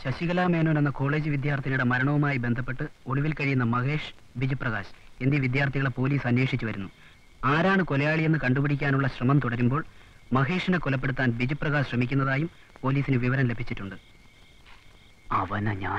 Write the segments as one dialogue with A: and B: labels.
A: ശശികല മേനോൻ എന്ന കോളേജ് വിദ്യാർത്ഥിനിയുടെ മരണവുമായി ബന്ധപ്പെട്ട് ഒളിവിൽ കഴിയുന്ന മഹേഷ് ബിജുപ്രകാശ് എന്നീ വിദ്യാർത്ഥികളെ പോലീസ് അന്വേഷിച്ചു വരുന്നു ആരാണ് കൊലയാളിയെന്ന് കണ്ടുപിടിക്കാനുള്ള ശ്രമം തുടരുമ്പോൾ മഹേഷിനെ കൊലപ്പെടുത്താൻ ബിജുപ്രകാശ് ശ്രമിക്കുന്നതായും പോലീസിന് വിവരം ലഭിച്ചിട്ടുണ്ട് അവന ഞാൻ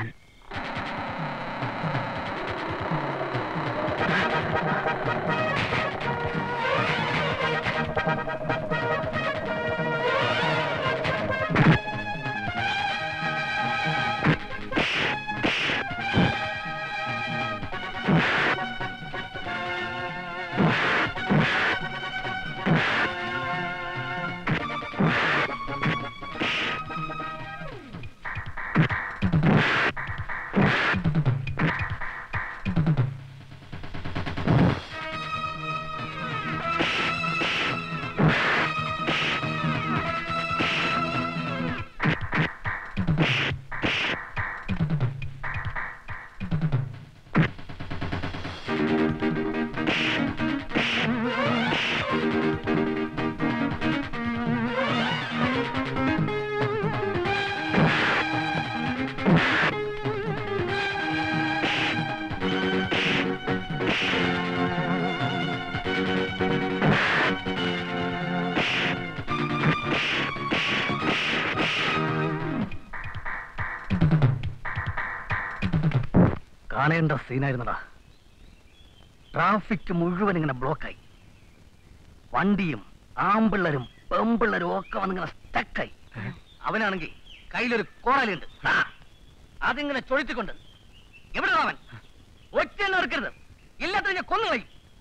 B: കാണേണ്ട സീനായിരുന്നടാ ട്രാഫിക് മുഴുവൻ ഇങ്ങനെ ബ്ലോക്കായി വണ്ടിയും ആമ്പിള്ളരും പെമ്പിള്ളരും ഒക്കെ വന്നിങ്ങനെ സ്റ്റക്കായി അവനാണെങ്കിൽ കയ്യിലൊരു കോറലുണ്ട് ആ, അതിങ്ങനെ ചൊഴുത്തിക്കൊണ്ട് എവിടെ അവൻ ഒറ്റ എടുക്കരുത് ഇല്ലാത്ത ഞാൻ കൊന്നുകളി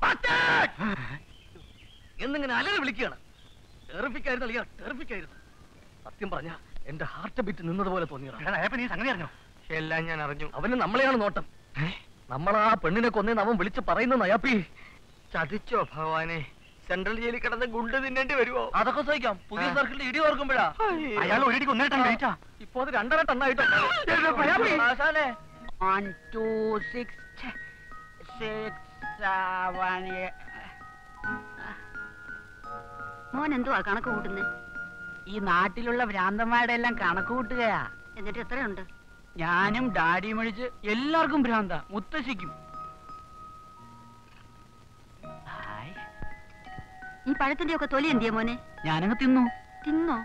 B: എന്നിങ്ങനെ അലറി വിളിക്കുകയാണ് ടെറിഫിക്കായിരുന്നു അളിയാ ടെറിഫിക്കായിരുന്നു സത്യം പറഞ്ഞ എന്റെ ഹാർട്ട് ബീറ്റ് നിന്നതുപോലെ തോന്നിയതാണ് നീ സംഗതി അറിഞ്ഞോ
C: എല്ലാം ഞാൻ അറിഞ്ഞു
B: അവന് നമ്മളെയാണ് നോട്ടം നമ്മളാ പെണ്ണിനെ കൊന്നേന്ന് അവൻ വിളിച്ച് പറയുന്ന നയാപ്പി
C: ചതിച്ചോ ഭഗവാനെ സെൻട്രൽ ജയിലിൽ കിടന്ന് ഗുണ്ട് തിന്നേണ്ടി വരുമോ
B: അതൊക്കെ സഹിക്കാം പുതിയ സർക്കിളിൽ ഇടി ഓർക്കുമ്പോഴാ
C: അയാൾ
B: ഒരടി കൊന്നേട്ടാ ഇപ്പൊ അത് രണ്ടര ടണ്ണായിട്ടോ ആശാനെ
A: one two six six seven
D: മോൻ എന്തുവാ കണക്ക് കൂട്ടുന്നേ
A: ഈ നാട്ടിലുള്ള ഭ്രാന്തന്മാരുടെ എല്ലാം കണക്ക് കൂട്ടുകയാ
D: എന്നിട്ട് എത്രയുണ്ട്
A: ഞാനും ഡാഡിയും ഒഴിച്ച് എല്ലാവർക്കും ഭ്രാന്ത മുത്തശ്ശിക്കും ഹായ്.
D: ഈ പഴത്തിന്റെ ഒക്കെ തൊലി എന്തിയാ മോനെ
A: ഞാനങ്ങ് തിന്നു
D: തിന്നോ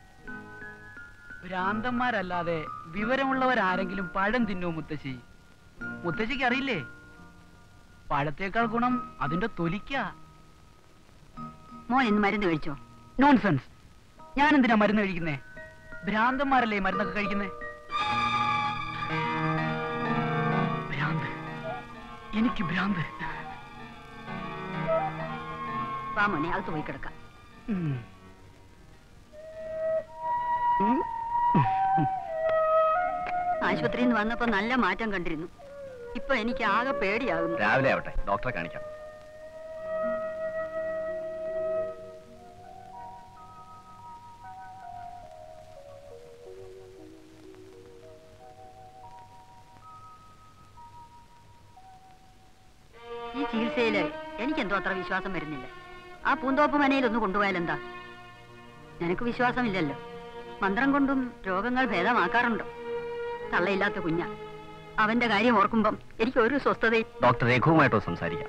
A: ഭ്രാന്തന്മാരല്ലാതെ വിവരമുള്ളവരാരെങ്കിലും പഴം തിന്നോ മുത്തശ്ശി മുത്തശ്ശിക്ക് അറിയില്ലേ പഴത്തേക്കാൾ ഗുണം അതിന്റെ തൊലിക്കാ
D: മോൻ ഇന്ന് മരുന്ന് കഴിച്ചോ
A: നോൺസെൻസ് ഞാൻ എന്തിനാ മരുന്ന് കഴിക്കുന്നേ ഭ്രാന്തന്മാരല്ലേ ഈ മരുന്നൊക്കെ കഴിക്കുന്നേ ഭ്രാന്ത് എനിക്ക് ഭ്രാന്ത്
D: വാ മോനെ അകത്ത് പോയി കിടക്കാം
A: ഉം.
D: ഉം. ആശുപത്രിയിൽ നിന്ന് വന്നപ്പോ നല്ല മാറ്റം കണ്ടിരുന്നു ഇപ്പൊ എനിക്ക് ആകെ പേടിയാകുന്നു
B: രാവിലെ ആവട്ടെ ഡോക്ടറെ കാണിക്കാം
D: ഈ ചികിത്സയില് എനിക്കെന്തോ അത്ര വിശ്വാസം വരുന്നില്ല ആ പൂന്തോപ്പ് മനയിൽ ഒന്ന് കൊണ്ടുപോയാൽ എന്താ നിനക്ക് വിശ്വാസമില്ലല്ലോ മന്ത്രം കൊണ്ടും രോഗങ്ങൾ ഭേദമാക്കാറുണ്ടോ തള്ളയില്ലാത്ത കുഞ്ഞ അവന്റെ കാര്യം ഓർക്കുമ്പം എനിക്ക് ഒരു സ്വസ്ഥതയും
B: ഡോക്ടർ രഘുവുമായിട്ടോ സംസാരിക്കാം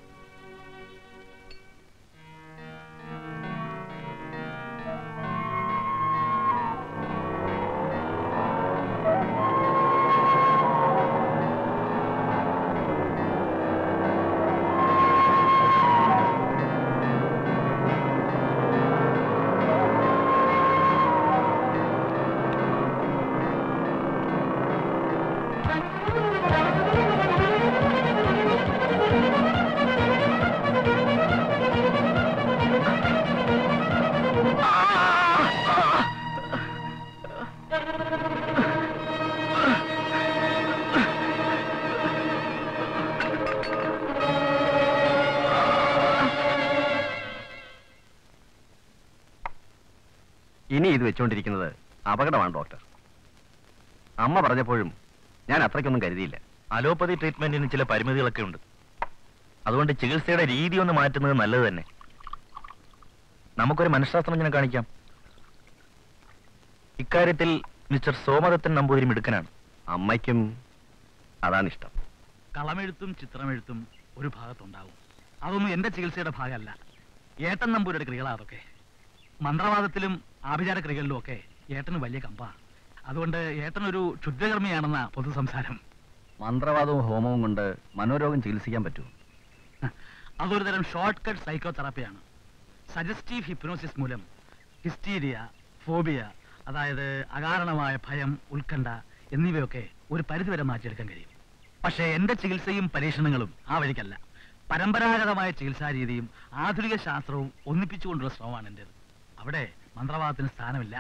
B: ഇനി ഇത് വെച്ചുകൊണ്ടിരിക്കുന്നത് അപകടമാണ് ഡോക്ടർ അമ്മ പറഞ്ഞപ്പോഴും ഞാൻ അത്രയ്ക്കൊന്നും കരുതിയില്ല
E: അലോപ്പതി ട്രീറ്റ്മെന്റിന് ചില പരിമിതികളൊക്കെ ഉണ്ട് അതുകൊണ്ട് ചികിത്സയുടെ രീതി ഒന്ന് മാറ്റുന്നത് നല്ലത് തന്നെ നമുക്കൊരു മനഃശാസ്ത്രജ്ഞനെ കാണിക്കാം ഇക്കാര്യത്തിൽ മിസ്റ്റർ സോമദത്തൻ നമ്പൂതിരി മിടുക്കനാണ്
F: അമ്മയ്ക്കും അതാണ് ഇഷ്ടം
B: കളമെഴുത്തും ചിത്രമെഴുത്തും ഒരു ഭാഗത്തുണ്ടാവും അതൊന്നും എന്റെ ചികിത്സയുടെ ഭാഗമല്ല ഏട്ടൻ നമ്പൂരുടെ ക്രികളാ അതൊക്കെ മന്ത്രവാദത്തിലും ആഭിചാര ക്രികളിലും ഒക്കെ ഏട്ടന് വലിയ കമ്പാ അതുകൊണ്ട് ഏട്ടൻ ഒരു ക്ഷുദ്രകർമ്മിയാണെന്ന പൊതു സംസാരം
F: മന്ത്രവാദവും ഹോമവും കൊണ്ട് മനോരോഗം ചികിത്സിക്കാൻ പറ്റുമോ
B: അതൊരു തരം ഷോർട്ട് കട്ട് സൈക്കോ തെറാപ്പിയാണ് സജസ്റ്റീവ് ഹിപ്നോസിസ് മൂലം ഹിസ്റ്റീരിയ ഫോബിയ അതായത് അകാരണമായ ഭയം ഉത്കണ്ഠ എന്നിവയൊക്കെ ഒരു പരിധിവരെ മാറ്റിയെടുക്കാൻ കഴിയും പക്ഷേ എന്റെ ചികിത്സയും പരീക്ഷണങ്ങളും ആ വഴിക്കല്ല പരമ്പരാഗതമായ ചികിത്സാ രീതിയും ആധുനിക ശാസ്ത്രവും ഒന്നിപ്പിച്ചുകൊണ്ടുള്ള ശ്രമമാണ് എന്റേത് അവിടെ മന്ത്രവാദത്തിന് സ്ഥാനമില്ല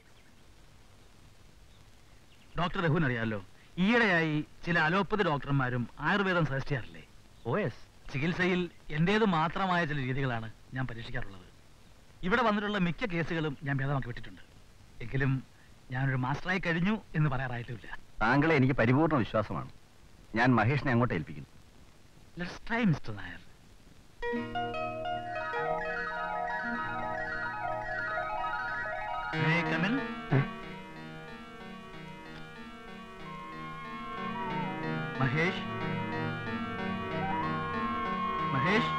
B: ഡോക്ടർ രഘുവിന് അറിയാമല്ലോ ഈയിടെയായി ചില അലോപ്പതി ഡോക്ടർമാരും ആയുർവേദം സജസ്റ്റ് ചെയ്യാറില്ലേ
F: ഓ എസ്
B: ചികിത്സയിൽ എന്റേത് മാത്രമായ ചില രീതികളാണ് ഞാൻ പരീക്ഷിക്കാറുള്ളത് ഇവിടെ വന്നിട്ടുള്ള മിക്ക കേസുകളും ഞാൻ ഭേദമാക്കി വിട്ടിട്ടുണ്ട് എങ്കിലും ഞാനൊരു മാസ്റ്ററായി കഴിഞ്ഞു എന്ന് പറയാറായിട്ടില്ല
F: താങ്കളെ എനിക്ക് പരിപൂർണ വിശ്വാസമാണ് ഞാൻ മഹേഷിനെ അങ്ങോട്ട് ഏൽപ്പിക്കുന്നു
B: let's try mister Nair May I come in? Mahesh Mahesh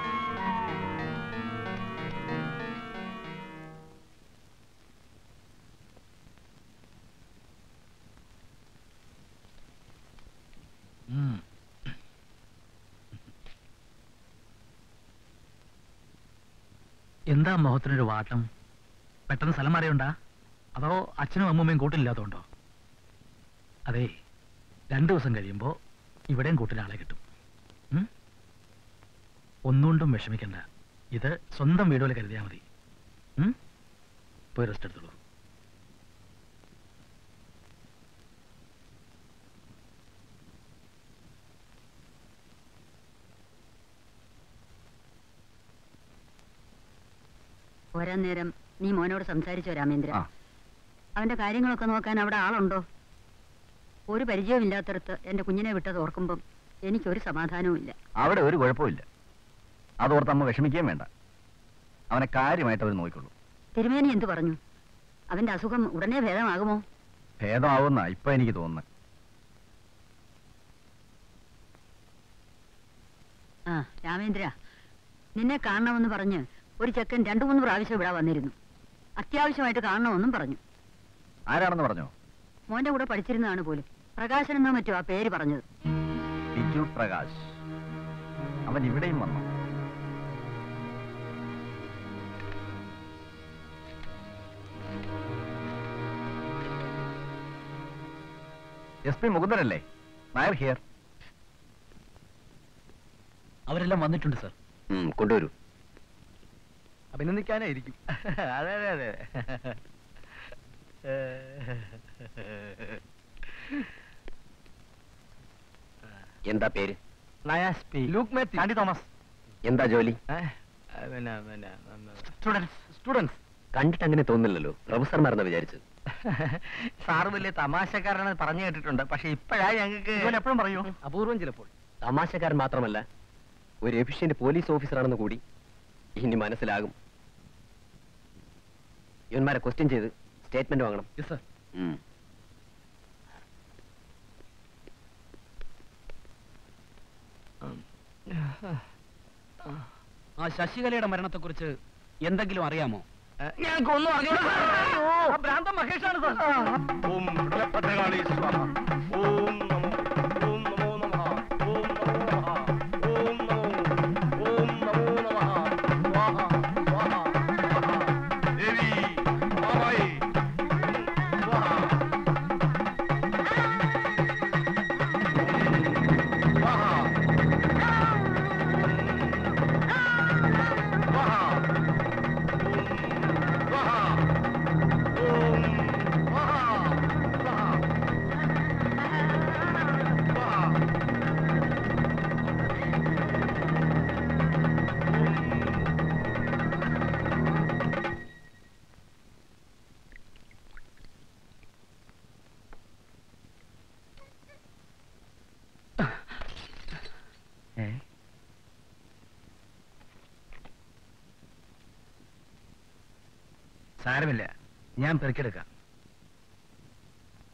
B: ഉം. എന്താ മുഖത്തിനൊരു വാട്ടം പെട്ടെന്ന് സ്ഥലം മാറിയുണ്ടാ അതോ അച്ഛനും അമ്മൂമ്മയും കൂട്ടില്ലാത്തതുകൊണ്ടോ അതെ രണ്ടു ദിവസം കഴിയുമ്പോൾ ഇവിടെയും കൂട്ടിന് കിട്ടും ഉം? ഒന്നുകൊണ്ടും വിഷമിക്കണ്ട ഇത് സ്വന്തം വീട് പോലെ കരുതിയാൽ മതി ഉം? പോയി റെസ്റ്റ് എടുത്തോളൂ
D: പോരാൻ നേരം നീ മോനോട് സംസാരിച്ചോ രാമേന്ദ്ര
F: ആ.
D: അവന്റെ കാര്യങ്ങളൊക്കെ നോക്കാൻ അവിടെ ആളുണ്ടോ ഒരു പരിചയമില്ലാത്തടത്ത് എന്റെ കുഞ്ഞിനെ വിട്ടത് ഓർക്കുമ്പം എനിക്കൊരു സമാധാനവും ഇല്ല
F: അവിടെ ഒരു കുഴപ്പമില്ല അതോർത്ത് അമ്മ വിഷമിക്കുകയും വേണ്ട അവനെ കാര്യമായിട്ട് അവർ നോക്കിക്കൊള്ളൂ
D: തിരുമേനി എന്തു പറഞ്ഞു അവന്റെ അസുഖം ഉടനെ ഭേദമാകുമോ
F: ഭേദമാവുന്ന ഇപ്പൊ എനിക്ക് തോന്നുന്നത്
D: ആ രാമേന്ദ്ര നിന്നെ കാണണമെന്ന് പറഞ്ഞ് ഒരു ചെക്കൻ രണ്ടു മൂന്ന് പ്രാവശ്യം ഇവിടെ വന്നിരുന്നു അത്യാവശ്യമായിട്ട് കാണണമെന്നും പറഞ്ഞു
F: ആരാണെന്ന് പറഞ്ഞോ
D: മോന്റെ കൂടെ പഠിച്ചിരുന്നതാണ് പോലും പ്രകാശൻ എന്നോ മറ്റോ ആ പേര് പറഞ്ഞത്
F: ബിജു പ്രകാശ് അവൻ ഇവിടെയും വന്നു എസ് പി മുകുന്ദനല്ലേ നായർ ഹിയർ
B: അവരെല്ലാം വന്നിട്ടുണ്ട് സർ
F: കൊണ്ടുവരൂ
C: അഭിനന്ദിക്കാനായിരിക്കും അതെ അതെ അതെ
F: എന്താ പേര്
C: നയാസ് പി ലൂക്ക് മാത്യു
B: ചാണ്ടി തോമസ്
F: എന്താ ജോലി
C: ഏ, ആ, പിന്നെ പിന്നെ
B: സ്റ്റുഡൻസ്
C: സ്റ്റുഡൻസ്
F: കണ്ടിട്ട് അങ്ങനെ തോന്നില്ലല്ലോ പ്രൊഫസർമാരെന്നാ വിചാരിച്ചു
C: സാറ് വലിയ തമാശക്കാരനെന്ന് പറഞ്ഞു കേട്ടിട്ടുണ്ട് പക്ഷെ ഇപ്പോഴാ ഞങ്ങൾക്ക്
B: എപ്പോഴും പറയൂ
C: അപൂർവം ചിലപ്പോൾ
F: തമാശക്കാരൻ മാത്രമല്ല ഒരു എഫിഷ്യന്റ് പോലീസ് ഓഫീസറാണെന്ന് കൂടി ഇനി മനസ്സിലാകും ഇവന്മാരെ ക്വസ്റ്റ്യൻ ചെയ്ത് സ്റ്റേറ്റ്മെന്റ് വാങ്ങണം
B: യെസ് സർ
A: ആ ശശികലയുടെ മരണത്തെക്കുറിച്ച് എന്തെങ്കിലും അറിയാമോ
C: ഞങ്ങൾക്ക് ഒന്നും അറിഞ്ഞൂടാ സാർ. ആ ഭ്രാന്തൻ മഹേഷാണ് സാർ
G: ഓം ഭദ്രകാളി സ്വാഹ ഓം നമോ ഓം നമോ നമഃ ഓം നമോ നമഃ ഓം നമോ ഓം നമോ നമഃ സ്വാഹ സ്വാഹ സ്വാഹ ദേവി മാമായി സ്വാഹ സ്വാഹ
B: സാരമില്ല ഞാൻ പെറുക്കിയെടുക്കാം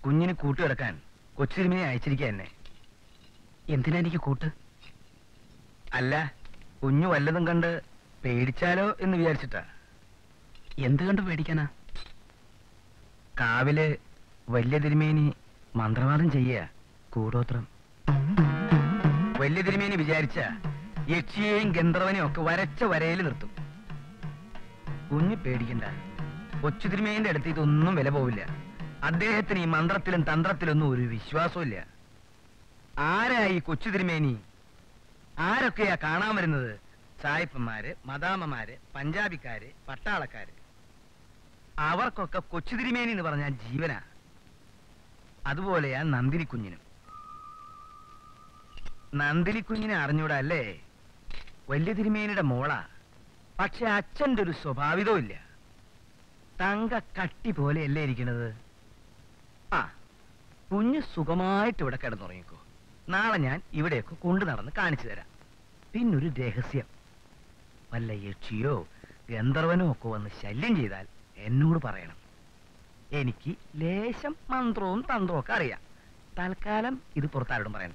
C: കുഞ്ഞിന് കൂട്ടുകിടക്കാൻ കൊച്ചുതിരുമിനെ അയച്ചിരിക്കുക എന്നെ
A: എന്തിനാ എനിക്ക് കൂട്ട്
C: അല്ല കുഞ്ഞു വല്ലതും കണ്ട് പേടിച്ചാലോ എന്ന് വിചാരിച്ചിട്ടാ
A: എന്ത് കണ്ട് പേടിക്കാനാ
C: കാവില് വലിയ തിരുമേനി മന്ത്രവാദം ചെയ്യുക കൂടോത്രം വലിയ തിരുമേനി വിചാരിച്ച യക്ഷിയെയും ഗന്ധർവനെയും ഒക്കെ വരച്ച വരയിൽ നിർത്തും കുഞ്ഞ് പേടിക്കണ്ട കൊച്ചു തിരുമേനിന്റെ അടുത്ത് ഇതൊന്നും വില പോവില്ല അദ്ദേഹത്തിന് ഈ മന്ത്രത്തിലും തന്ത്രത്തിലൊന്നും ഒരു വിശ്വാസമില്ല ആരാ ഈ കൊച്ചു തിരുമേനി ആരൊക്കെയാ കാണാൻ വരുന്നത് സായിപ്പന്മാര് മദാമമാര് പഞ്ചാബിക്കാര് പട്ടാളക്കാര് അവർക്കൊക്കെ കൊച്ചു തിരുമേനി എന്ന് പറഞ്ഞാൽ ജീവനാ അതുപോലെയാ നന്ദിനി കുഞ്ഞിനും നന്ദിനി കുഞ്ഞിനെ അറിഞ്ഞൂടാ അല്ലേ വലിയ തിരുമേനിയുടെ മോളാ പക്ഷെ അച്ഛന്റെ ഒരു സ്വഭാവിതവും ഇല്ല തങ്ക കട്ടി പോലെയല്ലേ ഇരിക്കണത് ആ കുഞ്ഞ് സുഖമായിട്ട് ഇവിടെ കിടന്നുറങ്ങിക്കോ നാളെ ഞാൻ ഇവിടെയൊക്കെ കൊണ്ടു നടന്ന് കാണിച്ചു തരാം പിന്നൊരു രഹസ്യം വല്ല യക്ഷിയോ ഗന്ധർവനോ ഒക്കെ വന്ന് ശല്യം ചെയ്താൽ എന്നോട് പറയണം എനിക്ക് ലേശം മന്ത്രവും തന്ത്രവും ഒക്കെ അറിയാം തൽക്കാലം ഇത് പുറത്താരോടും പറയണ്ട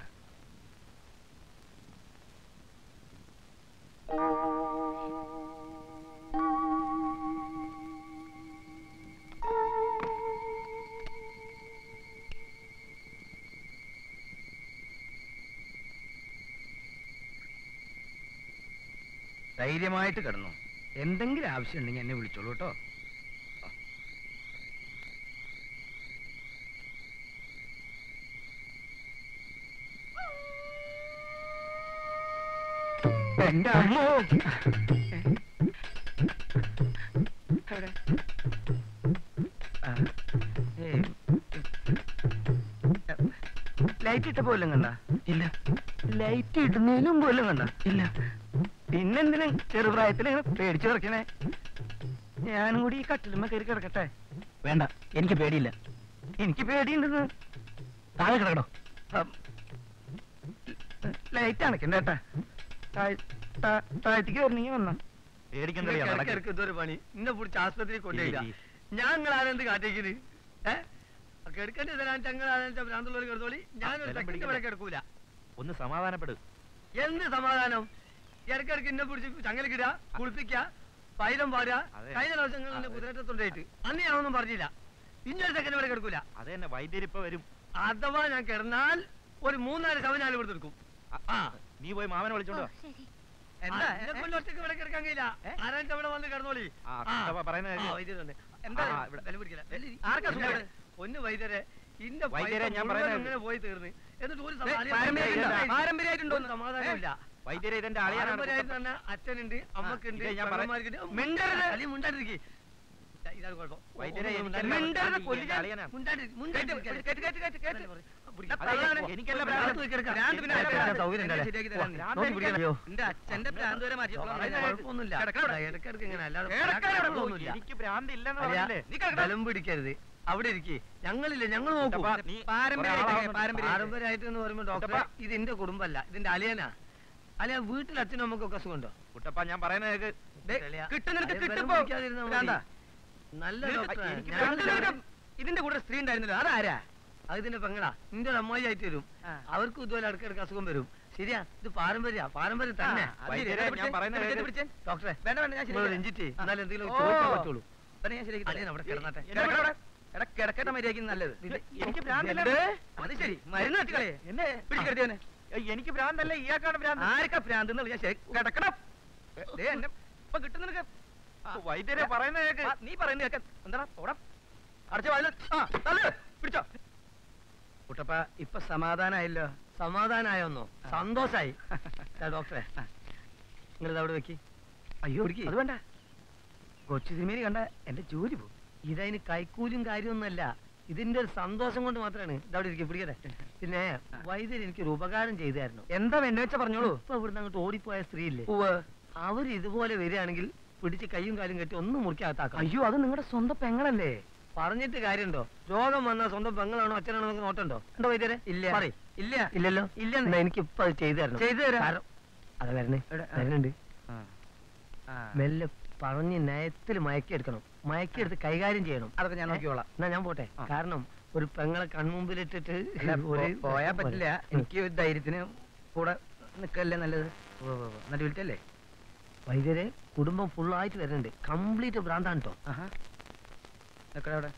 C: ധൈര്യമായിട്ട് കിടന്നു എന്തെങ്കിലും ആവശ്യമുണ്ടെങ്കിൽ എന്നെ വിളിച്ചോളൂ കേട്ടോ എന്റെ അമ്മോ എവിടെ? ആ, ഏയ്. ലൈറ്റ് ഇട്ട പോലും കണ്ട ഇല്ല ലൈറ്റ് ഇടുന്നതിനും പോലും കണ്ട ഇല്ല പിന്നെന്തിനും ചെറുപ്രായത്തിൽ ഇങ്ങനെ പേടിച്ചു കിടക്കണേ ഞാനും കൂടി ഈ കട്ടിലുമ്മ കയറി കിടക്കട്ടെ
A: വേണ്ട എനിക്ക് പേടിയില്ല
C: എനിക്ക് പേടിയുണ്ടെന്ന്
A: താഴെ കിടക്കണോ
C: ലൈറ്റ് അണക്കണ്ട കേട്ടാ താഴ്- താ- താഴത്തേക്ക് വരണമെങ്കിൽ വന്നാ
E: പേടിക്കണ്ടല്ലേ നടക്ക്.
G: ഇതൊരു പണി ഇന്നെ പിടിച്ച് ആസ്പത്രിയിൽ കൊണ്ടുപോയില്ല
E: ഇരി,
G: ഞാൻ നിങ്ങൾ ആരെന്ത് കാട്ടിക്കുന്നത് ഏഹ് കിടക്കേണ്ടി തരാൻ ഞങ്ങൾ ആരെന്താ ഭ്രാന്തുള്ളവർ കിടന്നോളി ഞാനൊരു
E: ബലം
G: സെക്കൻഡ്
E: പിടിക്കണ്ട.
G: ഇവിടെ കിടക്കൂല
E: ഒന്ന് സമാധാനപ്പെട്
G: എന്ത് സമാധാനം ഇടയ്ക്കിടയ്ക്ക് എന്നെ പിടിച്ച് ചങ്ങലക്കിടുക കുളിപ്പിക്കുക പൈരം പാടുക
E: അതെ.
G: കഴിഞ്ഞ പ്രാവശ്യം നിങ്ങൾ എന്നെ
E: അതെ.
G: കുതിരത്തുണ്ടായിട്ട് അന്ന് ഞാനൊന്നും പറഞ്ഞില്ല ഇന്നൊരു സെക്കൻഡ് ഇവിടെ കിടക്കൂല
E: അത് തന്നെ വൈദ്യരിപ്പ വരും
G: അഥവാ ഞാൻ കിടന്നാൽ ഒരു മൂന്നാല് കവനാല് ഇവിടെ എടുക്കും
E: ആ, നീ പോയി മാമനെ വിളിച്ചോണ്ട് വാ.
G: എന്താ എന്നെ കൊണ്ട് ഒറ്റയ്ക്ക് ഇവിടെ കിടക്കാൻ കഴിയില്ല ആരാഴ്ച ഇവിടെ വന്ന് കിടന്നോളി
E: ആ, കുട്ടപ്പ പറയുന്നത് കേൾക്ക്.
G: വൈദ്യരുണ്ട് എന്താ
E: ആ, ഇവിടെ.
G: വില പിടിക്കില്ല ആർക്കാ സുഖം ഇവിടെ? ഒന്ന് വൈദ്യരെ ഇന്റെ
E: വൈദ്യരെ
G: പൈസ
E: ഞാൻ
G: മുഴുവൻ
E: പറയുന്നത്
G: ഇങ്ങനെ പോയി തീർന്ന് എന്നിട്ട് ഒരു
E: പാരമ്പര്യമായിട്ടുണ്ടോ?
G: പാരമ്പര്യമായിട്ടുണ്ടോ സമാധാനമില്ല
E: വൈദ്യരെ ഇതെന്റെ അളിയാനാണ്
G: പാരമ്പര്യമായിട്ട് തന്നെ അച്ഛനുണ്ട് അമ്മക്കുണ്ട്
E: ഇതേ ഞാൻ പറയാം.
G: പെങ്ങന്മാർക്കുണ്ട്.
C: മിണ്ടരുത്.
G: അല്ലെങ്കിൽ മിണ്ടാണ്ടിരിക്ക്. ഇതാണ് കുഴപ്പം.
E: വൈദ്യരെ
G: ഒന്നും
E: എനിക്കല്ല
G: മിണ്ടാണ്ടിരിക്ക്.
E: മിണ്ടാണ്ടിരിക്ക്.
G: കൊല്ലിക്കാൻ.
E: എന്റെ അളിയനാണ്.
G: മിണ്ടാണ്ടിരി- മിണ്ടാണ്ടിരിക്ക്.
C: കേട്ട്, കേട്ട്, കേട്ട്, കേട്ട്.
G: പിടിക്ക്.
E: അതെ,
G: തള്ളാണ്.
E: എനിക്കല്ല
G: ഭ്രാന്ത്
E: ഭ്രാന്ത്.
G: പോയി കിടക്കാം.
C: ഭ്രാന്ത് പിന്നെ
G: ഭ്രാന്ത്
C: ഭ്രാന്ത്
G: സൗകര്യം ഉണ്ടല്ലേ?
C: ശരിയാക്കി തരാൻ.
G: ഭ്രാന്ത്
C: നോക്കി
G: എനിക്കല്ല.
C: പിടിക്കണം. എന്റെ അച്ഛന്റെ ഭ്രാന്ത് വരെ മാറ്റിയപ്പോഴാണ്
G: അതിന്
C: ഞാൻ
G: കുഴപ്പമൊന്നുമില്ല.
C: കിടക്കണം ഇവിടെ.
G: ഇടയ്ക്കിടയ്ക്ക് ഇങ്ങനെ അല്ലാതെ
C: കിടക്കണം ഇവിടെ.
G: കുഴപ്പമൊന്നുമില്ല.
E: എനിക്ക് ഭ്രാന്തില്ലെന്ന്
G: അല്ല,
E: പറഞ്ഞില്ലേ
C: നീ കിടക്കണം.
G: ബലം പിടിക്കരുത് അവിടെ ഇരിക്കേ ഞങ്ങളില്ല ഞങ്ങൾ നോക്കും
E: കുട്ടപ്പ, നീ
C: പാരമ്പര്യമായിട്ട്
E: ഒരാളാവുന്നു.
C: പാരമ്പര്യം.
G: പാരമ്പര്യമായിട്ട് എന്ന് പറയുമ്പോ ഡോക്ടർ
E: കുട്ടപ്പ.
G: ഇത് എന്റെ കുടുംബമല്ല ഇതിന്റെ അലിയനാ അലിയ വീട്ടിൽ അച്ഛനും അമ്മക്കൊക്കെ അസുഖമുണ്ടോ
E: കുട്ടപ്പ ഞാൻ പറയുന്നത് കേൾക്ക്.
C: ദേ,
G: അലിയ,
C: കിട്ടും നിനക്ക്
G: അലിയ
C: കിട്ടും
G: ബലം
C: പോ.
G: പിടിക്കാതിരുന്നാ മതി.
C: ഭ്രാന്താ.
G: നല്ല
C: നിനക്ക്
G: ഡോക്ടറാ.
E: എനിക്ക്
G: ഞാൻ
C: കിട്ടും നിനക്ക് ഇതിന്റെ കൂടെ സ്ത്രീ ഉണ്ടായിരുന്നല്ലോ അതാരാ
G: അത് ഇതിന്റെ പെങ്ങളാ നിന്റെ ഒരു അമ്മായി ആയിട്ട് വരും
C: ആ.
G: അവർക്കും ഇതുപോലെ ഇടയ്ക്കിടയ്ക്ക് അസുഖം വരും ശരിയാ ഇത് പാരമ്പര്യ പാരമ്പര്യം തന്നെ
C: ആ, അത്
E: വൈദ്യരെ
C: ശരി.
E: ഞാൻ പറയുന്നത്
C: പിടിച്ച്,
E: കേൾക്ക്.
C: പിടിച്ച്.
G: ഡോക്ടറെ
C: വേണ്ട വേണ്ട ഞാൻ
G: നിങ്ങൾ
C: ശരിയാക്കി
G: രഞ്ജിറ്റ്
C: ആ.
G: എന്നാൽ എന്തെങ്കിലും
C: ഓ.
G: ചോദിക്കാൻ പറ്റുള്ളൂ
C: തരാം. ഞാൻ ശരിയാക്കി തരാം.
G: അളിയൻ അവിടെ കിടന്നട്ടെ.
C: കിടക്കട്ടെ അവിടെ. എടാ, കിടക്കട്ടെ മര്യാദയ്ക്ക് നല്ലത്
E: ഇത് എനിക്ക് ഭ്രാന്തില്ല.
C: എന്ത്? അത് ശരി മരുന്ന് വെച്ചുകളെ
E: എന്നെ
C: പിടിച്ചെടുത്തേ
E: ഏയ്, എനിക്ക് ഭ്രാന്തല്ല ഇയാൾക്കാണ് ഭ്രാന്ത്
C: ആർക്കാ ഭ്രാന്ത് എന്ന് ഞാൻ ശരി കിടക്കണം ദേ, എന്നെ ഇപ്പൊ കിട്ടും നിനക്ക് ആ,
E: വൈദ്യരെ പറയുന്നത് കേൾക്ക്.
C: ആ, നീ പറയുന്നത് കേൾക്കാൻ എന്താ ഓടാം അടച്ച വാതില് ആ തള്ളു പിടിച്ചോ കുട്ടപ്പ ഇപ്പൊ സമാധാനായല്ലോ
G: സമാധാനായോന്നോ സന്തോഷായി ദാ ഡോക്ടറെ നിങ്ങൾ അവിടെ വെക്കി
C: അയ്യോ
G: പിടിക്ക്.
C: അത് വേണ്ട കൊച്ചു സിനിമയിൽ കണ്ട എന്റെ ജോലി പോകും
G: ഇതതിന് കൈക്കൂലിയും കാര്യമൊന്നുമല്ല ഇതിന്റെ ഒരു സന്തോഷം കൊണ്ട് മാത്രമാണ് ഇതവിടെ ഇരിക്കും പിടിക്കട്ടെ പിന്നെ വൈദ്യർ എനിക്കൊരു ഉപകാരം ചെയ്തായിരുന്നു
C: എന്താ വേണ്ട വെച്ചാ പറഞ്ഞോളൂ
G: ഇപ്പൊ ഇവിടുന്ന് അങ്ങോട്ട് ഓടിപ്പോയ സ്ത്രീയില്ലേ
C: ഉവ്വ്.
G: അവർ ഇതുപോലെ വരികയാണെങ്കിൽ പിടിച്ച് കയ്യും കാലും കെട്ടി ഒന്നും മുറിക്കകത്താക്കാം
C: അയ്യോ അത് നിങ്ങളുടെ സ്വന്തം പെങ്ങളല്ലേ
G: പറഞ്ഞിട്ട് കാര്യമുണ്ടോ രോഗം വന്നാൽ സ്വന്തം പെങ്ങളാണോ അച്ഛനാണോ എന്നൊക്കെ നോട്ടുണ്ടോ ഉണ്ടോ വൈദ്യരെ
C: ഇല്ല
G: പറയ്.
C: ഇല്ല
G: ഇല്ലല്ലോ
C: ഇല്ലെന്ന്.
G: എന്നാ എനിക്ക് ഇപ്പൊ അത് ചെയ്തു തരണം
C: ചെയ്തു തരാം.
G: കാരണം- അത് വരണേ
C: എവിടെ? ആ.
G: വരുന്നുണ്ട്
C: ആ. ആ.
G: മെല്ലെ പറഞ്ഞ് നയത്തിൽ മയക്കിയെടുക്കണം മയക്കിയെടുത്ത് കൈകാര്യം ചെയ്യണം
C: അതൊക്കെ ഞാൻ നോക്കിക്കോളാം
G: എന്നാ ഞാൻ പോട്ടെ
C: ആ.
G: കാരണം ഒരു പെങ്ങളെ കൺമുമ്പിലിട്ടിട്ട്
C: അല്ല,
G: ഒരു
C: പോ- പോയാ പറ്റില്ല എനിക്ക് ഒരു ധൈര്യത്തിന് കൂടെ നിക്കല്ലേ നല്ലത് ഓ, ഓ, ഓ. എന്നിട്ട് വിളിച്ചല്ലേ
G: വൈദ്യരെ കുടുംബം ഫുള്ളായിട്ട് വരുന്നുണ്ട് കംപ്ലീറ്റ് ഭ്രാന്താണ് കേട്ടോ
C: ആഹാ നിക്കടെ അവിടെ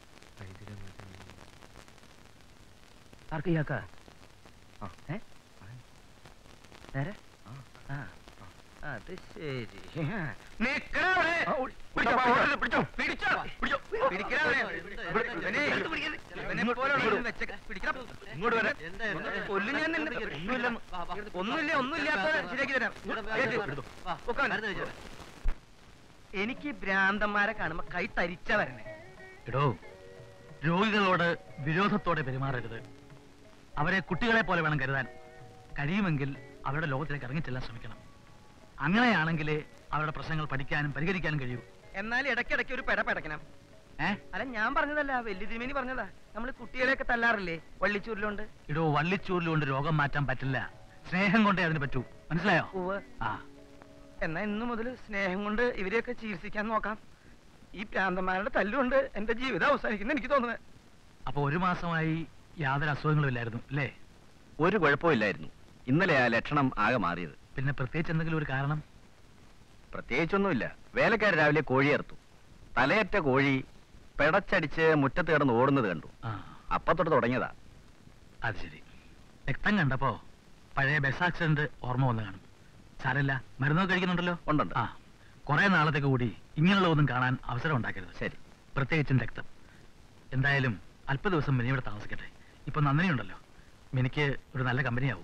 C: ആർക്ക് ഇയാക്ക
F: ആ.
C: ഏ നേരെ ആ അത് ശരി നിക്കടാ അവിടെ. പിടിച്ചോ, പിടിച്ചോ, പിടിച്ചോ, പിടിച്ചോ. പിടിക്കടാ അവിടെ. ഇവനെ ഇവനെ പോലെ ഉള്ളവനെ വെച്ച- പിടിക്കടാ. കൊല്ലും ഞാൻ നിന്നെ. ഒന്നുമില്ല ഒന്നുമില്ല ഒന്നുമില്ലാത്ത ശരിയാക്കി തരാം കേട്ട്. പൊക്കാൻ. എനിക്ക് ഭ്രാന്തന്മാരെ കാണുമ്പോ കൈ തരിച്ച വരണേ
B: എടോ രോഗികളോട് വിരോധത്തോടെ പെരുമാറരുത് അവരെ കുട്ടികളെ പോലെ വേണം കരുതാൻ കഴിയുമെങ്കിൽ അവരുടെ ലോകത്തിലേക്ക് ഇറങ്ങിച്ചെല്ലാൻ ശ്രമിക്കണം അങ്ങനെയാണെങ്കിലേ അവരുടെ പ്രശ്നങ്ങൾ പഠിക്കാനും പരിഹരിക്കാനും കഴിയൂ
C: എന്നാൽ ഇടയ്ക്കിടയ്ക്ക് ഒരു പെട പെടക്കണം
B: ഏ
C: അല്ല ഞാൻ പറഞ്ഞതല്ല വലിയ തിരുമേനി പറഞ്ഞതാ നമ്മൾ കുട്ടികളെയൊക്കെ തല്ലാറില്ലേ വള്ളിച്ചൂരിലുണ്ട്
B: ഇടോ വള്ളിച്ചൂരിലുകൊണ്ട് രോഗം മാറ്റാൻ പറ്റില്ല സ്നേഹം കൊണ്ടേ അതിന് പറ്റൂ മനസ്സിലായോ
C: ഉവ്വ്
B: ആ
C: എന്നാ ഇന്നു മുതൽ സ്നേഹം കൊണ്ട് ഇവരെയൊക്കെ ചികിത്സിക്കാൻ നോക്കാം ഈ പ്രാന്തന്മാരുടെ തല്ലുകൊണ്ട് എന്റെ ജീവിതം അവസാനിക്കുന്ന എനിക്ക് തോന്നുന്നത്
B: അപ്പൊ ഒരു മാസമായി യാതൊരു അസുഖങ്ങളും ഇല്ലായിരുന്നു അല്ലേ
F: ഒരു കുഴപ്പമില്ലായിരുന്നു ഇന്നലെ ആ ലക്ഷണം ആകെ മാറിയത്
B: പിന്നെ പ്രത്യേകിച്ച് എന്തെങ്കിലും ഒരു കാരണം
F: പ്രത്യേകിച്ചൊന്നുമില്ല വേലക്കാർ രാവിലെ കോഴി അറുത്തു തലയറ്റ കോഴി പെടച്ചടിച്ച് മുറ്റത്ത് കിടന്ന് ഓടുന്നത് കണ്ടു
B: ആ
F: അപ്പത്തൊട്ട് തുടങ്ങിയതാ
B: അത് ശരി രക്തം കണ്ടപ്പോ പഴയ ബസ് ആക്സിഡന്റ് ഓർമ്മ വന്ന് കാണും സാരല്ല മരുന്നൊക്കെ കഴിക്കുന്നുണ്ടല്ലോ
F: ഉണ്ടുണ്ട്
B: ആ കുറെ നാളത്തേക്ക് കൂടി ഇങ്ങനെയുള്ള ഒന്നും കാണാൻ അവസരം ഉണ്ടാക്കരുത്
F: ശരി
B: പ്രത്യേകിച്ചും രക്തം എന്തായാലും അല്പ ദിവസം മിനി ഇവിടെ താമസിക്കട്ടെ ഇപ്പൊ നന്ദിനി ഉണ്ടല്ലോ മിനിക്ക് ഒരു നല്ല കമ്പനിയാവും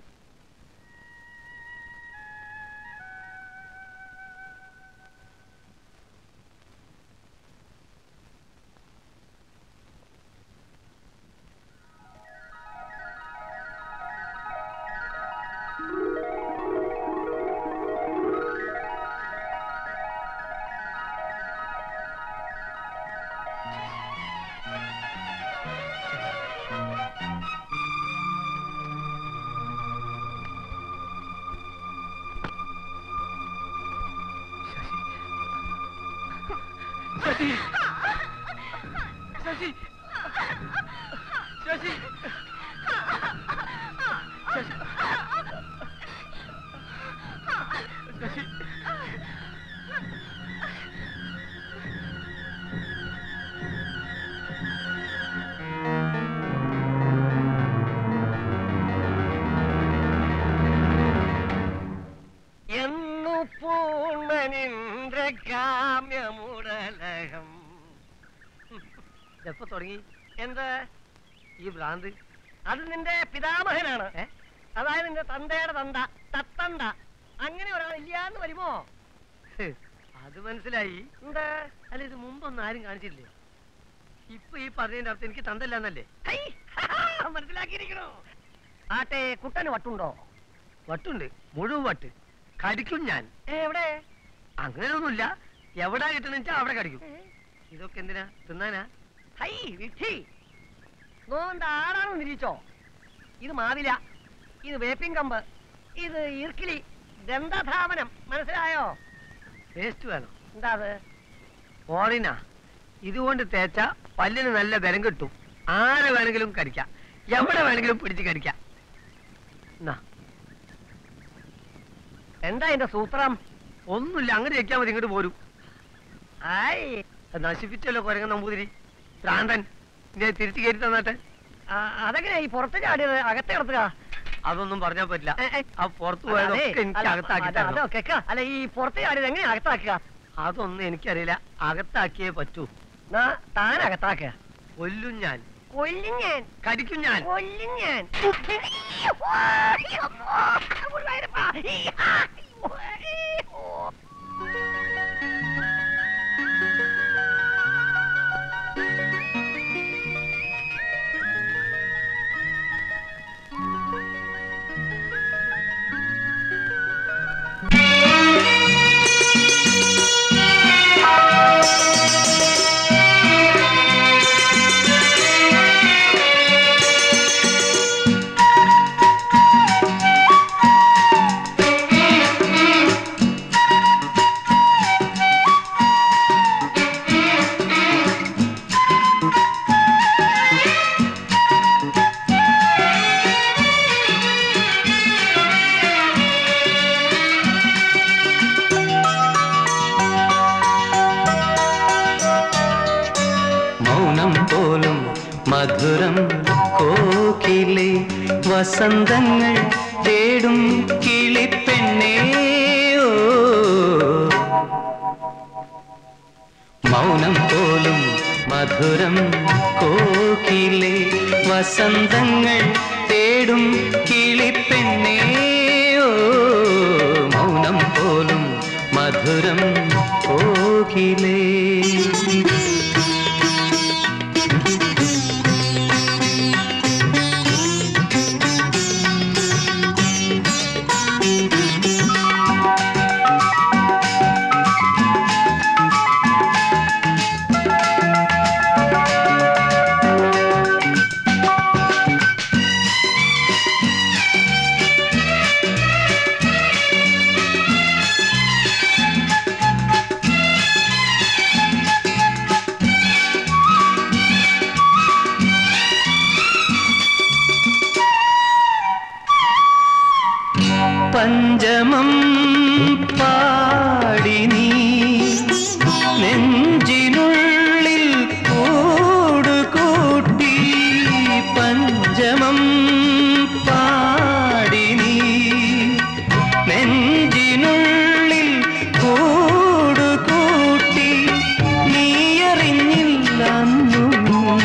C: ശശി ശശി ശശി ശശി
G: എന്നു പൂർണ്ണനിന്റെ കാമ്യമുടലകം എപ്പോ തുടങ്ങി എന്താ ഈ ഭ്രാന്ത് അത് നിന്റെ പിതാമഹനാണ് അതായത് നിന്റെ തന്തയുടെ തന്ത തത്തണ്ട അങ്ങനെ ഒരാൾ ഇല്ലാന്ന് വരുമോ ഹ്, അത് മനസ്സിലായി എന്താ അല്ല ഇത് മുമ്പൊന്നും ആരും കാണിച്ചില്ലേ ഇപ്പൊ ഈ പറഞ്ഞതിന്റെ അർത്ഥം എനിക്ക് തന്തല്ലാന്നല്ലേ ഹൈ, മനസ്സിലാക്കിയിരിക്കണോ ആട്ടെ കുട്ടന് വട്ടുണ്ടോ വട്ടുണ്ട് മുഴുവൻ വട്ട് കടിക്കും ഞാൻ എവിടെ അങ്ങനെയൊന്നുമില്ല എവിടെ കിട്ടണെന്ന് അവിടെ കടിക്കും ഇതൊക്കെ എന്തിനാ തിന്നാനാ ഹൈ വിട്ടി നോന്റെ ആടാണെന്ന് നിരീച്ചോ ഇത് മാവില ഇത് വേപ്പിൻ കമ്പ് ഇത് ഈർക്കിലി ദന്തധാവനം മനസ്സിലായോ പേസ്റ്റ് വേണം എന്താ അത് ഓറിന ഇതുകൊണ്ട് തേച്ച പല്ലിന് നല്ല ബലം കിട്ടും ആരെ വേണമെങ്കിലും കടിക്കാം എവിടെ വേണമെങ്കിലും പിടിച്ച് കടിക്കാം എന്നാ എന്താ എന്റെ സൂത്രം ഒന്നുമില്ല അങ്ങനെ വെക്കാൻ മതി ഇങ്ങോട്ട് പോരും ആയി അത് നശിപ്പിച്ചല്ലോ കൊരങ്ങൻ നമ്പൂതിരി ഭ്രാന്തൻ ഇന്നെ തിരിച്ചു കയറ്റി തന്നാട്ടെ അതെങ്ങനെ ഈ പുറത്ത് ചാടിയത് അകത്ത് കിടത്തുക അതൊന്നും പറഞ്ഞാൽ പറ്റില്ല ആ പുറത്ത് പോയതൊക്കെ എനിക്ക് അകത്താക്കി തരണം. അല്ല ഈ പുറത്ത് ചാടിയത് എങ്ങനെ അകത്താക്കുക അതൊന്നും എനിക്കറിയില്ല അകത്താക്കിയേ പറ്റൂ താൻ അകത്താക്കുക കൊല്ലും ഞാൻ കൊല്ലും ഞാൻ കടിക്കും ഞാൻ കൊല്ലും ഞാൻ
H: Thank മധുരം കോക്കിലെ വസന്തങ്ങൾ തേടും കിളിപ്പെണ്ണേ ഓ മൗനം പോലും മധുരം കോക്കിലെ വസന്തങ്ങൾ തേടും കിളിപ്പെണ്ണേ ഓ മൗനം പോലും മധുരം കോകിലേ പഞ്ചമം പാടി നീ നെഞ്ചിനുള്ളിൽ കൂടുകൂട്ടി പഞ്ചമം പാടി നീ നെഞ്ചിനുള്ളിൽ കൂടുകൂട്ടി നീയറിഞ്ഞില്ല അന്നും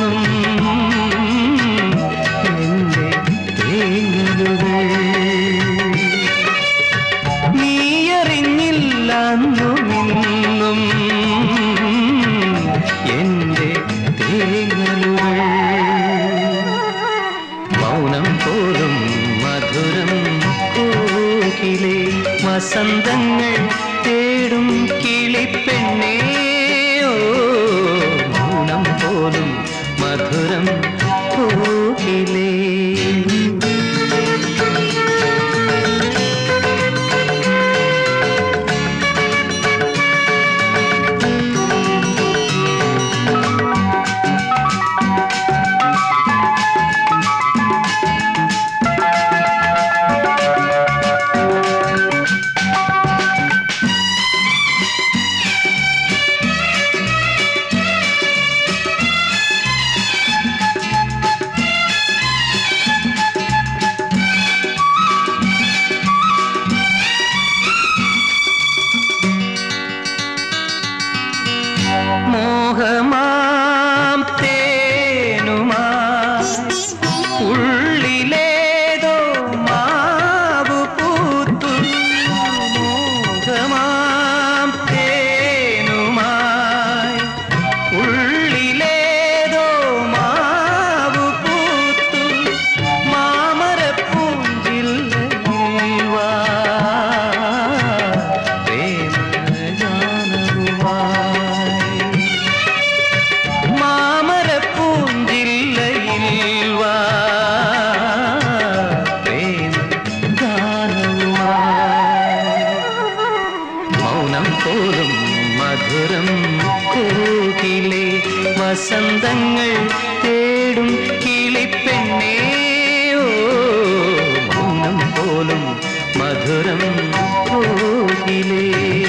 H: എന്റെ തേങ്ങലുകൾ നീയറിഞ്ഞില്ല അന്നും ഇന്നും എന്റെ തേങ്ങലുകൾ മൗനം പോലും മധുരം കോകിലെ വസന്തങ്ങൾ തേടും കിളിപ്പെണ്ണേ ഓ മൗനം പോലും മധുരം കോകിലേ മോഹമാം തേനുമാ ഉള്ളിലേതോ മാവു പൂത്തു മോഹമാം തേനുമായി ഉള്ളിലേതോ മാവു പൂത്തു മാമരപ്പൂഞ്ചില്ലയിൽ വാ പ്രേമഗാനവുമായി മാമരപ്പൂഞ്ചില്ലയിൽ വാ പ്രേമഗാനവുമായി മൗനം പോലും മധുരം കോകിലെ വസന്തങ്ങൾ തേടും കിളിപ്പെണ്ണേ ഓ മൗനം പോലും മധുരം കോകിലേ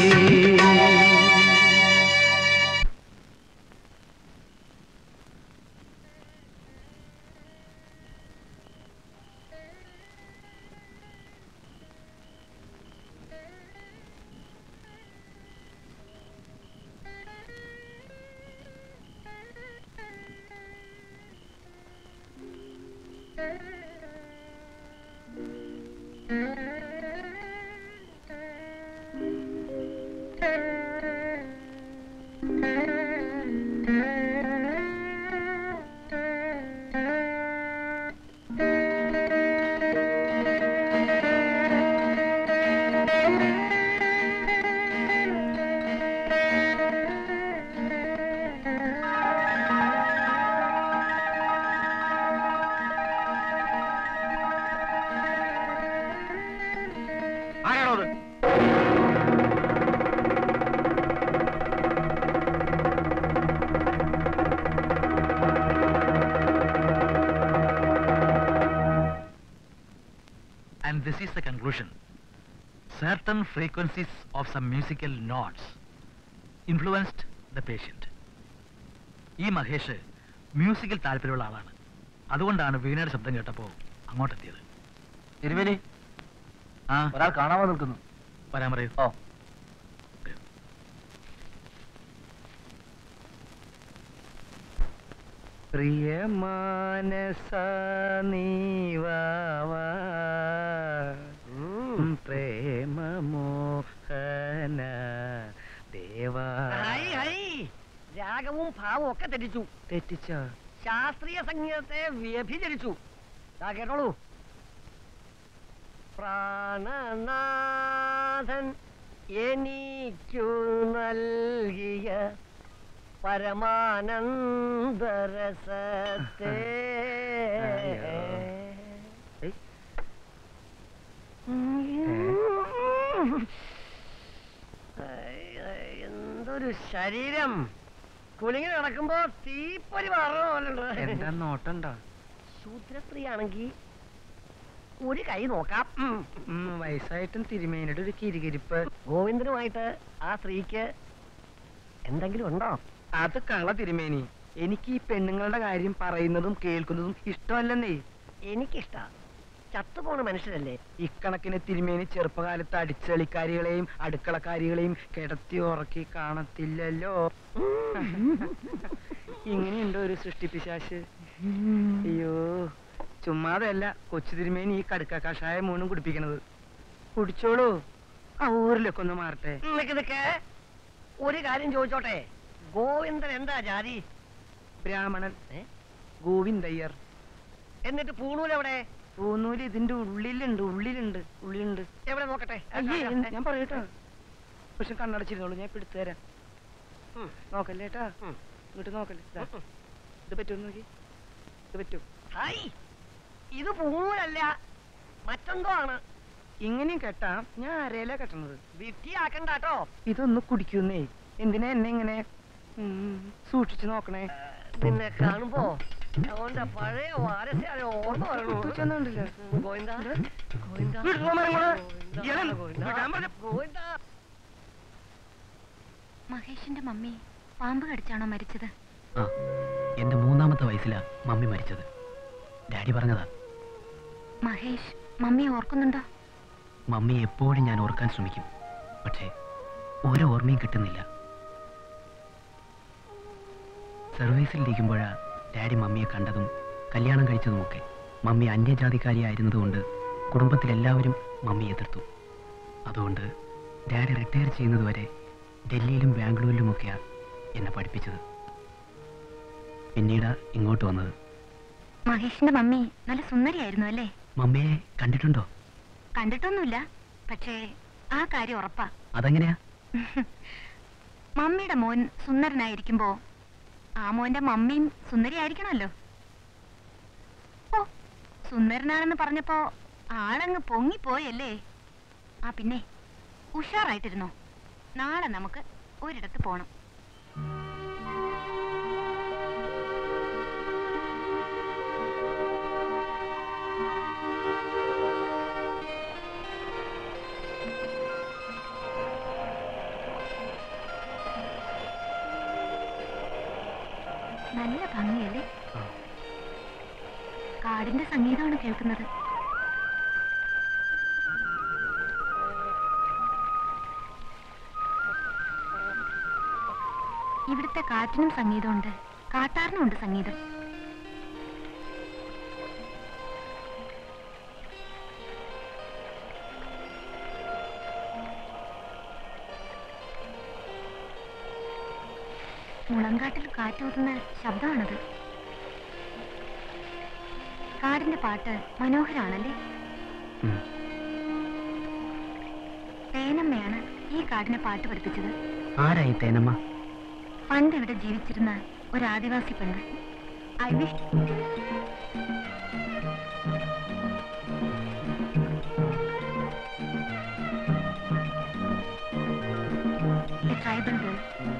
F: ആരാണോ അത്
C: And this is the conclusion. Certain frequencies of some musical notes influenced the patient. ഈ മഹേഷ്
B: മ്യൂസിക്കിൽ താല്പര്യമുള്ള ആളാണ് അതുകൊണ്ടാണ് വീണയുടെ ശബ്ദം കേട്ടപ്പോ അങ്ങോട്ടെത്തിയത്
C: തിരുമേനി
B: ആ
C: ഒരാൾ കാണാൻ നിൽക്കുന്നു
B: വരാൻ പറയൂ
C: ഓ പ്രിയ മാനസ നീവാവാ പ്രേമ മോഹന ദേവാ
G: ഹൈ ഹൈ രാഗവും ഭാവവും ഒക്കെ തെറ്റിച്ചു
C: തെറ്റിച്ചോ
G: ശാസ്ത്രീയ സംഗീതത്തെ വ്യഭിചരിച്ചു ദാ കേട്ടോളൂ പ്രാണനാഥൻ എനിക്കു നൽകിയ പരമാനന്ദരസത്തെ
C: ഏയ്.
G: ഐ, ഐ, എന്തൊരു ശരീരം കുലുങ്ങി നടക്കുമ്പോ തീപ്പൊരി പറഞ്ഞ
C: എന്താ നോട്ടണ്ടോ
G: ശൂദ്രസ്ത്രീ ആണെങ്കി ഒരു കൈ നോക്കാം ഉം.
C: ഉം, വയസ്സായിട്ടും തിരുമേനിയുടെ ഒരു കിരികിരിപ്പ്
G: ഗോവിന്ദനുമായിട്ട് ആ സ്ത്രീക്ക് എന്തെങ്കിലും ഉണ്ടോ
C: അത് കള തിരുമേനി എനിക്ക് ഈ പെണ്ണുങ്ങളുടെ കാര്യം പറയുന്നതും കേൾക്കുന്നതും ഇഷ്ടമല്ലെന്നേ
G: എനിക്കിഷ്ട ചത്തുപോണ മനുഷ്യരല്ലേ
C: ഇക്കണക്കിന് തിരുമേനി ചെറുപ്പകാലത്ത് അടിച്ചളിക്കാരികളെയും അടുക്കളക്കാരികളെയും കിടത്തി ഉറക്കി കാണത്തില്ലല്ലോ ഇങ്ങനെയുണ്ടോ ഒരു സൃഷ്ടിപ്പിശാശ് അയ്യോ ചുമ്മാതല്ല കൊച്ചു തിരുമേനി ഈ കടുക്ക കഷായ മൂന്നും കുടിപ്പിക്കണത് കുടിച്ചോളൂ ആ ഊരിലൊക്കെ ഒന്ന് മാറട്ടെ
G: നിക്ക് നിക്ക് ഒരു കാര്യം ചോദിച്ചോട്ടെ ഗോവിന്ദൻ എന്താ ജാതി
C: ബ്രാഹ്മണൻ
G: ഏ?
C: ഗോവിന്ദയ്യർ
G: എന്നിട്ട് പൂണൂലെവിടെ
C: പൂന്നൂല് ഇതിന്റെ ഉള്ളിലുണ്ട് ഉള്ളിലുണ്ട് ഉള്ളിലുണ്ട്
G: എവിടെ നോക്കട്ടെ
C: അയ്യേ, എന്ത് ഞാൻ പറയട്ടോ പക്ഷെ കണ്ണടച്ചിരുന്നോളൂ ഞാൻ ഇപ്പൊ എടുത്തു തരാം
G: ഉം.
C: നോക്കല്ലേ ഏട്ടാ
G: ഉം.
C: ഇങ്ങോട്ട് നോക്കല്ലേ ദാ,
G: ഉം.
C: ഇത് പറ്റുമോ നോക്കി ഇത് പറ്റും
G: ഹായ് ഇത് പൂണൂലല്ല മറ്റെന്തോ ആണ്
C: ഇങ്ങനെയും കെട്ടാം ഞാൻ അരയില കെട്ടണത്
G: വിട്ടിയാക്കണ്ടാട്ടോ
C: ഇതൊന്ന് കുടിക്കുന്നേ എന്തിനാ എന്നെ ഇങ്ങനെ ഉം, സൂക്ഷിച്ചു നോക്കണേ
G: നിന്നെ കാണുമ്പോ അവന്റെ പഴയ വാരസ്യാല ഓർമ്മ വരണു
C: ചെന്നുണ്ടില്ല
G: ഗോവിന്ദ ഗോവിന്ദ
C: വിടണോ മരങ്ങളെ?
G: ഗോവിന്ദ,
C: ഇയാളെ
G: ഗോവിന്ദ,
C: വിടാൻ പറഞ്ഞ-
G: ഗോവിന്ദ
D: മഹേഷിന്റെ മമ്മി പാമ്പ് കടിച്ചാണോ മരിച്ചത്
A: ആ എന്റെ മൂന്നാമത്തെ വയസ്സിലാ മമ്മി മരിച്ചത് ഡാഡി പറഞ്ഞതാ
D: മഹേഷ് മമ്മി ഓർക്കുന്നുണ്ടോ
A: മമ്മി എപ്പോഴും ഞാൻ ഓർക്കാൻ ശ്രമിക്കും പക്ഷേ ഒരു ഓർമ്മയും കിട്ടുന്നില്ല സർവീസിലിരിക്കുമ്പോഴാ ഡാഡി മമ്മിയെ കണ്ടതും കല്യാണം കഴിച്ചതുമൊക്കെ മമ്മി അന്യജാതിക്കാരിയായിരുന്നതുകൊണ്ട് കുടുംബത്തിലെല്ലാവരും മമ്മി എതിർത്തു അതുകൊണ്ട് ഡാഡി റിട്ടയർ ചെയ്യുന്നതുവരെ ഡൽഹിയിലും ബാംഗ്ലൂരിലുമൊക്കെയാ എന്നെ പഠിപ്പിച്ചത് പിന്നീട് ഇങ്ങോട്ട് വന്നത്
D: മഹേഷിന്റെ മമ്മി നല്ല സുന്ദരിയായിരുന്നു അല്ലേ
A: മമ്മിയെ കണ്ടിട്ടുണ്ടോ
D: കണ്ടിട്ടൊന്നുമില്ല പക്ഷേ ആ കാര്യം ഉറപ്പാ
A: അതെങ്ങനെയാ
D: മമ്മിയുടെ മോൻ സുന്ദരനായിരിക്കുമ്പോ ആ മോന്റെ മമ്മിയും സുന്ദരിയായിരിക്കണമല്ലോ ഓ സുന്ദരനാണെന്ന് പറഞ്ഞപ്പോ ആളങ്ങ് പൊങ്ങിപ്പോയല്ലേ ആ പിന്നെ ഉഷാറായിട്ടിരുന്നോ നാളെ നമുക്ക് ഒരിടത്ത് പോണം നല്ല ഭംഗിയല്ലേ കാടിന്റെ സംഗീതമാണ് കേൾക്കുന്നത് ഇവിടുത്തെ കാറ്റിനും സംഗീതമുണ്ട് കാട്ടാറിനും ഉണ്ട് സംഗീതം മുളങ്കാട്ടിൽ കാറ്റൂതുന്ന ശബ്ദമാണത് കാടിന്റെ പാട്ട് മനോഹരാണല്ലേ
A: ഉം.
D: തേനമ്മയാണ് ഈ കാടിനെ പാട്ട് പഠിപ്പിച്ചത്
A: ആരായി തേനമ്മ
D: പണ്ട് ഇവിടെ ജീവിച്ചിരുന്ന ഒരു ആദിവാസി പെണ്ണ് ഐ വിഷ് ട്രൈബൽ ഗേൾ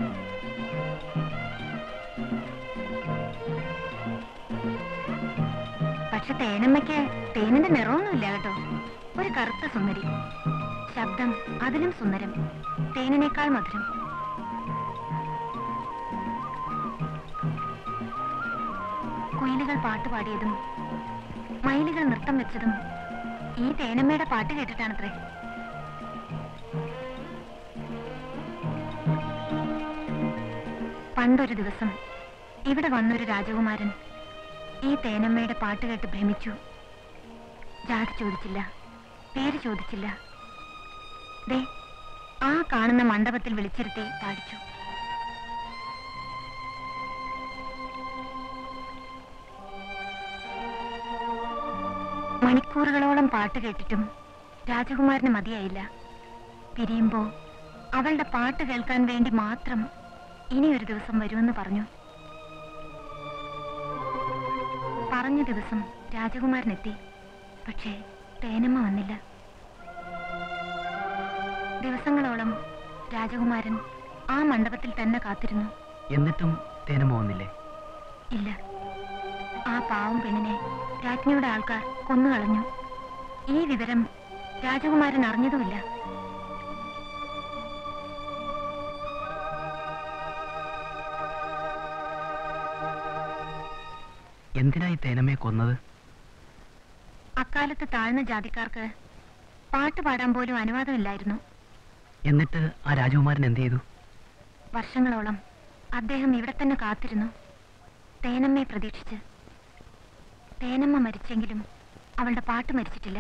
D: പക്ഷെ തേനമ്മയ്ക്ക് തേനിന്റെ നിറമൊന്നുമില്ല കേട്ടോ ഒരു കറുത്ത സുന്ദരി ശബ്ദം അതിലും സുന്ദരം തേനിനേക്കാൾ മധുരം
I: കുയിലുകൾ പാട്ട് പാടിയതും മയിലുകൾ നൃത്തം വെച്ചതും ഈ തേനമ്മയുടെ പാട്ട് കേട്ടിട്ടാണത്രേ പണ്ടൊരു ദിവസം ഇവിടെ വന്നൊരു രാജകുമാരൻ ഈ തേനമ്മയുടെ പാട്ട് കേട്ട് ഭ്രമിച്ചു ജാതി ചോദിച്ചില്ല പേര് ചോദിച്ചില്ല ദേ ആ കാണുന്ന മണ്ഡപത്തിൽ വിളിച്ചിരുത്തി പാടിച്ചു മണിക്കൂറുകളോളം പാട്ട് കേട്ടിട്ടും രാജകുമാരന് മതിയായില്ല പിരിയുമ്പോ അവളുടെ പാട്ട് കേൾക്കാൻ വേണ്ടി മാത്രം ഇനി ഒരു ദിവസം വരുമെന്ന് പറഞ്ഞു പറഞ്ഞ ദിവസം രാജകുമാരനെത്തി പക്ഷേ തേനമ്മ വന്നില്ല ദിവസങ്ങളോളം രാജകുമാരൻ ആ മണ്ഡപത്തിൽ തന്നെ കാത്തിരുന്നു
A: എന്നിട്ടും തേനമ്മ വന്നില്ലേ
I: ഇല്ല ആ പാവം പെണ്ണിനെ രാജ്ഞിയുടെ ആൾക്കാർ കൊന്നുകളഞ്ഞു ഈ വിവരം രാജകുമാരൻ അറിഞ്ഞതുമില്ല
A: എന്തിനായി തേനമ്മയെ കൊന്നത്
I: അക്കാലത്ത് താഴ്ന്ന ജാതിക്കാർക്ക് പാട്ട് പാടാൻ പോലും അനുവാദമില്ലായിരുന്നു
A: എന്നിട്ട് ആ രാജകുമാരൻ എന്ത് ചെയ്തു
I: വർഷങ്ങളോളം അദ്ദേഹം ഇവിടെ തന്നെ കാത്തിരുന്നു തേനമ്മയെ പ്രതീക്ഷിച്ച് തേനമ്മ മരിച്ചെങ്കിലും അവളുടെ പാട്ട് മരിച്ചിട്ടില്ല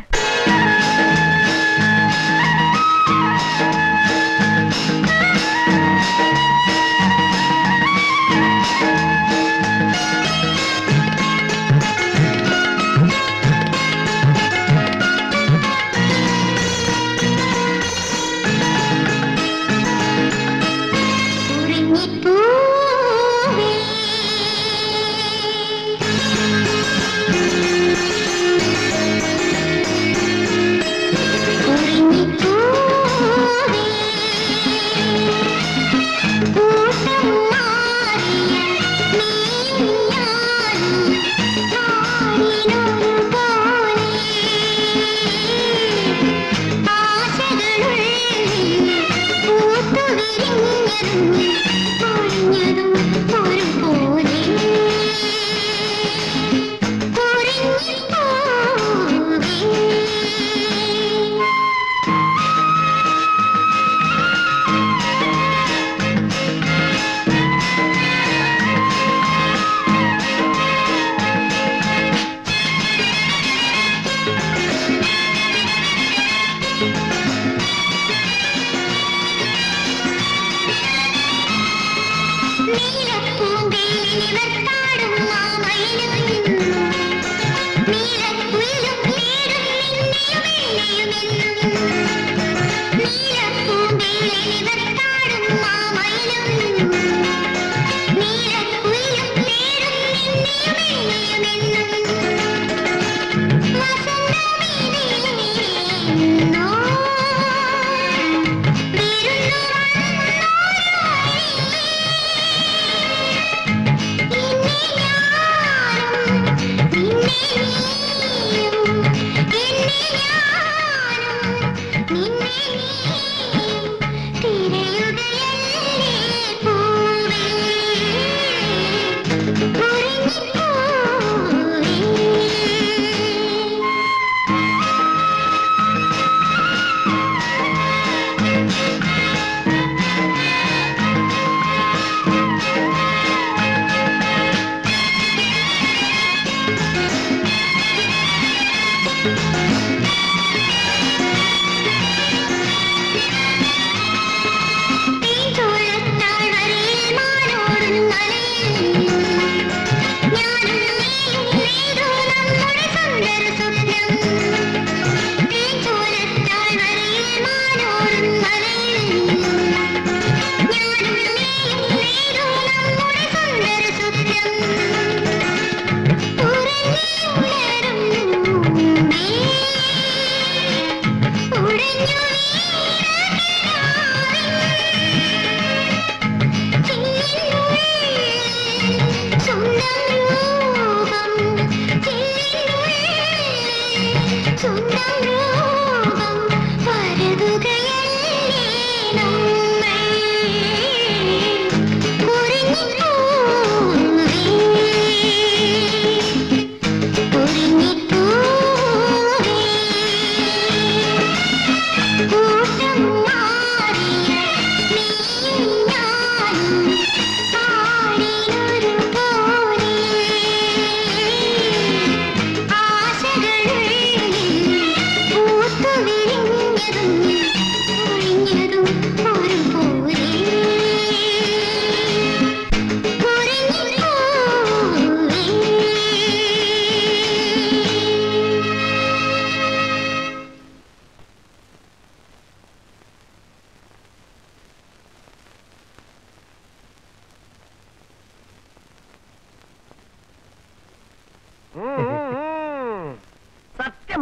J: നിന്നെ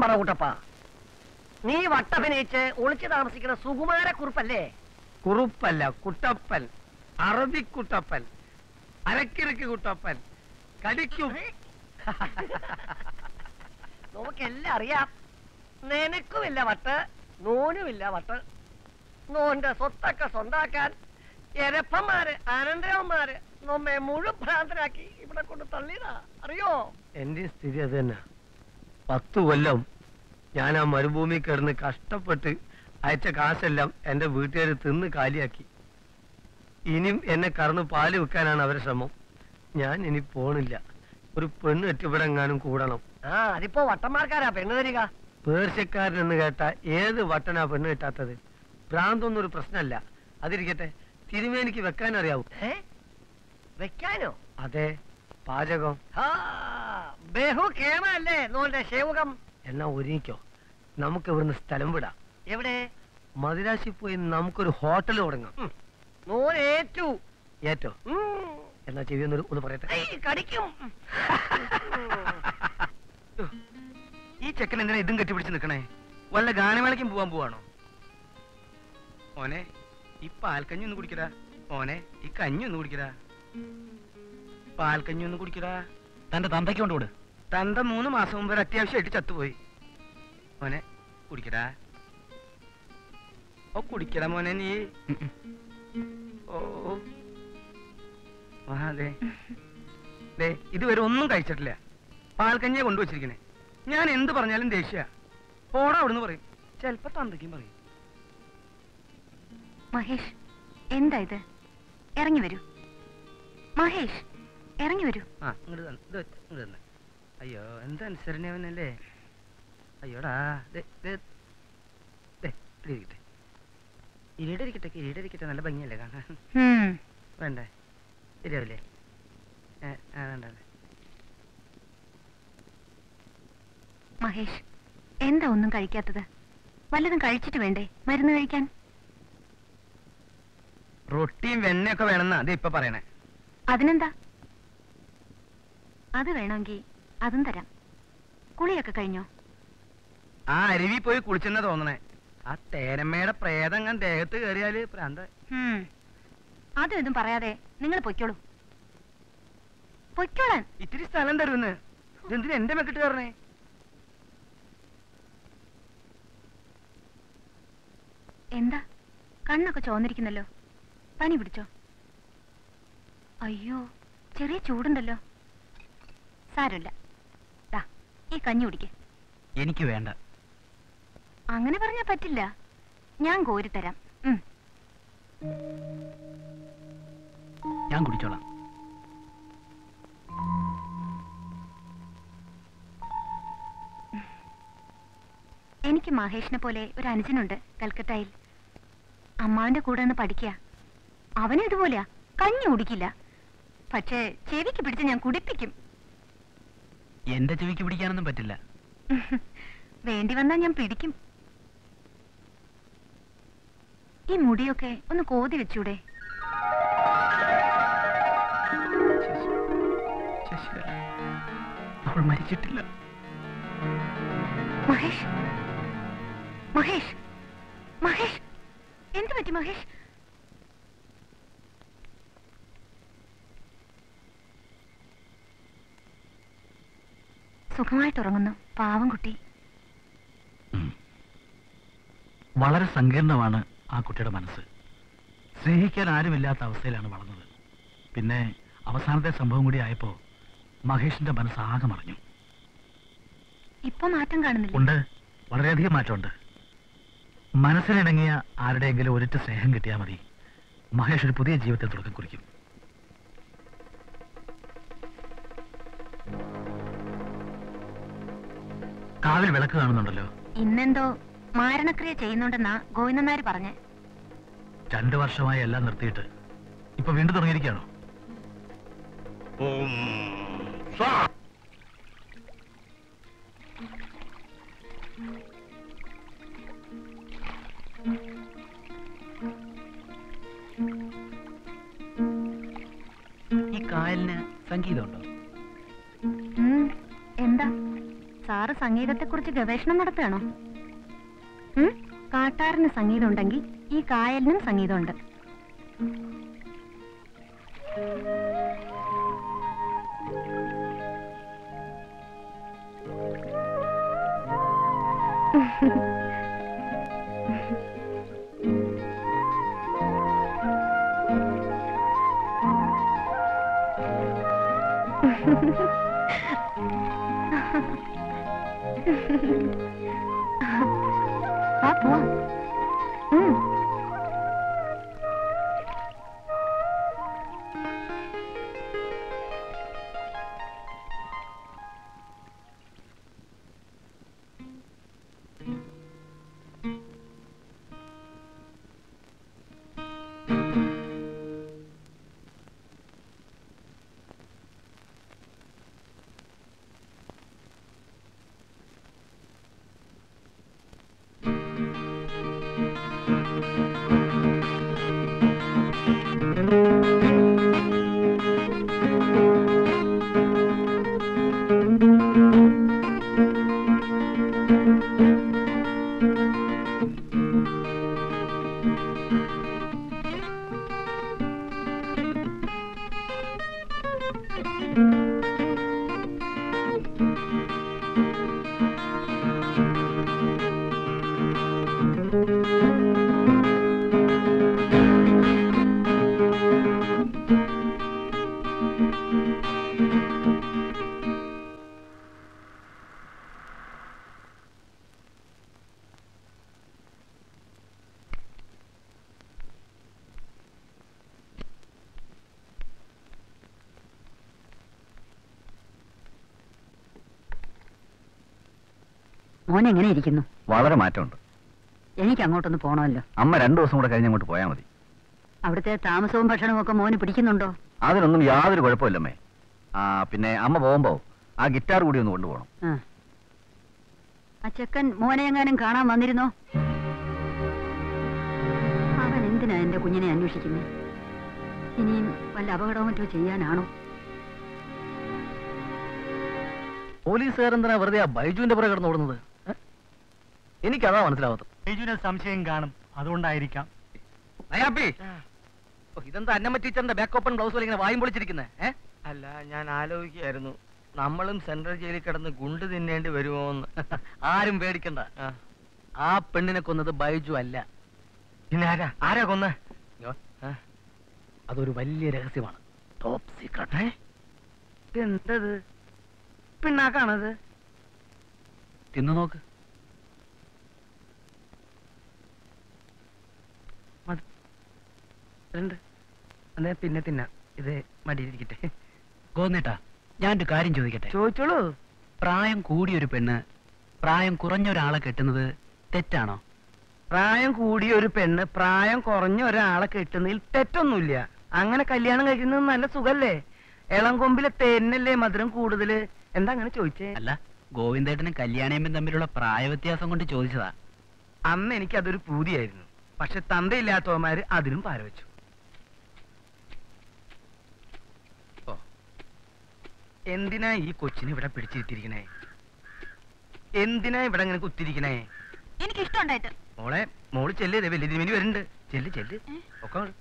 G: പറ കൂട്ടപ്പ നീ വട്ടഭിനയിച്ച് ഒളിച്ചു താമസിക്കുന്ന സുകുമാരക്കുറിപ്പല്ലേ
C: കുറുപ്പല്ല കുട്ടപ്പൻ അറബിക്കുട്ടപ്പൻ അരക്കിരക്ക് കുട്ടപ്പൻ കടിക്കും
G: നമുക്കെല്ലാം അറിയാം നിനക്കുമില്ല വട്ട് നോനുമില്ല വട്ട് നോന്റെ സ്വത്തൊക്കെ സ്വന്താക്കാൻ എരപ്പന്മാര് അനന്തരവന്മാര് നമ്മെ മുഴുവൻ ഭ്രാന്തരാക്കി ഇവിടെ കൊണ്ട് തള്ളിയതാ അറിയോ
C: എന്റെ സ്ഥിതി അത് തന്നെ പത്തു കൊല്ലം ഞാൻ ആ മരുഭൂമി കിടന്ന് കഷ്ടപ്പെട്ട് അയച്ച കാശെല്ലാം എന്റെ വീട്ടുകാർ തിന്ന് കാലിയാക്കി ഇനിയും എന്നെ കറന്ന് പാല് വെക്കാനാണ് അവരുടെ ശ്രമം ഞാൻ ഇനി പോണില്ല ഒരു പെണ്ണ് കെട്ടി ഇവിടെ എങ്ങാനും കൂടണം
G: ആ അതിപ്പോ വട്ടന്മാർക്കാരാ പെണ്ണ് തരിക
C: പേർച്ചക്കാരനെന്ന് കേട്ട ഏത് വട്ടനാ പെണ്ണ് കിട്ടാത്തത് ഭ്രാന്തൊന്നും ഒരു പ്രശ്നമല്ല അതിരിക്കട്ടെ തിരുമേനിക്ക് വെക്കാൻ അറിയാവൂ
G: ഏ വെക്കാനോ
C: അതെ പാചകം
G: ആ ബഹു കേമല്ലേ നോന്റെ ശേവകം
C: എന്നാ ഒരുങ്ങിക്കോ നമുക്ക് ഇവിടുന്ന് സ്ഥലം വിടാം
G: എവിടെ
C: മദിരാശി പോയി നമുക്കൊരു ഹോട്ടൽ തുടങ്ങാം
G: നോൻ ഏറ്റു
C: ഏറ്റോ
G: ഉം.
C: എന്നാ ചെവി ഒന്ന് ഒന്ന് പറയട്ടെ
G: ഐ, കടിക്കും
C: ഈ ചെക്കൻ എന്തിനാ ഇതും കെട്ടിപ്പിടിച്ച് നിൽക്കണേ വല്ല ഗാനമേളയ്ക്കും പോവാൻ പോവാണോ ഓനെ ഈ പാൽക്കഞ്ഞി ഒന്ന് കുടിക്കടാ ഓനെ ഈ കഞ്ഞി ഒന്ന് കുടിക്കടാ പാൽക്കഞ്ഞി ഒന്ന് കുടിക്കടാ
A: തന്റെ തന്തയ്ക്ക് കൊണ്ടുവിട്
C: തന്ത മൂന്ന് മാസം മുമ്പ് ഒരു അത്യാവശ്യമായിട്ട് ചത്തുപോയി മോനെ കുടിക്കടാ ഓ കുടിക്കടാ മോനെ നീ ഓ ആ അതെ ദേ ഇതുവരെ ഒന്നും കഴിച്ചിട്ടില്ല പാൽക്കഞ്ഞിയെ കൊണ്ടുവച്ചിരിക്കണേ ഞാൻ എന്ത് പറഞ്ഞാലും ദേഷ്യ പോടാ അവിടുന്ന് പറയും ചെലപ്പോ തന്തയ്ക്കും പറയും
I: മഹേഷ് എന്താ ഇത് ഇറങ്ങി വരൂ മഹേഷ് ഇറങ്ങി വരൂ
C: ആ ഇങ്ങോട്ട് തന്നെ ഇത് വെച്ച് ഇങ്ങോട്ട് തന്നെ അയ്യോ എന്താ അനുസരണവനല്ലേ അയ്യോടാ ദേ, ദേ, ദേ, ഇവിടെ ഇരിക്കട്ടെ ഇവിടെ ഇരിക്കട്ടെ ഇവിടെ ഇരിക്കട്ടെ നല്ല ഭംഗിയല്ലേ കാണാൻ
I: ഉം.
C: വേണ്ടേ ശരിയാവില്ലേ ഏ, ആ, വേണ്ട വേണ്ട.
I: മഹേഷ് എന്താ ഒന്നും കഴിക്കാത്തത് വല്ലതും കഴിച്ചിട്ട് വേണ്ടേ മരുന്ന് കഴിക്കാൻ
C: റൊട്ടിയും വെണ്ണയൊക്കെ വേണമെന്നാ അത് ഇപ്പൊ പറയണേ
I: അതിനെന്താ അത് വേണമെങ്കിൽ അതും തരാം കുളിയൊക്കെ കഴിഞ്ഞോ
C: ആ അരുവി പോയി കുളിച്ചെന്നാ തോന്നണേ ആ തേരമ്മയുടെ പ്രേതം ഞാൻ ദേഹത്ത് കയറിയാല് പ്രാന്ത
I: ഉം. അതും ഇതും പറയാതെ നിങ്ങൾ പൊയ്ക്കോളൂ പൊയ്ക്കോളാൻ
C: ഇത്തിരി സ്ഥലം തരുമെന്ന് ഇതെന്തിനാ എന്റെ മെക്കിട്ട് കയറണേ
I: എന്താ കണ്ണൊക്കെ ചോന്നിരിക്കുന്നല്ലോ പനി പിടിച്ചോ അയ്യോ ചെറിയ ചൂടുണ്ടല്ലോ സാരമില്ല ദാ ഈ കഞ്ഞി കുടിക്ക്
A: എനിക്ക് വേണ്ട
I: അങ്ങനെ പറഞ്ഞാ പറ്റില്ല ഞാൻ കോരിത്തരാം ഉം.
A: ഞാൻ കുടിച്ചോളാം
I: എനിക്ക് മഹേഷിനെ പോലെ ഒരു അനുജനുണ്ട് കൽക്കട്ടയിൽ അമ്മാവിന്റെ കൂടെ നിന്ന് പഠിക്കുക അവനും ഇതുപോലെയാ കഞ്ഞി കുടിക്കില്ല പക്ഷേ ചെവിക്ക് പിടിച്ച് ഞാൻ കുടിപ്പിക്കും
A: എന്റെ ചെവിക്ക് പിടിക്കാനൊന്നും പറ്റില്ല
I: വേണ്ടി വന്നാൽ ഞാൻ പിടിക്കും ഈ മുടിയൊക്കെ ഒന്ന് കോതി വെച്ചൂടെ
A: ശശികല അവൾ മരിച്ചിട്ടില്ല
I: മഹേഷ് മഹേഷ് മഹേഷ് എന്ത് പറ്റി മഹേഷ് സുഖമായിട്ട് ഉറങ്ങുന്നു പാവം കുട്ടി
A: വളരെ സങ്കീർണമാണ് ആ കുട്ടിയുടെ മനസ്സ് സ്നേഹിക്കാൻ ആരുമില്ലാത്ത അവസ്ഥയിലാണ് വളർന്നത് പിന്നെ അവസാനത്തെ സംഭവം കൂടി ആയപ്പോ മഹേഷിന്റെ മനസ്സ് ആകെ മറിഞ്ഞു
I: ഇപ്പൊ മാറ്റം കാണുന്നില്ല
A: ഉണ്ട് വളരെയധികം മാറ്റമുണ്ട് മനസ്സിനിണങ്ങിയ ആരുടെയെങ്കിലും ഒരിറ്റ സ്നേഹം കിട്ടിയാൽ മതി മഹേഷ് ഒരു പുതിയ ജീവിതത്തിൽ തുടക്കം കുറിക്കും കാവിൽ വിളക്ക് കാണുന്നുണ്ടല്ലോ
I: ഇന്നെന്തോ മാരണക്രിയ ചെയ്യുന്നുണ്ടെന്നാ ഗോവിന്ദനാര് പറഞ്ഞേ
A: രണ്ടു വർഷമായി എല്ലാം നിർത്തിയിട്ട് ഇപ്പൊ വീണ്ടും തുടങ്ങിയിരിക്കുകയാണോ ഈ കായലിന് സംഗീതമുണ്ടോ
I: ഉം, എന്താ സാറ് സാറ് സംഗീതത്തെക്കുറിച്ച് ഗവേഷണം നടത്തുകയാണോ ഉം? കാട്ടാറിന് സംഗീതം ഉണ്ടെങ്കിൽ ഈ കായലിനും സംഗീതമുണ്ട് വാ പോവാം ഉം.
D: മോൻ എങ്ങനെ ഇരിക്കുന്നു
F: വളരെ മാറ്റമുണ്ട്
D: എനിക്ക് അങ്ങോട്ടൊന്ന് പോണമല്ലോ
F: അമ്മ രണ്ടു ദിവസം കൂടെ കഴിഞ്ഞ് അങ്ങോട്ട് പോയാൽ മതി
D: അവിടുത്തെ താമസവും ഭക്ഷണവും ഒക്കെ മോന് പിടിക്കുന്നുണ്ടോ
F: അതിനൊന്നും യാതൊരു കുഴപ്പമില്ലമ്മേ ആ പിന്നെ അമ്മ പോകുമ്പോ ആ ഗിറ്റാർ കൂടി ഒന്ന് കൊണ്ടുപോകണം
D: ആ. ആ ചെക്കൻ മോനെ എങ്ങാനും കാണാൻ വന്നിരുന്നോ അവൻ എന്തിനാ എന്റെ കുഞ്ഞിനെ അന്വേഷിക്കുന്നത് ഇനിയും വല്ല അപകടവും മറ്റോ ചെയ്യാനാണോ
B: പോലീസുകാരെന്തിനാ വെറുതെ ആ ബൈജുവിന്റെ പുറകെ കിടന്ന് ഓടുന്നത് ഏ? എനിക്കതാ മനസ്സിലാവാത്തത്
C: ബൈജുവിന് സംശയം കാണും അതുകൊണ്ടായിരിക്കാം
B: നയാപ്പി ഓ, ഇതെന്താ അന്നമ്മ ടീച്ചറിന്റെ ബാക്ക് ഓപ്പൺ ബ്ലൗസ് പോലെ ഇങ്ങനെ വായും പൊളിച്ചിരിക്കുന്നത് ഏഹ്
C: അല്ല ഞാൻ ആലോചിക്കായിരുന്നു നമ്മളും സെൻട്രൽ ജയിലിൽ കിടന്ന് ഗുണ്ട് തിന്നേണ്ടി വരുമോ എന്ന്
B: ആരും പേടിക്കണ്ട ആ പെണ്ണിനെ കൊന്നത് ബൈജു അല്ല
C: പിന്നെ ആരാ ആരാ കൊന്ന
B: ഇങ്ങോ. അതൊരു വലിയ രഹസ്യമാണ് ടോപ്പ് സീക്രട്ട്
C: എന്തത് പിണ്ണാക്കാണത്
A: തിന്നു നോക്ക്
C: രണ്ട് അതെ പിന്നെ തിന്നാം ഇത് മടിയിരിക്കട്ടെ
A: ഗോന്നേട്ടാ ഞാനൊരു കാര്യം ചോദിക്കട്ടെ
C: ചോദിച്ചോളൂ
A: പ്രായം കൂടിയ ഒരു പെണ്ണ് പ്രായം കുറഞ്ഞ ഒരാളെ കെട്ടുന്നത് തെറ്റാണോ
C: പ്രായം കൂടിയ ഒരു പെണ്ണ് പ്രായം കുറഞ്ഞ ഒരാളെ കെട്ടുന്നതിൽ തെറ്റൊന്നുമില്ല അങ്ങനെ കല്യാണം കഴിക്കുന്നത് നല്ല സുഖല്ലേ ഇളം കൊമ്പിലെ തേനല്ലേ മധുരം കൂടുതല് എന്താ അങ്ങനെ ചോദിച്ചേ
A: അല്ല ഗോവിന്ദേട്ടനും കല്യാണിയമ്മയും തമ്മിലുള്ള പ്രായ വ്യത്യാസം കൊണ്ട് ചോദിച്ചതാ
C: അന്ന് എനിക്ക് അതൊരു പൂതിയായിരുന്നു പക്ഷെ തന്തയില്ലാത്തവന്മാര് അതിനും പാരവച്ചു ഓ എന്തിനാ ഈ കൊച്ചിനെ ഇവിടെ പിടിച്ചിരുത്തിരിക്കണേ എന്തിനാ ഇവിടെ ഇങ്ങനെ കുത്തിരിക്കണേ
I: എനിക്ക് ഇഷ്ടമുണ്ടായിട്ട്
C: മോളെ മോള് ചെല്ല് ദേ വലിയ തിരുമേനി വരുന്നുണ്ട് ചെല്ല് ചെല്ല് ഒക്കെ അങ്ങട്.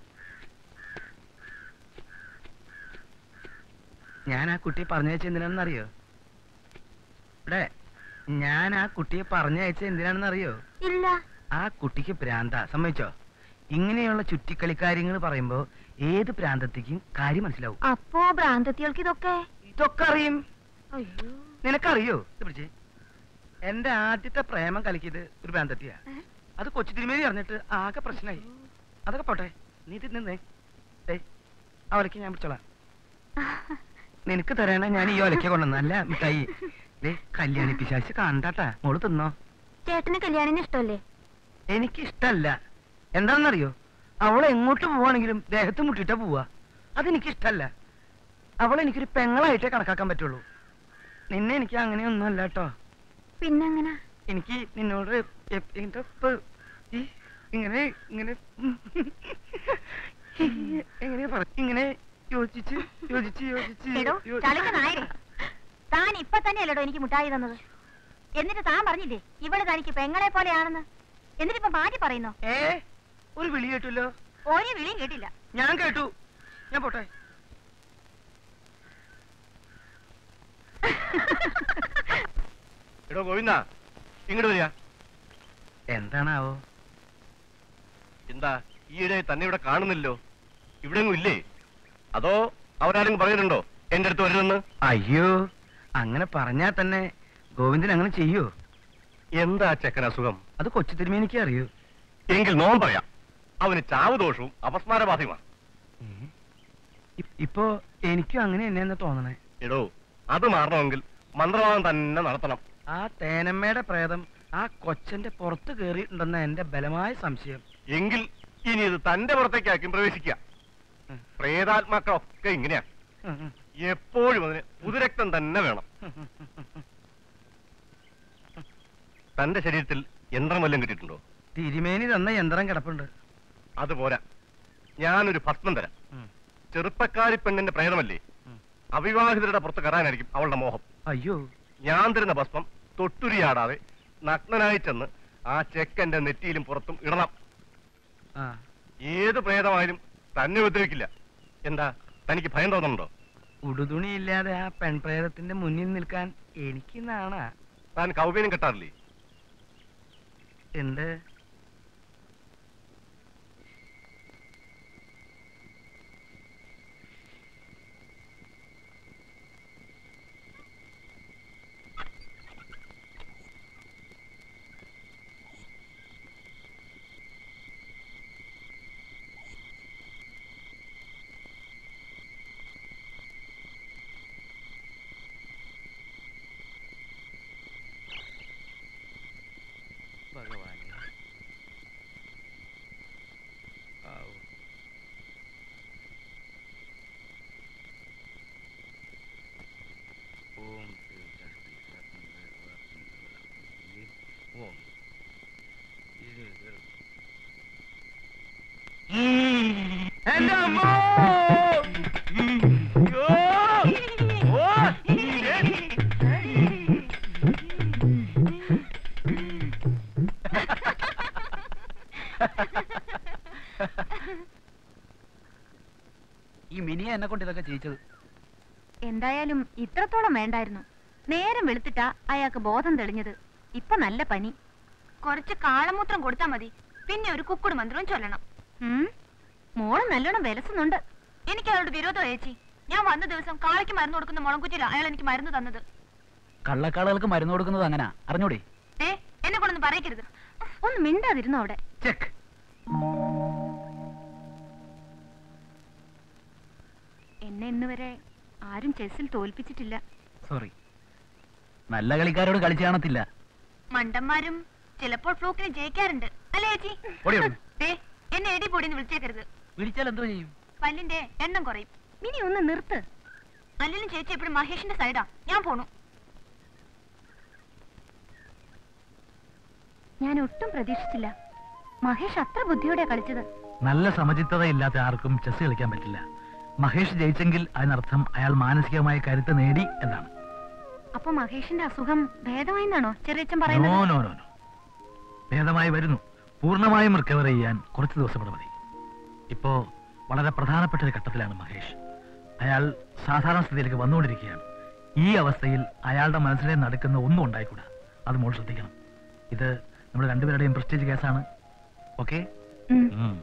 C: ഞാൻ ആ കുട്ടിയെ പറഞ്ഞയച്ച എന്തിനാണെന്ന് അറിയോ ഇവിടെ ഞാൻ ആ കുട്ടിയെ പറഞ്ഞയച്ച എന്തിനാണെന്ന് അറിയോ
I: ഇല്ല
C: ആ കുട്ടിക്ക് ഭ്രാന്ത സമ്മതിച്ചോ ഇങ്ങനെയുള്ള ചുറ്റിക്കളിക്കാര്യങ്ങൾ പറയുമ്പോ ഏത് ഭ്രാന്തത്തിക്കും കാര്യം മനസ്സിലാവും
I: അപ്പോ ഭ്രാന്തത്തികൾക്ക് ഇതൊക്കെ
C: ഇതൊക്കെ അറിയും
I: അയ്യോ
C: നിനക്കറിയോ ഇത് പിടിച്ചേ എന്റെ ആദ്യത്തെ പ്രേമം കലക്കിയത് ഒരു ഭ്രാന്തത്തിയാ അത് കൊച്ചു തിരുമേനി അറിഞ്ഞിട്ട് ആകെ പ്രശ്നമായി അതൊക്കെ പോട്ടെ നീ തിന്നേ ഏ ആ ഒലക്ക ഞാൻ പിടിച്ചോളാം നിനക്ക് തരാനാ ഞാൻ ഈ ഒലക്ക കൊണ്ടുവന്നല്ല മിഠായി ദേ കല്യാണി പിശാച്ച് കണ്ടാട്ടാ മോള് തിന്നോ
I: ചേട്ടന് കല്യാണിന് ഇഷ്ടമല്ലേ
C: എനിക്ക് ഇഷ്ടല്ല എന്താണെന്നറിയോ അവളെ എങ്ങോട്ട് പോവാണെങ്കിലും ദേഹത്ത് മുട്ടിട്ടാ പോവാ അതെനിക്ക് ഇഷ്ടല്ല അവളെ എനിക്കൊരു പെങ്ങളായിട്ടേ കണക്കാക്കാൻ പറ്റുള്ളൂ നിന്നെ എനിക്ക് അങ്ങനെയൊന്നും അല്ല കേട്ടോ
I: പിന്നെങ്ങനെ
C: എനിക്ക് നിന്നോട് എ- എന്റെ ഇപ്പൊ ഈ ഇങ്ങനെ ഇങ്ങനെ എങ്ങനെ പറ ഇങ്ങനെ യോജിച്ച് യോജിച്ച് യോജിച്ച്
I: എടോ
C: യോ-
I: ചളുക്ക നായരെ താൻ ഇപ്പൊ തന്നെയല്ലേടോ എനിക്ക് മുട്ടായി തന്നത് എന്നിട്ട് താൻ പറഞ്ഞില്ലേ ഇവള് തനിക്ക് പെങ്ങളെ പോലെയാണെന്ന് എന്നിട്ടിപ്പോ മാറ്റി പറയുന്നോ
C: ഏ ഒരു വിളി കേട്ടല്ലോ
I: ഒരു വിളിയും കേട്ടില്ല
C: ഞാൻ കേട്ടു ഞാൻ പോട്ടെ
F: എടോ ഗോവിന്ദ ഇങ്ങോട്ട് വരിക
C: എന്താണാവോ
F: എന്താ ഈയിടെ തന്നെ ഇവിടെ കാണുന്നില്ലല്ലോ ഇവിടെയൊന്നും ഇല്ലേ അതോ അവരാരെങ്കിലും പറഞ്ഞിട്ടുണ്ടോ എന്റെ അടുത്ത് വരണമെന്ന്
C: അയ്യോ അങ്ങനെ പറഞ്ഞാ തന്നെ ഗോവിന്ദൻ അങ്ങനെ ചെയ്യോ
F: എന്താ ചെക്കൻ അസുഖം
C: അത് കൊച്ചു തിരുമേനിക്ക് അറിയൂ
F: എങ്കിൽ നോൻ പറയാം അവന് ചാവ് ദോഷവും അപസ്മാരബാധയുമാണ്
C: ഇ- ഇപ്പോ എനിക്കും അങ്ങനെ തന്നെയെന്ന് തോന്നണേ
F: എടോ അത് മാറണമെങ്കിൽ മന്ത്രവാദം തന്നെ നടത്തണം
C: ആ തേനമ്മയുടെ പ്രേതം ആ കൊച്ചന്റെ പുറത്ത് കയറിയിട്ടുണ്ടെന്ന എന്റെ ബലമായ സംശയം
F: എങ്കിൽ ഇനി ഇത് തന്റെ പുറത്തേക്കാക്കും പ്രവേശിക്കുക പ്രേതാത്മാക്കളൊക്കെ ഇങ്ങനെയാ എപ്പോഴും അതിന് പുതുരക്തം തന്നെ വേണം തന്റെ ശരീരത്തിൽ യന്ത്രം വല്ലതും കിട്ടിയിട്ടുണ്ടോ
C: തിരുമേനി തന്ന യന്ത്രം കിടപ്പുണ്ട്
F: അതുപോരാ ഞാനൊരു ഭസ്മം തരാം
C: ഉം.
F: ചെറുപ്പക്കാരി പെണ്ണിന്റെ പ്രേതമല്ലേ
C: ഉം.
F: അവിവാഹിതരുടെ പുറത്ത് കയറാനായിരിക്കും അവളുടെ മോഹം
C: അയ്യോ
F: ഞാൻ തരുന്ന ഭസ്മം തൊട്ടുരിയാടാതെ നഗ്നനായി ചെന്ന് ആ ചെക്കന്റെ നെറ്റിയിലും പുറത്തും ഇടണം
C: ആ
F: ഏത് പ്രേതമായാലും തന്നെ ഉപദ്രവിക്കില്ല എന്താ തനിക്ക് ഭയം തോന്നുന്നുണ്ടോ
C: ഉടുതുണിയില്ലാതെ ആ പെൺപ്രേതത്തിന്റെ മുന്നിൽ നിൽക്കാൻ എനിക്ക് നാണാ
F: താൻ കൗപീനം കെട്ടാറില്ലേ
C: എന്ത് ഭഗവാനെ ആവൂ. ഓം ശ്രീ ശക്തി ഓം എന്റെ അമ്മോ
A: ഈ മിനിയെ എന്നെ കൊണ്ട് ഇതൊക്കെ ചെയ്യിച്ചത്
I: എന്തായാലും ഇത്രത്തോളം വേണ്ടായിരുന്നു നേരം വെളുത്തിട്ടാ അയാൾക്ക് ബോധം തെളിഞ്ഞത് ഇപ്പൊ നല്ല പനി കുറച്ച് കാളമൂത്രം കൊടുത്താ മതി പിന്നെ ഒരു കുക്കുട് മന്ത്രവും ചൊല്ലണം ഉം, മോള് നല്ലോണം വിലസുന്നുണ്ട് എനിക്ക് അയാളോട് വിരോധം ചേച്ചി ഞാൻ വന്ന ദിവസം കാളയ്ക്ക് മരുന്ന് കൊടുക്കുന്ന മുളംകുറ്റിയില അയാൾ എനിക്ക് മരുന്ന് തന്നത്
A: കള്ളക്കാളുകൾക്ക് മരുന്ന് കൊടുക്കുന്നത് അങ്ങനെ അറിഞ്ഞൂടെ
I: ഏ എന്നെ കൊണ്ടൊന്നും പറയരുത് ഒന്ന് മിണ്ടാതിരുന്നു അവിടെ
A: ചെക്ക്
I: എന്നെ ഇന്ന് വരെ ആരും ചെസ്സിൽ തോൽപ്പിച്ചിട്ടില്ല
A: സോറി നല്ല കളിക്കാരോട് കളിച്ചു കാണത്തില്ല
I: മണ്ടന്മാരും ചിലപ്പോൾ ഫ്ലൂക്കിന് ജയിക്കാറുണ്ട് അല്ലേ ചേച്ചി
A: ഓടി അവിടുന്ന്.
I: ദേ, എന്നെ എടി പൊടിന്ന് വിളിച്ചേക്കരുത്
A: വിളിച്ചാൽ എന്തോ ചെയ്യും
I: പല്ലിന്റെ എണ്ണം കുറയും മിനി ഒന്ന് നിർത്ത് അല്ലെങ്കിലും ചേച്ചി എപ്പോഴും മഹേഷിന്റെ സൈഡാ ഞാൻ പോണു ഞാൻ ഒട്ടും പ്രതീക്ഷിച്ചില്ല മഹേഷ് അത്ര ബുദ്ധിയോടെ കളിച്ചത്
J: നല്ല സമചിത്തതയില്ലാത്ത ആർക്കും ചെസ് കളിക്കാൻ പറ്റില്ല മഹേഷ് ജയിച്ചെങ്കിൽ അതിനർത്ഥം അയാൾ മാനസികമായ കരുത്ത് നേടി എന്നാണ്
I: അപ്പൊ മഹേഷിന്റെ അസുഖം ഭേദമായെന്നാണോ ചെറിയച്ഛൻ
J: നോ
I: പറയുന്നത്
J: നോ നോ നോ ഭേദമായി വരുന്നു പൂർണ്ണമായും റിക്കവർ ചെയ്യാൻ കുറച്ച് ദിവസം കൂടെ മതി ഇപ്പോ വളരെ പ്രധാനപ്പെട്ട ഒരു ഘട്ടത്തിലാണ് മഹേഷ് അയാൾ സാധാരണ സ്ഥിതിയിലേക്ക് വന്നുകൊണ്ടിരിക്കുകയാണ് ഈ അവസ്ഥയിൽ അയാളുടെ മനസ്സിനെ നടക്കുന്ന ഒന്നും ഉണ്ടായിക്കൂടാ അത് മോൾ ശ്രദ്ധിക്കണം ഇത് നമ്മുടെ രണ്ടുപേരുടെയും പ്രസ്റ്റേജ് കേസാണ് ഓക്കെ
I: ഉം.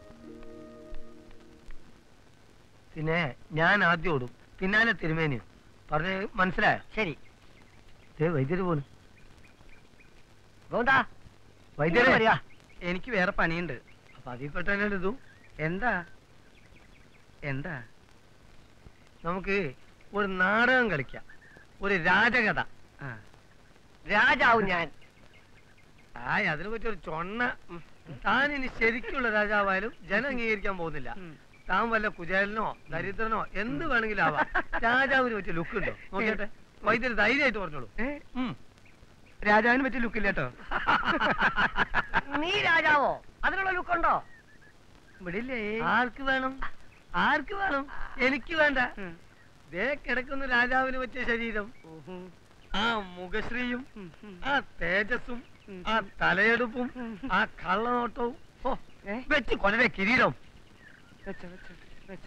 G: പിന്നെ ഞാൻ ആദ്യം ഓടും പിന്നാലെ തിരുമേനിയും പറഞ്ഞ് മനസ്സിലായോ ശരി ദേ വൈദ്യര് പോലും ഗോന്താ വൈദ്യര് വരിക
C: എനിക്ക് വേറെ പണിയുണ്ട്
G: അപ്പൊ അതിൽ പെട്ടല്ലേ ഇതും
C: എന്താ എന്താ
G: നമുക്ക് ഒരു നാടകം കളിക്കാം ഒരു രാജകഥ
C: ആ
G: രാജാവും ഞാൻ ആയ് അതിനെ പറ്റി ഒരു ചൊണ്ണ ഉം. താൻ ഇനി ശരിക്കുള്ള രാജാവായാലും ജനം അംഗീകരിക്കാൻ പോകുന്നില്ല താൻ വല്ല കുചേലനോ ദരിദ്രനോ എന്ത് വേണമെങ്കിലും ആവാം രാജാവിന് പറ്റിയ ലുക്ക് ഉണ്ടോ നോക്കിയട്ടെ വൈദ്യര് ധൈര്യമായിട്ട് പറഞ്ഞോളൂ
C: ഏ? രാജാവിന് പറ്റിയ ലുക്കില്ല കേട്ടോ
G: നീ രാജാവോ അതിനുള്ള ലുക്ക് ഉണ്ടോ
C: ഇവിടില്ലേ
G: ആർക്ക് വേണം ആർക്ക് വേണം എനിക്ക് വേണ്ട ദേ കിടക്കുന്ന രാജാവിന് പറ്റിയ ശരീരം ആ മുഖശ്രീയും ആ തേജസ്സും ആ തലയെടുപ്പും ആ കള്ളനോട്ടവും ഓ വെച്ച് കൊലരെ കിരീടം വെച്ച വെച്ച വെച്ച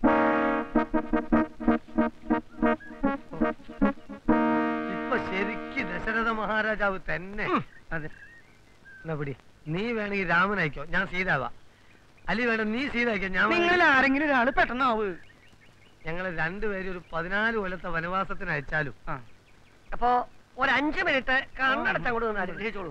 G: ഇപ്പൊ ശരിക്ക് ദശരഥ മഹാരാജാവ് തന്നെ അതെ എന്നാ പിടി നീ വേണമെങ്കിൽ രാമനായിക്കോ ഞാൻ സീതാവാ അലി വേണം നീ സീതായിക്കോ ഞാൻ
C: നിങ്ങൾ ആരെങ്കിലും ഒരാള് പെട്ടെന്നാവ്
G: ഞങ്ങൾ രണ്ടുപേരും ഒരു പതിനാല് കൊല്ലത്തെ വനവാസത്തിന് അയച്ചാലും
B: അപ്പോ ഒരു അഞ്ചു മിനിറ്റ് കണ്ണടച്ച് അങ്ങോട്ട് നിന്ന് അനുഗ്രഹിച്ചോളൂ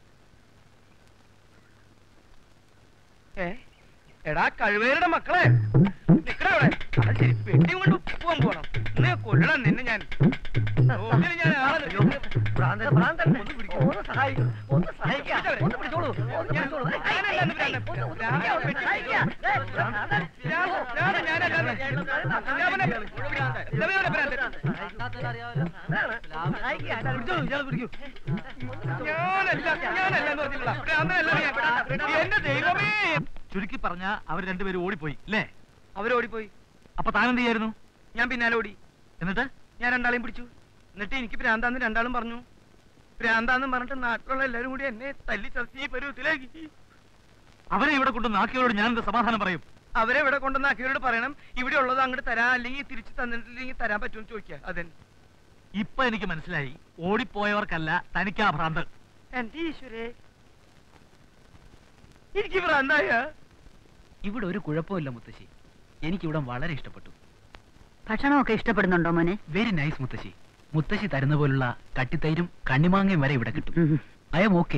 C: ഏ എടാ കഴിവേരുടെ മക്കളെ നിക്കടാ അവിടെ അത് ശരി പെട്ടി കൊണ്ട് പോകാൻ പോകണം നീ കൊല്ലണം നിന്നെ ഞാൻ റോഡിൽ ഞാൻ ആളെ നിർത്തി.
G: ഭ്രാന്തൻ, ഭ്രാന്തൻ. ഒന്ന് സഹായിക്കൂ, ഒന്ന് സഹായിക്കാം. ഒന്ന് പിടിച്ചോളൂ, ഒന്ന് പിടിച്ചോളൂ. ഏയ്, ഏയ്, ഏയ്, ഏയ്, ഒന്ന് ഒന്ന് പിടിക്കാം. സഹായിക്കാം. ഏയ്, ഭ്രാന്തൻ.
C: രാമ- രാമ ഞാനല്ലാന്ന്. രാമനെ- രാമനെ ഭ്രാന്തൻ.
G: സഹായിക്കാം. അല്ലാതെ പിടിച്ചോളൂ, ഇയാള് പിടിക്കൂ.
C: ഞാനല്ല ഞാനല്ല എന്ന് പറഞ്ഞിട്ടുള്ള ഭ്രാന്തനല്ല ഞാൻ എന്റെ ദൈവമേ
J: ചുരുക്കി പറഞ്ഞ അവർ രണ്ടുപേരും ഓടിപ്പോയി അല്ലേ
C: അവരോടിപ്പോയി
J: അപ്പൊ താനെന്ത് ചെയ്യായിരുന്നു
C: ഞാൻ പിന്നാലെ ഓടി
J: എന്നിട്ട്
C: ഞാൻ രണ്ടാളെയും പിടിച്ചു എന്നിട്ട് എനിക്ക് ഭ്രാന്താന്ന് രണ്ടാളും പറഞ്ഞു ഭ്രാന്താന്ന് പറഞ്ഞിട്ട് നാട്ടിലുള്ള എല്ലാവരും കൂടി എന്നെ തല്ലി ചതച്ച് ഈ പരുവത്തിലാക്കി
J: അവരെ ഇവിടെ കൊണ്ട് നാക്കിയവരോട് ഞാൻ എന്ത് സമാധാനം പറയും
C: അവരെ ഇവിടെ കൊണ്ടുവന്നാക്കിയവരോട് പറയണം ഇവിടെ ഉള്ളത് അങ്ങോട്ട് തരാം അല്ലെങ്കിൽ തിരിച്ചു തന്നിട്ടില്ലെങ്കിൽ തരാൻ പറ്റുമെന്ന് ചോദിക്കുക അതെ
J: ഇപ്പൊ എനിക്ക് മനസ്സിലായി ഓടിപ്പോയവർക്കല്ല തനിക്കാ ഭ്രാന്ത്
C: എന്റെ ഈശ്വരേ എനിക്ക് ഭ്രാന്തായ
A: ഇവിടെ ഒരു കുഴപ്പമില്ല മുത്തശ്ശി എനിക്കിവിടെ വളരെ ഇഷ്ടപ്പെട്ടു
D: ഭക്ഷണമൊക്കെ ഇഷ്ടപ്പെടുന്നുണ്ടോ മോനെ
A: വെരി നൈസ് മുത്തശ്ശി മുത്തശ്ശി തരുന്ന പോലുള്ള കട്ടിത്തൈരും കണ്ണിമാങ്ങയും വരെ ഇവിടെ കിട്ടും
D: ഉം.
A: ഐ എം ഓക്കെ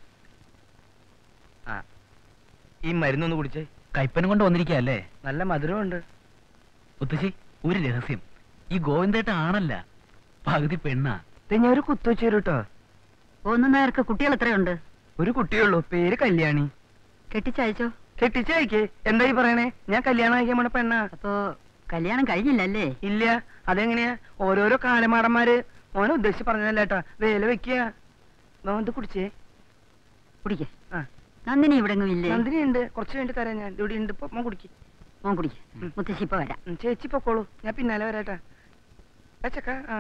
C: ഈ മരുന്നൊന്ന് കുടിച്ചേ
A: കയ്പനം കൊണ്ട് വന്നിരിക്കല്ലേ
C: നല്ല മധുരമുണ്ട്
A: മുത്തശ്ശി ഒരു രഹസ്യം ഈ ഗോവിന്ദേട്ട ആണല്ല പകുതി പെണ്ണാ
C: ഞാൻ ഒരു കുത്തുവെച്ചു കേട്ടോ
D: ഒന്ന് നേർക്ക് കുട്ടികൾ എത്രയുണ്ട്
C: ഒരു കുട്ടിയുള്ളൂ പേര് കല്യാണി
D: കെട്ടിച്ചയച്ചോ
C: കെട്ടിച്ചയക്കേ എന്തായി പറയണേ ഞാൻ കല്യാണം കഴിക്കാൻ പോണ പെണ്ണാ
D: അപ്പോ കല്യാണം കഴിഞ്ഞില്ലല്ലേ
C: ഇല്ല അതെങ്ങനെയാ ഓരോരോ കാലമാടന്മാര് മോനെ ഉദ്ദേശിച്ച് പറഞ്ഞതല്ല ഏട്ടാ വേല വെക്കുക മോന്ത് കുടിച്ചേ
D: കുടിക്കേ
C: ആ
D: നന്ദിനി ഇവിടെങ്ങും ഇല്ലേ
C: നന്ദിനി ഉണ്ട് കുറച്ച് വേണ്ടി തരാം ഞാൻ ഇവിടെ ഉണ്ട് ഇപ്പൊ മോൻ കുടിക്ക്
D: മോൻ കുടിക്കേ
C: ഉം.
D: മുത്തശ്ശി ഇപ്പൊ വരാം
C: ഉം, ചേച്ചി പൊക്കോളൂ ഞാൻ പിന്നാലെ വരാട്ടാ ആ ചക്ക ആ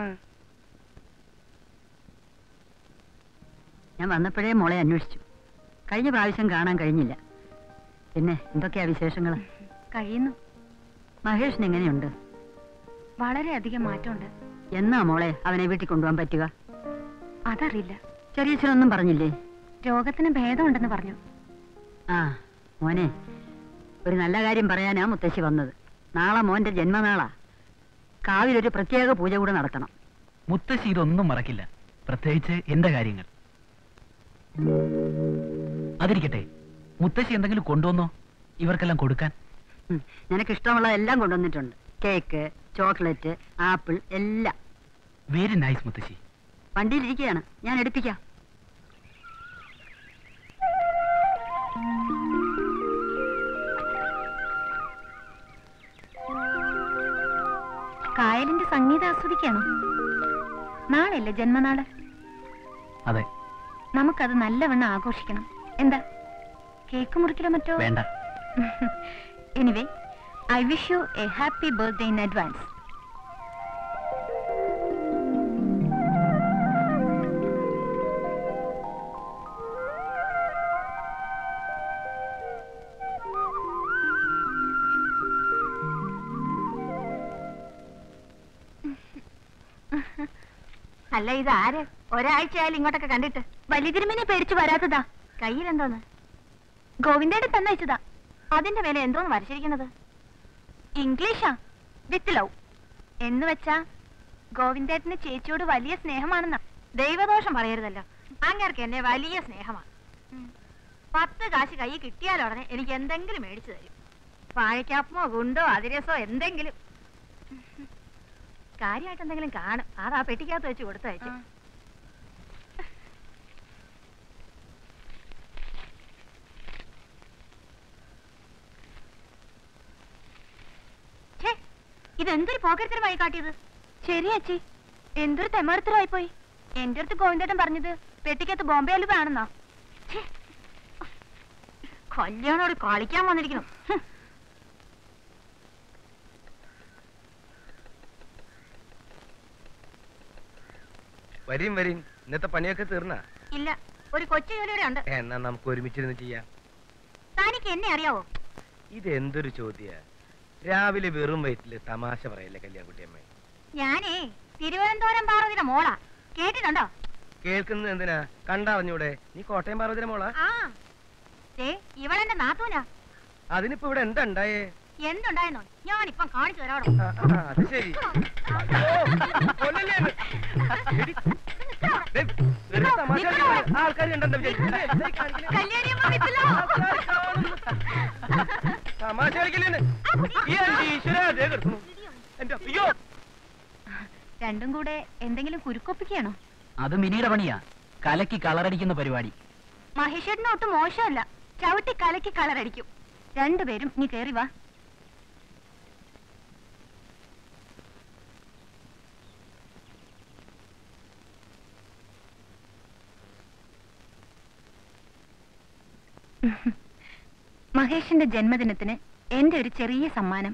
D: ഞാൻ വന്നപ്പോഴേ മോളെ അന്വേഷിച്ചു കഴിഞ്ഞ പ്രാവശ്യം കാണാൻ കഴിഞ്ഞില്ല പിന്നെ എന്തൊക്കെയാ വിശേഷങ്ങൾ
I: കഴിയുന്നു
D: മഹേഷിന് എങ്ങനെയുണ്ട്
I: വളരെയധികം മാറ്റമുണ്ട്
D: എന്നാ മോളെ അവനെ വീട്ടിൽ കൊണ്ടുപോകാൻ പറ്റുക
I: അതറിയില്ല
D: ചെറിയച്ഛനൊന്നും പറഞ്ഞില്ലേ
I: രോഗത്തിന് ഭേദമുണ്ടെന്ന് പറഞ്ഞു
D: ആ മോനെ ഒരു നല്ല കാര്യം പറയാനാ മുത്തശ്ശി വന്നത് നാളെ മോന്റെ ജന്മനാളാ കാവിലൊരു പ്രത്യേക പൂജ കൂടെ നടത്തണം
A: മുത്തശ്ശി ഇതൊന്നും മറക്കില്ല പ്രത്യേകിച്ച് എന്റെ കാര്യങ്ങൾ അതിരിക്കട്ടെ മുത്തശ്ശി എന്തെങ്കിലും കൊണ്ടുവന്നോ ഇവർക്കെല്ലാം കൊടുക്കാൻ
D: ഉം. നിനക്ക് ഇഷ്ടമുള്ള എല്ലാം കൊണ്ടുവന്നിട്ടുണ്ട് കേക്ക് ചോക്ലേറ്റ് ആപ്പിൾ എല്ലാം
A: വെരി നൈസ് മുത്തശ്ശി
D: വണ്ടിയിലിരിക്കുകയാണ് ഞാൻ എടുപ്പിക്കാം
I: കായലിന്റെ സംഗീതം ആസ്വദിക്കാണോ നാളെയല്ലേ ജന്മനാള്
A: അതെ
I: നമുക്കത് നല്ലവണ്ണം ആഘോഷിക്കണം എന്താ കേക്ക് മുറിക്കലോ മറ്റോ
A: വേണ്ട
I: anyway I wish you a happy birthday in advance അല്ല ഇത് ആര് ഒരാഴ്ചയായാലും ഇങ്ങോട്ടൊക്കെ കണ്ടിട്ട് വലിയ തിരുമേനെ പേടിച്ചു വരാത്തതാ കയ്യിൽ എന്തോന്ന് ഗോവിന്ദയുടെ തന്നയച്ചതാ അതിന്റെ മേലെ എന്തോന്ന് വരച്ചിരിക്കുന്നത് ഇംഗ്ലീഷാ വിത്ത് ലവ് എന്ന് വെച്ചാ ഗോവിന്ദേട്ടന് ചേച്ചിയോട് വലിയ സ്നേഹമാണെന്നാ ദൈവദോഷം പറയരുതല്ലോ അങ്ങേർക്ക് എന്നെ വലിയ സ്നേഹമാണ് പത്ത് കാശ് കൈ കിട്ടിയാലുടനെ എനിക്ക് എന്തെങ്കിലും മേടിച്ചു തരും വാഴക്കാപ്പമോ ഗുണ്ടോ അതിരസോ എന്തെങ്കിലും കാര്യമായിട്ട് എന്തെങ്കിലും കാണും അതാ പെട്ടിക്കകത്ത് വെച്ച് കൊടുത്തയച്ചു ഛേ, ഇതെന്തൊരു പോക്കരത്തരമായി കാട്ടിയത് ശരി അച്ചി എന്തൊരു തെമ്മരത്തരമായി പോയി എന്റെ അടുത്ത് ഗോവിന്ദേട്ടൻ പറഞ്ഞത് പെട്ടിക്കകത്ത് ബോംബെ അലുവ ആണെന്നാ ഛേ, കല്യാണോട് കളിക്കാൻ വന്നിരിക്കുന്നു ഹും.
C: വരീം വരീം ഇന്നത്തെ പണിയൊക്കെ തീർന്നാ
I: ഇല്ല ഒരു കൊച്ചു ജോലിയുടെ ഉണ്ട്
C: എന്നാ നമുക്ക് ഒരുമിച്ചിരുന്ന് ചെയ്യാം
I: താനിക്ക് എന്നെ അറിയാവോ
C: ഇത് എന്തൊരു ചോദ്യ രാവിലെ വെറും വയറ്റില് തമാശ പറയല്ലേ കല്യാൺകുട്ടിയമ്മ
I: ഞാനേ തിരുവനന്തപുരം പാർവതിയുടെ മോളാ കേട്ടിട്ടുണ്ടോ
C: കേൾക്കുന്നത് എന്തിനാ കണ്ടറിഞ്ഞൂടെ നീ കോട്ടയം പാർവതിയുടെ മോളാ
I: ആ ദേ ഇവളെന്റെ നാത്തൂനാ
C: അതിനിപ്പോ ഇവിടെ എന്താ ഉണ്ടായേ
I: എന്തുണ്ടായെന്നോ ഞാനിപ്പം കാണിച്ചു തരാടോ
C: ആ, ആ, അത് ശരി കൊല്ലല്ലേ ഇത്? എടി, ദേ, വെറുതെ തമാശ കളിക്കല്ലേ? ആൾക്കാര് കണ്ടെന്താ വിചാരിക്കും? ദേ, ദേ കാണിക്കണേ.
I: കല്യാണിയമ്മ വിത്തല്ലോ.
C: ആൾക്കാര് കാണുന്നു. തമാശ കളിക്കല്ലേ ഈ അഞ്ച് ഈശ്വരാ, ദേ കിടക്കുന്നു. എന്റെ അയ്യോ
I: രണ്ടും കൂടെ എന്തെങ്കിലും കുരുക്കൊപ്പിക്കുകയാണോ
A: അത് മിനിയുടെ പണിയാ കലക്കി കളറടിക്കുന്ന പരിപാടി
I: മഹേഷേട്ടന് ഒട്ടും മോശമല്ല ചവിട്ടി കലക്കി കളറടിക്കും രണ്ടുപേരും നീ കേറി വാ മഹേഷിന്റെ ജന്മദിനത്തിന് എന്റെ ഒരു ചെറിയ സമ്മാനം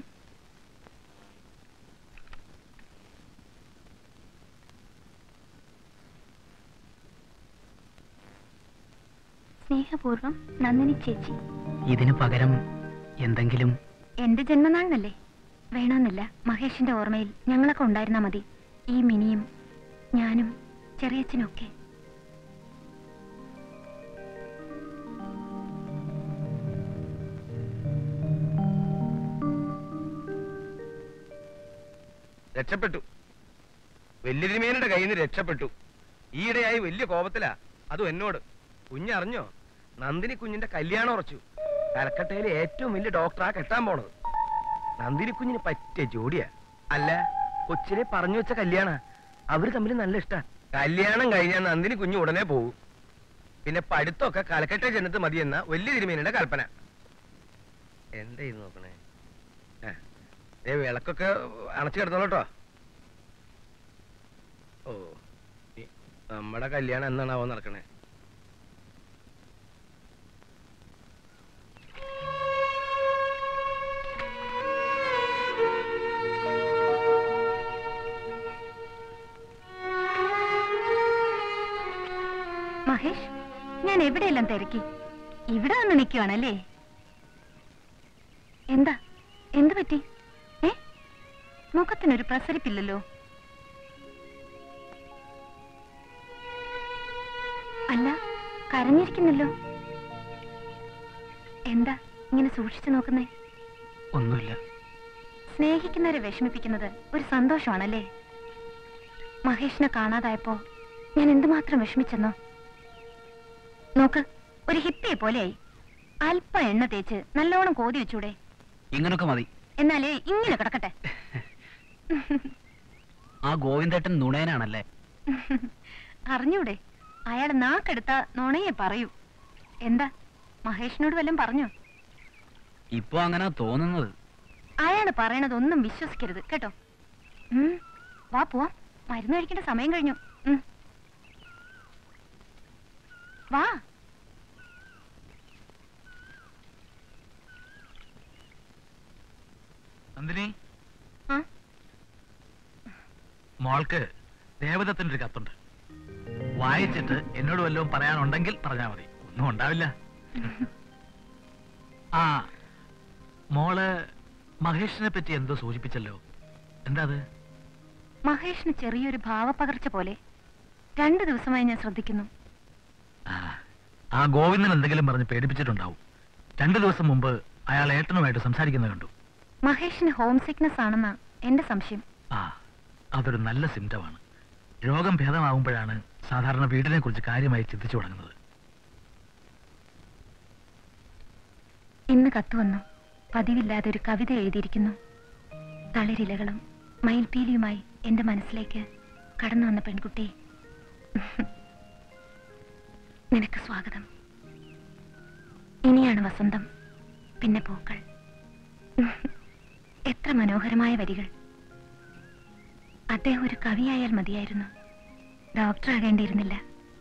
I: സ്നേഹപൂർവ്വം നന്ദിനി ചേച്ചി
A: ഇതിന് പകരം എന്തെങ്കിലും
I: എന്റെ ജന്മനാളിനല്ലേ വേണമെന്നില്ല മഹേഷിന്റെ ഓർമ്മയിൽ ഞങ്ങളൊക്കെ ഉണ്ടായിരുന്നാ മതി ഈ മിനിയും ഞാനും ചെറിയച്ഛനൊക്കെ
C: രക്ഷപ്പെട്ടു വലിയ തിരുമേനയുടെ കയ്യിൽ നിന്ന് രക്ഷപ്പെട്ടു ഈയിടെയായി വലിയ കോപത്തിലാ അതും എന്നോട് കുഞ്ഞറിഞ്ഞോ നന്ദിനി കുഞ്ഞിന്റെ കല്യാണം ഉറച്ചു കലക്കട്ടയിലെ ഏറ്റവും വലിയ ഡോക്ടറാ കെട്ടാൻ പോണത് നന്ദിനി കുഞ്ഞിന് പറ്റിയ ജോഡിയാ അല്ല കൊച്ചിനെ പറഞ്ഞു വെച്ച കല്യാണ അവര് തമ്മിൽ നല്ല ഇഷ്ടാ കല്യാണം കഴിഞ്ഞാൽ നന്ദിനി കുഞ്ഞ് ഉടനെ പോകും പിന്നെ പഠിത്തമൊക്കെ കലക്കട്ട ചെന്നിട്ട് മതിയെന്ന വലിയ തിരുമേനിയുടെ കൽപ്പന എന്താ ഇത് നോക്കണേ ആ ഏ വിളക്കൊക്കെ അണച്ചു കിടന്നോളൂ കേട്ടോ ഓ ഈ നമ്മുടെ കല്യാണം എന്നാണാവോ നടക്കണേ
I: മഹേഷ് ഞാൻ എവിടെയെല്ലാം തിരക്കി ഇവിടെ വന്ന് നിൽക്കുവാണല്ലേ എന്താ എന്ത് പറ്റി ഏ മുഖത്തിനൊരു പ്രസരിപ്പില്ലല്ലോ അല്ല കരഞ്ഞിരിക്കുന്നല്ലോ എന്താ ഇങ്ങനെ സൂക്ഷിച്ചു നോക്കുന്നേ
A: ഒന്നുമില്ല
I: സ്നേഹിക്കുന്നവരെ വിഷമിപ്പിക്കുന്നത് ഒരു സന്തോഷമാണല്ലേ മഹേഷിനെ കാണാതായപ്പോ ഞാൻ എന്തുമാത്രം വിഷമിച്ചെന്നോ നോക്ക് ഒരു ഹിപ്പിയെ പോലെയായി അല്പം എണ്ണ തേച്ച് നല്ലോണം കോതി വെച്ചൂടെ
A: ഇങ്ങനൊക്കെ മതി
I: എന്നാലേ ഇങ്ങനെ കിടക്കട്ടെ
A: ആ ഗോവിന്ദേട്ടൻ നുണയനാണല്ലേ
I: അറിഞ്ഞൂടെ അയാൾ നാക്കെടുത്ത നുണയെ പറയൂ എന്താ മഹേഷിനോട് വല്ലതും പറഞ്ഞോ
A: ഇപ്പൊ അങ്ങനെ തോന്നുന്നത്
I: അയാൾ പറയണതൊന്നും വിശ്വസിക്കരുത് കേട്ടോ ഉം, വാ പോവാം മരുന്ന് കഴിക്കേണ്ട സമയം കഴിഞ്ഞു ഉം. വാ
J: നന്ദിനി
I: ആ?
J: മോൾക്ക് ദേവദത്തിന്റെ ഒരു കത്തുണ്ട് വായിച്ചിട്ട് എന്നോട് വല്ലതും പറയാനുണ്ടെങ്കിൽ പറഞ്ഞാൽ മതി ഒന്നും ഉണ്ടാവില്ല ആ മോള് മഹേഷിനെ പറ്റി എന്തോ സൂചിപ്പിച്ചല്ലോ എന്താ അത്
I: മഹേഷിന് ചെറിയൊരു ഭാവപ്പകർച്ച പോലെ രണ്ടു ദിവസമായി ഞാൻ ശ്രദ്ധിക്കുന്നു
J: ആ, ആ ഗോവിന്ദൻ എന്തെങ്കിലും പറഞ്ഞ് പേടിപ്പിച്ചിട്ടുണ്ടാവും രണ്ടു ദിവസം മുമ്പ് അയാൾ ഏട്ടനുമായിട്ട് സംസാരിക്കുന്നത് കണ്ടു
I: മഹേഷിന് ഹോം സിക്നസ് ആണെന്നാ എന്റെ സംശയം
J: ആ അതൊരു നല്ല സിംറ്റമാണ് രോഗം ഭേദമാകുമ്പോഴാണ് സാധാരണ വീടിനെ കുറിച്ച് കാര്യമായി ചിന്തിച്ചു തുടങ്ങുന്നത്
I: ഇന്ന് കത്ത് വന്നു പതിവില്ലാതെ ഒരു കവിത എഴുതിയിരിക്കുന്നു തളിരിലകളും മയിൽപീലിയുമായി എന്റെ മനസ്സിലേക്ക് കടന്നു വന്ന പെൺകുട്ടി നിനക്ക് സ്വാഗതം ഇനിയാണ് വസന്തം പിന്നെ പൂക്കൾ എത്ര മനോഹരമായ വരികൾ അദ്ദേഹം ഒരു കവിയായാൽ മതിയായിരുന്നു ഡോക്ടർ ആകേണ്ടിയിരുന്നില്ല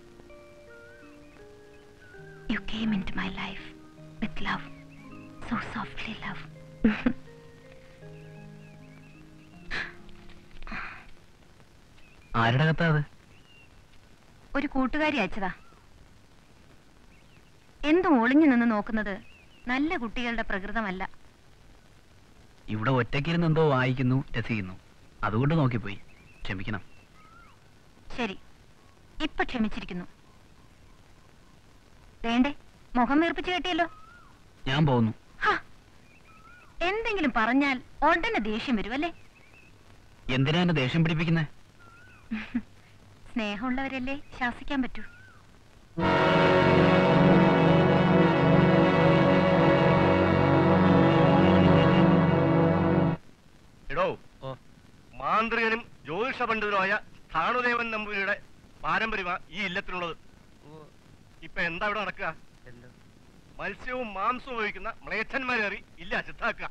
I: you came in to my life with love so softly love
A: ആരുടെ കത്താ അത്
I: ഒരു കൂട്ടുകാരി അയച്ചതാ എന്തും ഒളിഞ്ഞു നിന്ന് നോക്കുന്നത് നല്ല കുട്ടികളുടെ പ്രകൃതമല്ല
A: ഇവിടെ ഒറ്റയ്ക്കിരുന്ന് എന്തോ വായിക്കുന്നു രസിക്കുന്നു അതുകൊണ്ട് നോക്കിപ്പോയി ക്ഷമിക്കണം
I: ശരി ഇപ്പൊ ക്ഷമിച്ചിരിക്കുന്നു വേണ്ടേ മുഖം വീർപ്പിച്ച് കെട്ടിയല്ലോ
A: ഞാൻ പോകുന്നു
I: ഹാ, എന്തെങ്കിലും പറഞ്ഞാൽ ഉടനെ ദേഷ്യം വരുമല്ലേ
A: എന്തിനാ എന്നെ ദേഷ്യം പിടിപ്പിക്കുന്നേ
I: സ്നേഹമുള്ളവരല്ലേ ശാസിക്കാൻ പറ്റൂ
F: എടോ മാന്ത്രികനും ജ്യോതിഷ പണ്ഡിതനുമായ സ്ഥാണുദേവൻ നമ്പൂരിയുടെ പാരമ്പര്യമാ ഈ ഇല്ലത്തിനുള്ളത് ഇപ്പൊ എന്താ ഇവിടെ നടക്കുക മത്സ്യവും മാംസവും ഉപയോഗിക്കുന്ന മ്ലേച്ഛന്മാരേറി ഇല്ല ചിത്താക്കുക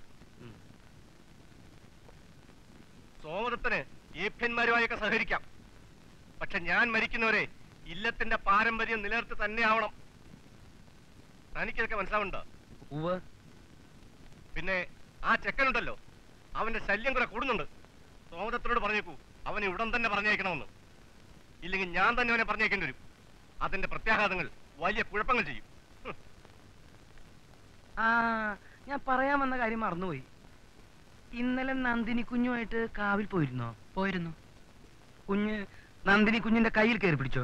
F: സോമദത്തന് ഏഭ്യന്മാരുമായൊക്കെ സഹകരിക്കാം പക്ഷെ ഞാൻ മരിക്കുന്നവരെ ഇല്ലത്തിന്റെ പാരമ്പര്യം നിലനിർത്തി തന്നെ ആവണം തനിക്കിതൊക്കെ മനസ്സിലാവുണ്ടോ
C: ഉവ്
F: പിന്നെ ആ ചെക്കനുണ്ടല്ലോ അവന്റെ ശല്യം കുറെ കൂടുന്നുണ്ട് സോമദത്തനോട് പറഞ്ഞേക്കൂ അവനെ ഉടൻ തന്നെ പറഞ്ഞേക്കണമെന്ന് ഇല്ലെങ്കിൽ ഞാൻ തന്നെ അവനെ പറഞ്ഞേക്കേണ്ടി വരും അതിന്റെ പ്രത്യാഘാതങ്ങൾ വലിയ കുഴപ്പങ്ങൾ ചെയ്യും ഹും.
C: ആ ഞാൻ പറയാൻ വന്ന കാര്യം മറന്നുപോയി ഇന്നലെ നന്ദിനി കുഞ്ഞുമായിട്ട് കാവിൽ പോയിരുന്നോ
A: പോയിരുന്നു
C: കുഞ്ഞ് നന്ദിനി കുഞ്ഞിന്റെ കയ്യിൽ കയറി പിടിച്ചോ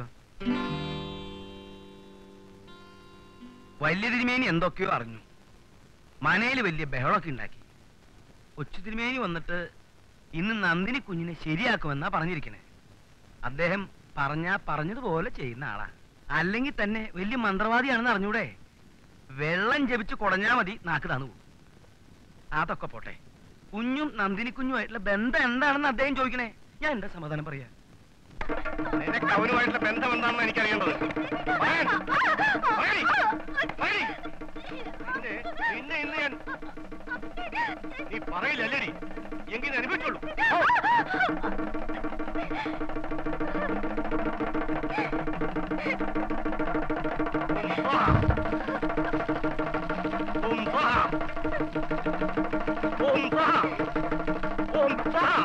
C: വലിയ തിരുമേനി എന്തൊക്കെയോ അറിഞ്ഞു മനയിൽ വലിയ ബഹളമൊക്കെ ഉണ്ടാക്കി കൊച്ചു തിരുമേനി വന്നിട്ട് ഇന്ന് നന്ദിനി കുഞ്ഞിനെ ശരിയാക്കുമെന്നാ പറഞ്ഞിരിക്കണേ അദ്ദേഹം പറഞ്ഞാ പറഞ്ഞതുപോലെ ചെയ്യുന്ന ആളാ അല്ലെങ്കിൽ തന്നെ വലിയ മന്ത്രവാദിയാണെന്ന് അറിഞ്ഞൂടെ വെള്ളം ജപിച്ച് കുടഞ്ഞാ മതി നാക്ക് താന്നു പോകും അതൊക്കെ പോട്ടെ കുഞ്ഞും നന്ദിനി കുഞ്ഞുമായിട്ടുള്ള ബന്ധം എന്താണെന്ന് അദ്ദേഹം ചോദിക്കണേ ഞാൻ എന്താ സമാധാനം പറയാ
F: നിനക്ക് അവനുമായിട്ടുള്ള ബന്ധം എന്താണെന്ന് എനിക്കറിയേണ്ടത് പറയാൻ. പറയടി. പറയടി. നിന്നെ നിന്നെ ഇന്ന് ഞാൻ നീ പറയില്ലല്ലേടി എങ്കിൽ നീ അനുഭവിച്ചോളൂ ഓ. ഓം സ്വാഹ. ഓം സ്വാഹ. ഓം സ്വാഹ.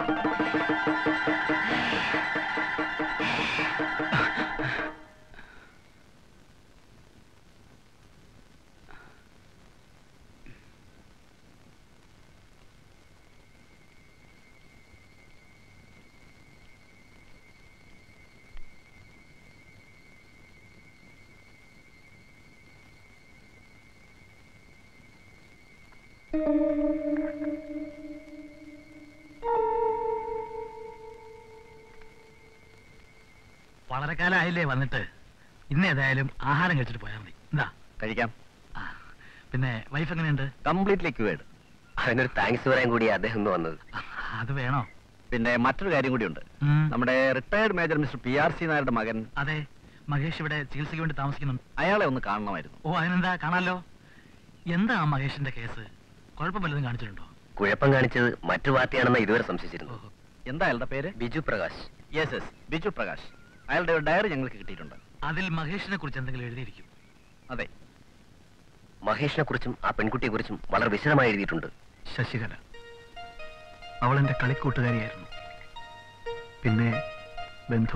J: വളരെ കാലമായില്ലേ വന്നിട്ട് ഇന്ന് ഏതായാലും ആഹാരം കഴിച്ചിട്ട് പോയാൽ മതി എന്താ
F: കഴിക്കാം
J: ആ പിന്നെ വൈഫ് എങ്ങനെയുണ്ട്
F: കംപ്ലീറ്റ്ലി ക്യൂവേഡ് അതിനൊരു താങ്ക്സ് പറയാൻ കൂടി അദ്ദേഹം ഇന്ന് വന്നത്
J: അത് വേണോ
F: പിന്നെ മറ്റൊരു കാര്യം കൂടിയുണ്ട്
J: ഉം.
F: നമ്മുടെ retired major mister P R C നായരുടെ മകൻ
J: അതെ മഹേഷ് ഇവിടെ ചികിത്സയ്ക്ക് വേണ്ടി താമസിക്കുന്നുണ്ട്
F: അയാളെ ഒന്ന് കാണണമായിരുന്നു
J: ഓ അതിനെന്താ കാണാലോ എന്താ ആ മഹേഷിന്റെ കേസ് കുഴപ്പം വല്ലതും കാണിച്ചിട്ടുണ്ടോ
K: കുഴപ്പം കാണിച്ചത് മറ്റു പാർട്ടിയാണെന്ന് ഇതുവരെ സംശയിച്ചിരുന്നു
J: ഓഹോ
F: എന്താ അയാളുടെ പേര്
K: ബിജു പ്രകാശ്
F: യെസ് യെസ് ബിജു പ്രകാശ് അയാളുടെ ഒരു ഡയറി ഞങ്ങൾക്ക് കിട്ടിയിട്ടുണ്ട്
J: അതിൽ മഹേഷിനെ കുറിച്ച് എന്തെങ്കിലും എഴുതിയിരിക്കും
F: അതെ
K: മഹേഷിനെ കുറിച്ചും ആ പെൺകുട്ടിയെ കുറിച്ചും വളരെ വിശദമായി എഴുതിയിട്ടുണ്ട്
A: ശശികല അവൾ എൻ്റെ കളിക്കൂട്ടുകാരിയായിരുന്നു പിന്നെ ബന്ധു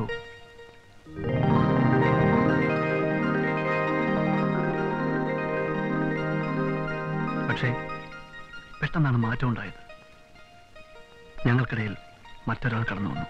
A: പക്ഷേ പെട്ടെന്നാണ് മാറ്റം ഉണ്ടായത് ഞങ്ങൾക്കിടയിൽ മറ്റൊരാൾ കടന്നു വന്നു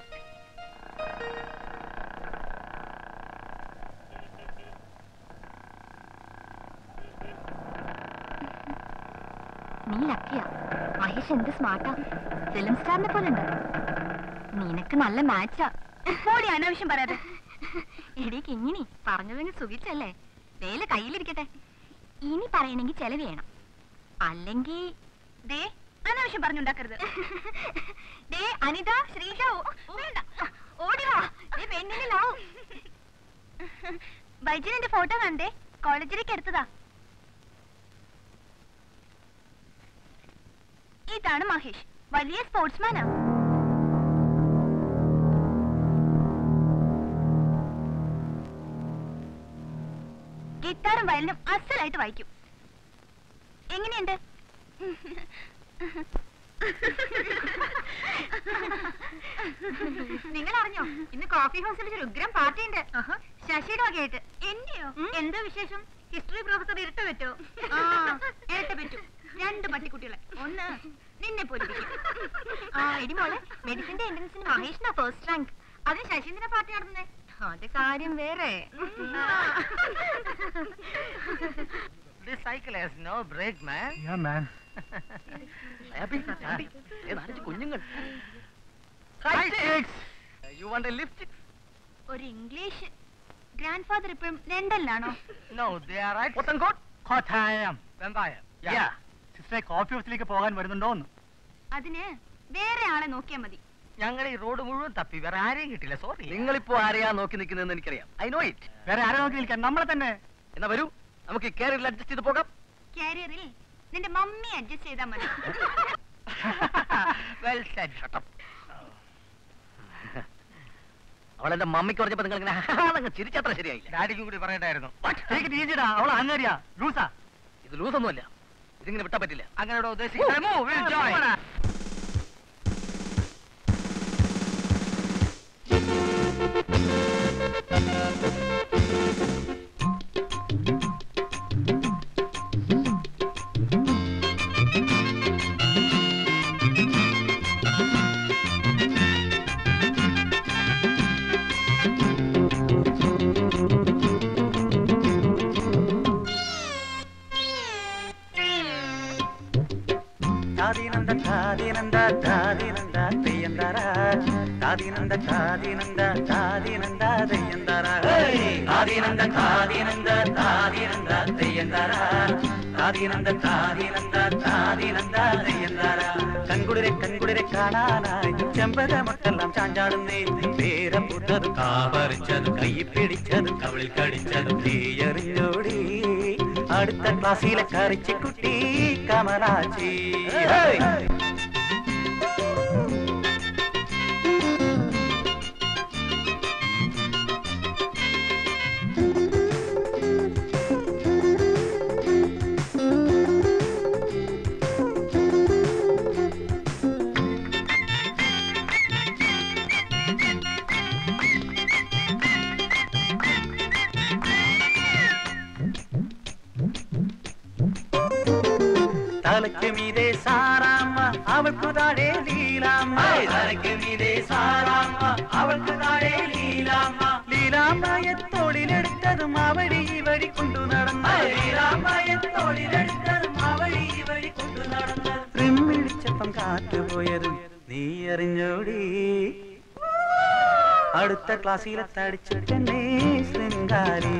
I: നീ ലക്കിയ മഹേഷ് എന്ത് സ്മാർട്ടാ ഫിലിം സ്റ്റാറിനെ പോലെ ഉണ്ട് നിനക്ക് നല്ല മാച്ചാ ഓടി അനാവശ്യം പറയാതെ എടീ കിങ്ങിണി പറഞ്ഞതെങ്കിൽ സുഖിച്ചല്ലേ വേല കയ്യിലിരിക്കട്ടെ ഇനി പറയണെങ്കി ചെലവ് ചെയ്യണം അല്ലെങ്കിൽ ദേ അനാവശ്യം പറഞ്ഞുണ്ടാക്കരുത് ദേ അനിത ശ്രീജ ഓ- വേണ്ട ഓടി വാ ദേ പെണ്ണിലാവും ബൈജുവിന്റെ ഫോട്ടോ കണ്ടേ കോളേജിലേക്ക് എടുത്തതാ ഇതാണ് മഹേഷ് വലിയ സ്പോർട്സ്മാനാ ഗിറ്റാറും വയലിനും അസലായിട്ട് വായിക്കും എങ്ങനെയുണ്ട് നിങ്ങൾ അറിഞ്ഞോ ഇന്ന് കോഫി ഹൗസിൽ ഒരു ഉഗ്രം പാർട്ടി ഉണ്ട് ശശിയുടെ വകയായിട്ട് എന്റെയോ എന്താ വിശേഷം ഹിസ്റ്ററി പ്രൊഫസർ ഇരട്ട പറ്റോ ആ ഇരട്ട പറ്റൂ രണ്ട് പട്ടിക്കുട്ടികളെ ഒന്ന് നിന്നെ പോലെ ആ എടി മോളെ മെഡിസിന്റെ എൻട്രൻസിന് മഹേഷിനാ ഫസ്റ്റ് റാങ്ക് അത് ശശീന്ദ്രൻ പാർട്ടി നടത്തുന്നേ അത് കാര്യം വേറെ
G: This cycle has no brake, man.
J: Yeah, man.
G: Happy? നാലഞ്ച് കുഞ്ഞുങ്ങൾ യു വാണ്ട് എ ലിഫ്റ്റ്
I: ഒരു ഇംഗ്ലീഷ് ഗ്രാൻഡ് ഫാദർ ഇപ്പോഴും ലണ്ടനിലാണോ
G: no they are right Pothencode
J: Kottayam
G: Vembayam
J: yeah സിസ്റ്ററെ കോഫി ഹൗസിലേക്ക് പോകാൻ വരുന്നുണ്ടോന്ന്
I: അതിന് വേറെ ആളെ നോക്കിയാ മതി
G: ഞങ്ങൾ ഈ റോഡ് മുഴുവൻ തപ്പി വേറെ ആരെയും കിട്ടില്ല സോറി നിങ്ങളിപ്പോ ആരെയാ നോക്കി നിൽക്കുന്നതെന്ന് എനിക്കറിയാം ഐ നോ ഇറ്റ്
J: വേറെ ആരെ നോക്കി നിൽക്കാൻ നമ്മളെ തന്നെ
G: എന്നാ വരൂ നമുക്ക് ഈ കേരളിൽ അഡ്ജസ്റ്റ് ചെയ്ത് പോകാം
I: കാരിയറിൽ നിന്റെ മമ്മി അഡ്ജസ്റ്റ് ചെയ്താൽ മതി
G: വെൽ സെഡ് ഷട്ട് അപ്പ് അവൾ എന്റെ മമ്മിക്ക് പറഞ്ഞപ്പോ നിങ്ങൾ ഇങ്ങനെ ചിരിച്ചത്ര ശരിയായില്ല
J: ഡാഡിക്കും കൂടി പറയണ്ടായിരുന്നു ഈജിടാ അവൾ അങ്ങനെയാ ലൂസാ
G: ഇത് ലൂസ് ഒന്നുമല്ല ഇതിങ്ങനെ വിട്ടാ പറ്റില്ല
J: അങ്ങനെ ഉദ്ദേശിക്കുന്നത്
H: താതിനന്ദ താതിനന്ദ താതിനന്ദ തെയ്യന്താര താതിനന്ദ താതിനന്ദ താതിനന്ദ തെയ്യന്താര താതിനന്ദ താതിനന്ദ താതിനന്ദ തെയ്യന്താര താതിനന്ദ താതിനന്ദ താതിനന്ദ തെയ്യന്താര കൺകുളിരെ കൺകുളിരെ കാണാനായി ചെമ്പകമൊട്ടെല്ലാം ചാഞ്ചാടുന്നേ പേരം പുട്ടതും കാപറിച്ചതും കൈ പിടിച്ചതും കവിളിൽ കടിച്ചതും തീയറിഞ്ഞോടി അടുത്ത ക്ലാസ്സിലെ കറിച്ചിക്കുട്ടി കമലാച്ചി ഹേയ്! തലയ്ക്ക് മീതെ സാറാമ്മ അവൾക്ക് താഴെ ലീലാമ്മ തലയ്ക്ക് മീതെ സാറാമ്മ അവൾക്ക് താഴെ ലീലാമ്മ ലീലാമ്മയെ തോളിലെടുത്തതും അവഴി ഈ വഴി കൊണ്ടു നടന്ന ലീലാമ്മയെ തോളിലെടുത്തതും അവഴി ഈ വഴി കൊണ്ടു നടന്ന റിമ്മിടിച്ചപ്പം കാറ്റുപോയതും നീ അറിഞ്ഞോടി അടുത്ത ക്ലാസ്സിലെ തടിച്ചിട്ടെന്നെ ശൃംഗാരി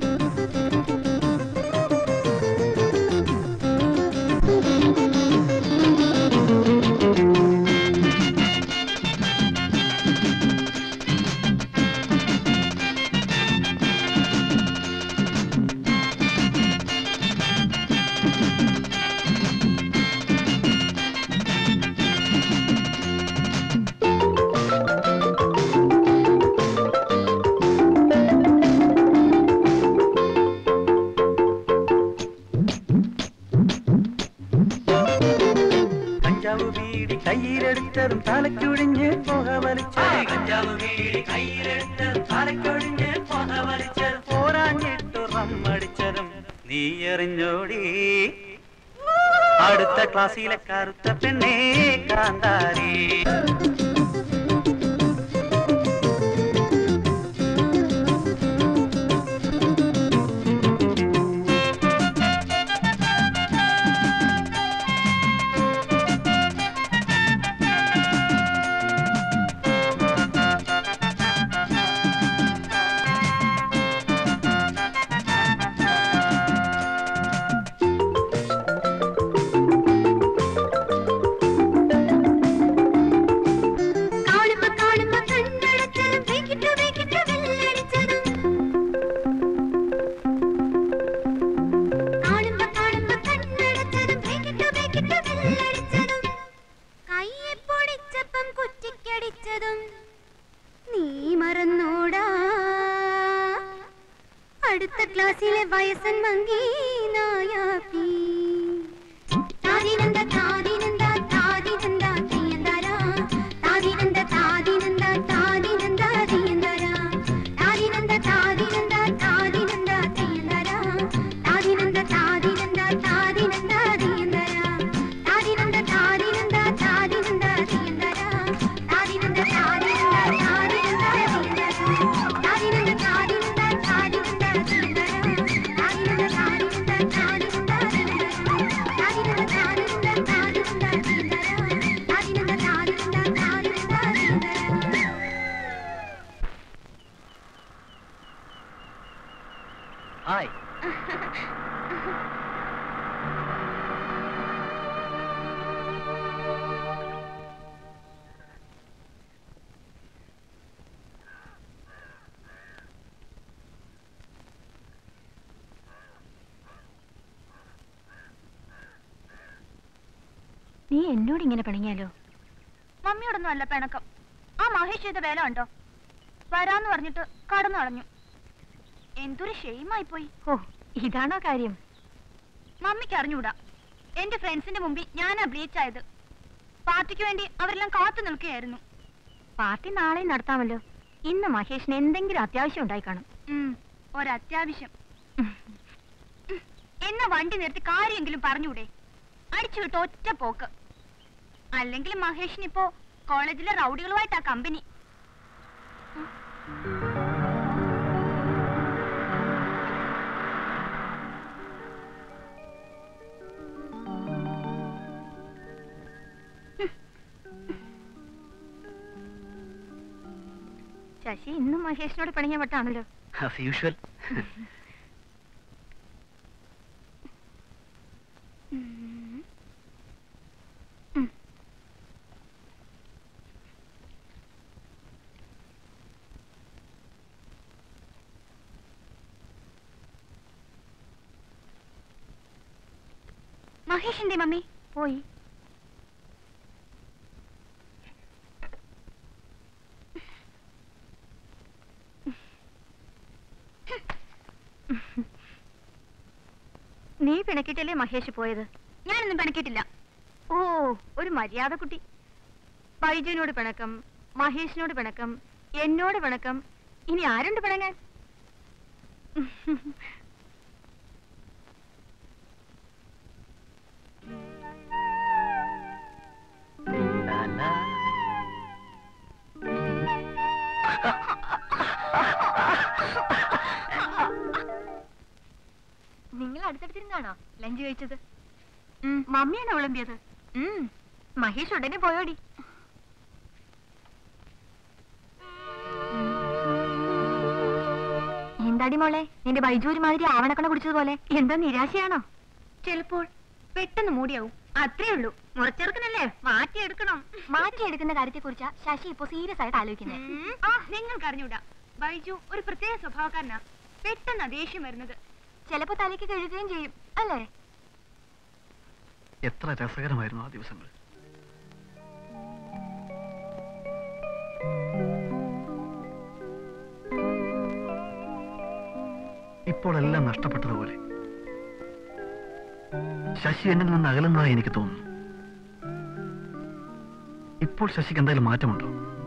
H: കഞ്ചാവ് വീടി കയ്യിലെടുത്തതും തലക്കൊഴിഞ്ഞ് പുക വലിച്ചത് കഞ്ചാവ് വീടി കയ്യിലെടുത്തതും തലക്കൊഴിഞ്ഞ് പുക വലിച്ചത് പോരാഞ്ഞിട്ടു റമ്മടിച്ചതും നീ എറിഞ്ഞോടി അടുത്ത ക്ലാസ്സിലെ കറുത്ത പെണ്ണേ കാന്താരി
I: കാണുമ്പോ കാണുമ്പോ കണ്ണടച്ചതും വേക്കിട്ടു വേക്കിട്ടു വെള്ളടിച്ചതും കാണുമ്പോ കാണുമ്പോ കണ്ണടച്ചതും വേക്കിട്ടു വേക്കിട്ടു വെള്ളടിച്ചതും കയ്യെ പൊടിച്ചപ്പം കുറ്റിക്കടിച്ചതും നീ മറന്നോടാ അടുത്ത ക്ലാസ്സിലെ വയസ്സൻ മങ്കി നായാപ്പി താതിനന്ദ താതിനന്ദ താതിനന്ദ തീയന്താര താതിനന്ദ താതിനന്ദ താതിനന്ദ തീയന്താര താതിനന്ദ താതിനന്ദ നീ എന്നോട് ഇങ്ങനെ പിണങ്ങിയാലോ മമ്മിയോടൊന്നും അല്ല പിണക്കം ആ മഹേഷ് ചെയ്ത വേല ഉണ്ടോ വരാന്ന് പറഞ്ഞിട്ട് കടന്നു കളഞ്ഞു എന്തൊരു ഷെയിമായി പോയി ഓ ഇതാണോ കാര്യം മമ്മിക്ക് അറിഞ്ഞൂടാ എന്റെ ഫ്രണ്ട്സിന്റെ മുമ്പിൽ ഞാനാ ബ്ലീച്ച് ആയത് പാർട്ടിക്ക് വേണ്ടി അവരെല്ലാം കാത്തു നിൽക്കുകയായിരുന്നു പാർട്ടി നാളെ നടത്താമല്ലോ ഇന്ന് മഹേഷിന് എന്തെങ്കിലും അത്യാവശ്യം ഉണ്ടായി കാണും ഒരത്യാവശ്യം എന്ന വണ്ടി നിർത്തി കാര്യമെങ്കിലും പറഞ്ഞൂടെ അടിച്ചു വിട്ട് ഒറ്റ പോക്ക് അല്ലെങ്കിൽ മഹേഷിനിപ്പോ കോളേജിലെ റൗഡികളുമായിട്ടാ കമ്പനി ശശി ഇന്നും മഹേഷിനോട് പിണങ്ങിയ വട്ടാണല്ലോ
A: ആസ് യൂഷ്വൽ
I: മഹേഷിന്റെ മമ്മി പോയി നീ പിണക്കിട്ടല്ലേ മഹേഷ് പോയത് ഞാനൊന്നും പിണക്കിട്ടില്ല ഓ ഒരു മര്യാദ കുട്ടി ബൈജുവിനോട് പിണക്കം മഹേഷിനോട് പിണക്കം എന്നോട് പിണക്കം ഇനി ആരുണ്ട് പിണങ്ങാൻ നിങ്ങൾ അടുത്തടുത്തിരുന്നാണോ ലഞ്ച് കഴിച്ചത് മമ്മിയാണ് വിളമ്പിയത് മഹേഷ് ഉടനെ പോയോടി എന്താടി മോളെ നിന്റെ ബൈജൂരി മാതിരി ആവണക്കണ കുടിച്ചതുപോലെ എന്താ നിരാശയാണോ ചിലപ്പോൾ പെട്ടെന്ന് മൂടിയാവും അത്രേ ഉള്ളൂ മുറച്ചെറുക്കനല്ലേ മാറ്റിയെടുക്കണം മാറ്റിയെടുക്കുന്ന കാര്യത്തെ കുറിച്ചാ ശശി ഇപ്പൊ സീരിയസ് ആയിട്ട് ആലോചിക്കുന്നത് ആ നിങ്ങൾക്ക് അറിഞ്ഞൂടാ ബൈജു ഒരു പ്രത്യേക സ്വഭാവക്കാരനാ പെട്ടെന്ന് ദേഷ്യം വരുന്നത് ചിലപ്പോ തലയ്ക്ക് കഴുകുകയും ചെയ്യും അല്ലേ
A: എത്ര രസകരമായിരുന്നു ആ ദിവസങ്ങൾ ഇപ്പോൾ എല്ലാം നഷ്ടപ്പെട്ടതുപോലെ ശശി എന്നിൽ നിന്ന് അകലുന്നതായി എനിക്ക് തോന്നുന്നു ഇപ്പോൾ ശശിക്ക് എന്തായാലും മാറ്റമുണ്ടോ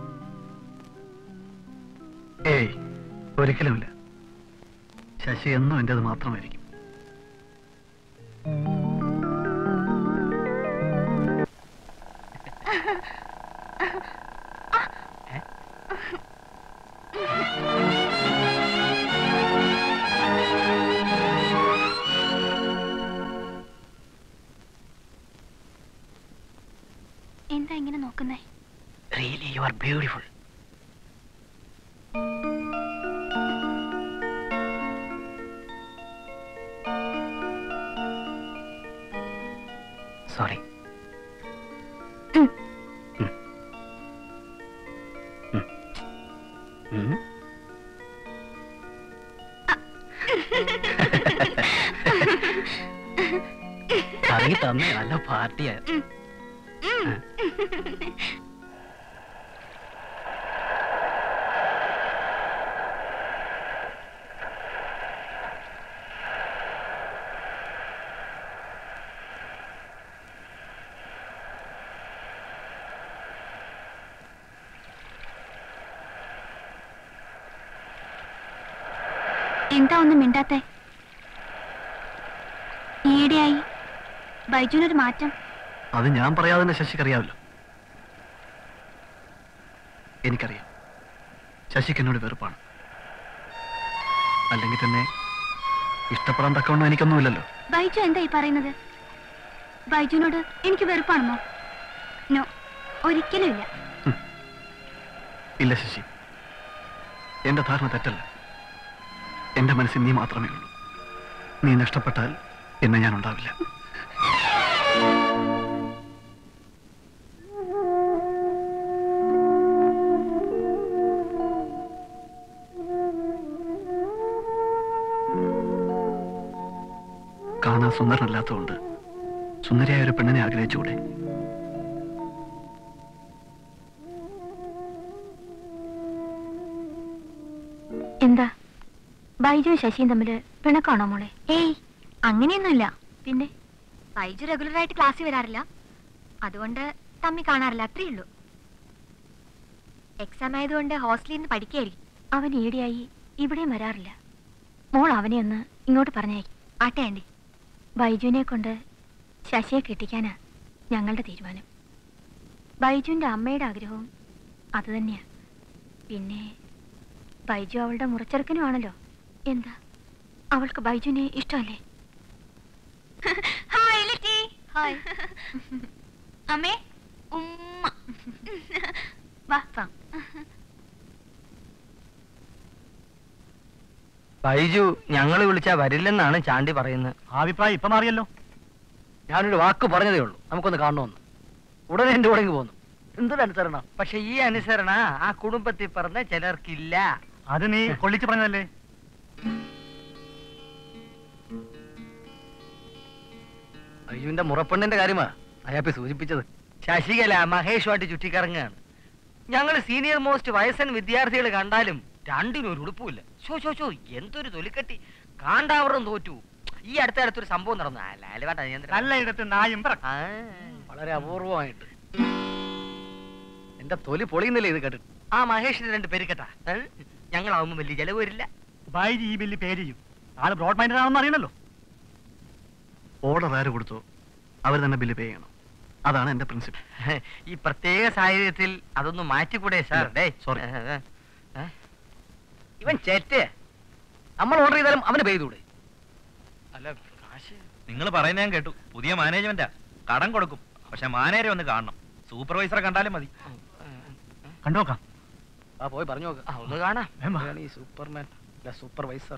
A: ഏയ് ഒരിക്കലുമില്ല ശശി എന്നും എന്റേത് മാത്രമായിരിക്കും
I: എന്താ ഇങ്ങനെ നോക്കുന്നേ
A: really you are beautiful sorry കറങ്ങി തന്നെ നല്ല പാർട്ടിയാ
I: എന്താ ഒന്നും മിണ്ടാത്തെ ഈയിടെയായി ബൈജുവിനൊരു മാറ്റം
A: അത് ഞാൻ പറയാതെ തന്നെ ശശിക്കറിയാമല്ലോ എനിക്കറിയാം ശശിക്ക് എന്നോട് വെറുപ്പാണ് അല്ലെങ്കിൽ തന്നെ ഇഷ്ടപ്പെടാൻ തക്കവണ്ണം എനിക്കൊന്നുമില്ലല്ലോ
I: ബൈജു എന്താ ഈ പറയുന്നത് ബൈജുവിനോട് എനിക്ക് വെറുപ്പാണെന്നോ നോ ഒരിക്കലും ഇല്ല
A: ഇല്ല ശശി എന്റെ ധാരണ തെറ്റല്ല എന്റെ മനസ്സിൽ നീ മാത്രമേ ഉള്ളൂ നീ നഷ്ടപ്പെട്ടാൽ പിന്നെ ഞാൻ ഉണ്ടാവില്ല കാണാൻ സുന്ദരനല്ലാത്തതുകൊണ്ട് സുന്ദരിയായ ഒരു പെണ്ണിനെ ആഗ്രഹിച്ചുകൂടെ
I: എന്താ ബൈജുവും ശശിയും തമ്മില് പിണക്കാണോ മോളെ ഏയ് അങ്ങനെയൊന്നുമില്ല പിന്നെ ബൈജു റെഗുലറായിട്ട് ക്ലാസ്സിൽ വരാറില്ല അതുകൊണ്ട് തമ്മി കാണാറില്ല അത്രേ ഉള്ളൂ എക്സാം ആയതുകൊണ്ട് ഹോസ്റ്റലിൽ നിന്ന് പഠിക്കുകയായിരിക്കും അവൻ ഈടെയായി ഇവിടെയും വരാറില്ല മോൾ അവനെ ഒന്ന് ഇങ്ങോട്ട് പറഞ്ഞേക്കും ആട്ടെ ആൻറ്റി ബൈജുവിനെ കൊണ്ട് ശശിയെ കെട്ടിക്കാനാ ഞങ്ങളുടെ തീരുമാനം ബൈജുവിൻ്റെ അമ്മയുടെ ആഗ്രഹവും അതുതന്നെയാ പിന്നെ ബൈജു അവളുടെ മുറച്ചെറുക്കനുമാണല്ലോ എന്താ അവൾക്ക് ബൈജുവിനെ ഇഷ്ടമല്ലേ ഹായ് ലിറ്റി ഹായ് അമ്മേ ഉമ്മ വാ വാ
C: ബൈജു ഞങ്ങൾ വിളിച്ചാ വരില്ലെന്നാണ് ചാണ്ടി പറയുന്നത്
J: അഭിപ്രായം ഇപ്പൊ മാറിയല്ലോ
B: ഞാനൊരു വാക്ക് പറഞ്ഞതേ ഉള്ളൂ നമുക്കൊന്ന് കാണണമെന്ന് ഉടനെ എന്റെ കൂടെ ഇങ്ങ് പോന്നു എന്തൊരു അനുസരണം
C: പക്ഷെ ഈ അനുസരണ ആ കുടുംബത്തിൽ പറഞ്ഞ ചിലർക്കില്ല
J: അത് നീ കൊള്ളിച്ച് പറഞ്ഞതല്ലേ
B: അയ്യുവിന്റെ മുറപ്പെണ്ണിന്റെ കാര്യമാ അയാപ്പി സൂചിപ്പിച്ചത്
C: ശശികല മഹേഷുമായിട്ട് ചുറ്റിക്കറങ്ങുകയാണ് ഞങ്ങൾ സീനിയർ മോസ്റ്റ് വയസ്സൻ വിദ്യാർത്ഥികൾ കണ്ടാലും രണ്ടിനും ഒരു ഉടുപ്പുമില്ല ഷോ ഷോ ഷോ എന്തൊരു തൊലിക്കട്ടി കാണ്ടാവറും തോറ്റു ഈ അടുത്ത അടുത്തൊരു സംഭവം നടന്നു ആ, ലാലുവേട്ടാ, ഞാൻ എന്തിനാ-
J: നല്ലയിടത്ത് നായും പറക്കും
C: ആ,
B: വളരെ അപൂർവമായിട്ട് എന്റെ തൊലി പൊളിയുന്നില്ല ഇത് കേട്ടിട്ട്
C: ആ മഹേഷിന് രണ്ട് പെരുക്കട്ടാ ഞങ്ങളാവുമ്പോ വലിയ ചെലവ് വരില്ല
J: ബൈജി ഈ ബില്ല് പേ ചെയ്യും ആള് ബ്രോഡ് മൈൻഡഡ് ആണെന്ന് അറിയണല്ലോ
F: ഓർഡർ ആര് കൊടുത്തോ അവർ തന്നെ ബില്ല് പേ ചെയ്യണം അതാണ് എന്റെ പ്രിൻസിപ്പൽ
C: ഈ പ്രത്യേക സാഹചര്യത്തിൽ അതൊന്ന് മാറ്റിക്കൂടെ സാർ
F: ഇല്ല,
C: ഡേ
F: sorry.
B: ഇവൻ ചേറ്റ് നമ്മൾ ഓർഡർ ചെയ്താലും അവന് പേ ചെയ്തൂടെ
C: അല്ല കാശ്
E: നിങ്ങൾ പറയുന്ന ഞാൻ കേട്ടു പുതിയ മാനേജ്മെന്റാ കടം കൊടുക്കും പക്ഷെ മാനേജരെ ഒന്ന് കാണണം സൂപ്പർവൈസറെ കണ്ടാലും മതി
J: കണ്ടോക്കാം
B: ആ പോയി പറഞ്ഞു നോക്ക്
C: ആ, ഒന്ന് കാണാം
J: വേം വാ.
B: ഈ സൂപ്പർമാൻ അല്ല സൂപ്പർവൈസർ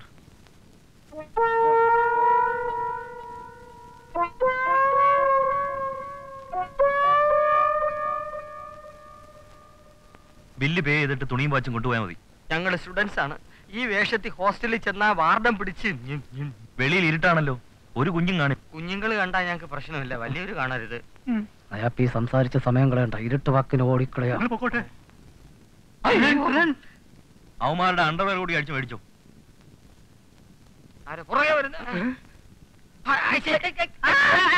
E: ബില്ല് പേ ചെയ്തിട്ട് തുണിയും വാച്ചും കൊണ്ടുപോയാൽ മതി
C: ഞങ്ങൾ സ്റ്റുഡൻസ് ആണ് ഈ വേഷത്തിൽ ഹോസ്റ്റലിൽ ചെന്നാ വാർഡം പിടിച്ച് ഞും, ഞും.
E: വെളിയിൽ ഇരുട്ടാണല്ലോ ഒരു കുഞ്ഞും കാണും
C: കുഞ്ഞുങ്ങൾ കണ്ടാൽ ഞങ്ങൾക്ക് പ്രശ്നമില്ല വലിയൊരു കാണരുത്
B: അയാപ്പി സംസാരിച്ച സമയം കളയണ്ട ഇരുട്ട് വാക്കിന് ഓടിക്കളയാ
J: നിങ്ങൾ പൊക്കോട്ടെ
E: അവന്മാരുടെ അണ്ടർവെയർ കൂടി അടിച്ചു മേടിച്ചോ
C: ആരെ പുറകെ വരുന്ന ആ, ആ, ശ്ശെ, ശ്ശെ, ശ്ശെ. ആ,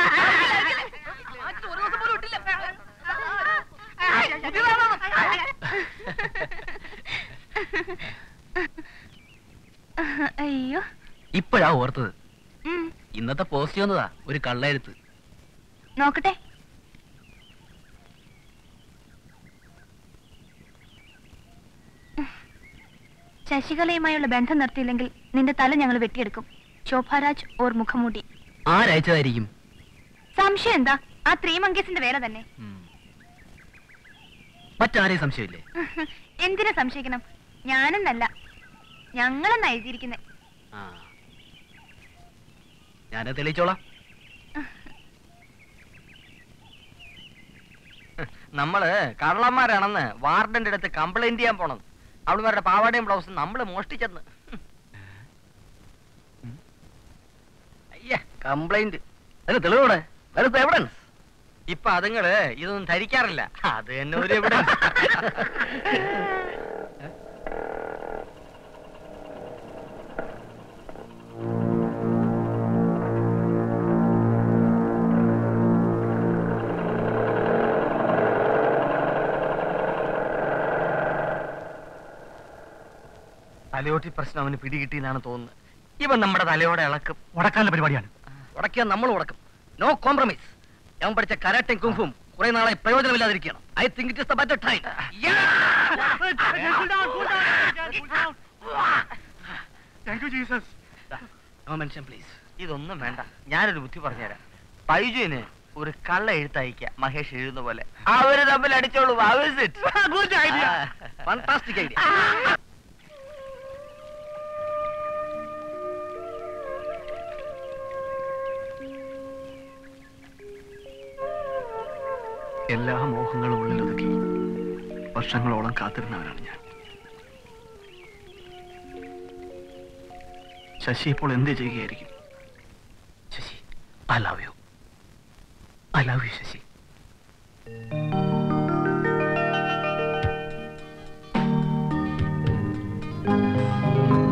C: ഒരു ദിവസം പോലും ഇട്ടില്ല. ആ, ഇതിലാണോ?
I: അയ്യോ
A: ഇപ്പോഴാ ഓർത്തത്
I: ഉം,
A: ഇന്നത്തെ പോസ്റ്റ് വന്നതാ ഒരു കള്ളെഴുത്ത്
I: നോക്കട്ടെ ശശികലയുമായുള്ള ബന്ധം നിർത്തിയില്ലെങ്കിൽ നിന്റെ തല ഞങ്ങൾ വെട്ടിയെടുക്കും ശോഭാരാജ് ഓർ മുഖമൂടി
A: ആരയച്ചതായിരിക്കും
I: സംശയം എന്താ ആ ത്രീ മങ്കീസിന്റെ വേല തന്നെ
A: മറ്റാരെയും സംശയമില്ലേ
I: എന്തിനാ സംശയിക്കണം ഞാനെന്നല്ല ഞങ്ങളെന്നാ എഴുതിയിരിക്കുന്നത്
A: ആ ഞാനത് തെളിയിച്ചോളാം
C: നമ്മള് കള്ളന്മാരാണെന്ന് വാർഡന്റെ അടുത്ത് കംപ്ലൈന്റ് ചെയ്യാൻ പോണം അവളുമാരുടെ പാവാടയും ബ്ലൗസും നമ്മള് മോഷ്ടിച്ചെന്ന് അയ്യ
B: കംപ്ലൈന്റ് അതിന് തെളിവോടെ അതിന് എവിഡൻസ്
C: ഇപ്പൊ അതുങ്ങള് ഇതൊന്നും ധരിക്കാറില്ല അത് തന്നെ ഒരു എവിഡൻസ് തലയോട്ടി പ്രശ്നം അവന് പിടികിട്ടിയെന്നാണ് തോന്നുന്നത് ഇവൻ നമ്മുടെ തലയോടെ ഇളക്കും
J: ഉടക്കാനുള്ള പരിപാടിയാണ്
B: ഉടക്കിയാൽ നമ്മൾ ഉടക്കും നോ കോംപ്രമൈസ് ഞാൻ പഠിച്ച കരാട്ടയും കുംഫും കുറെ നാളായി പ്രയോജനമില്ലാതിരിക്കണം I think it is the better time
J: thank you Jesus
B: no mention please
C: ഇതൊന്നും വേണ്ട ഞാനൊരു ബുദ്ധി പറഞ്ഞുതരാം ബൈജുവിന് ഒരു കള്ള എഴുത്തയക്ക മഹേഷ് എഴുതുന്ന പോലെ അവര് തമ്മിൽ അടിച്ചോളൂ
B: ഗുഡ് ഐഡിയ ഫാന്റാസ്റ്റിക് ഐഡിയ
F: എല്ലാ മോഹങ്ങളും ഉള്ളിലൊതുക്കി വർഷങ്ങളോളം കാത്തിരുന്നവനാണ് ഞാൻ ശശി ഇപ്പോൾ എന്ത് ചെയ്യുകയായിരിക്കും
A: Sasi I love you I love you Sasi
I: ആ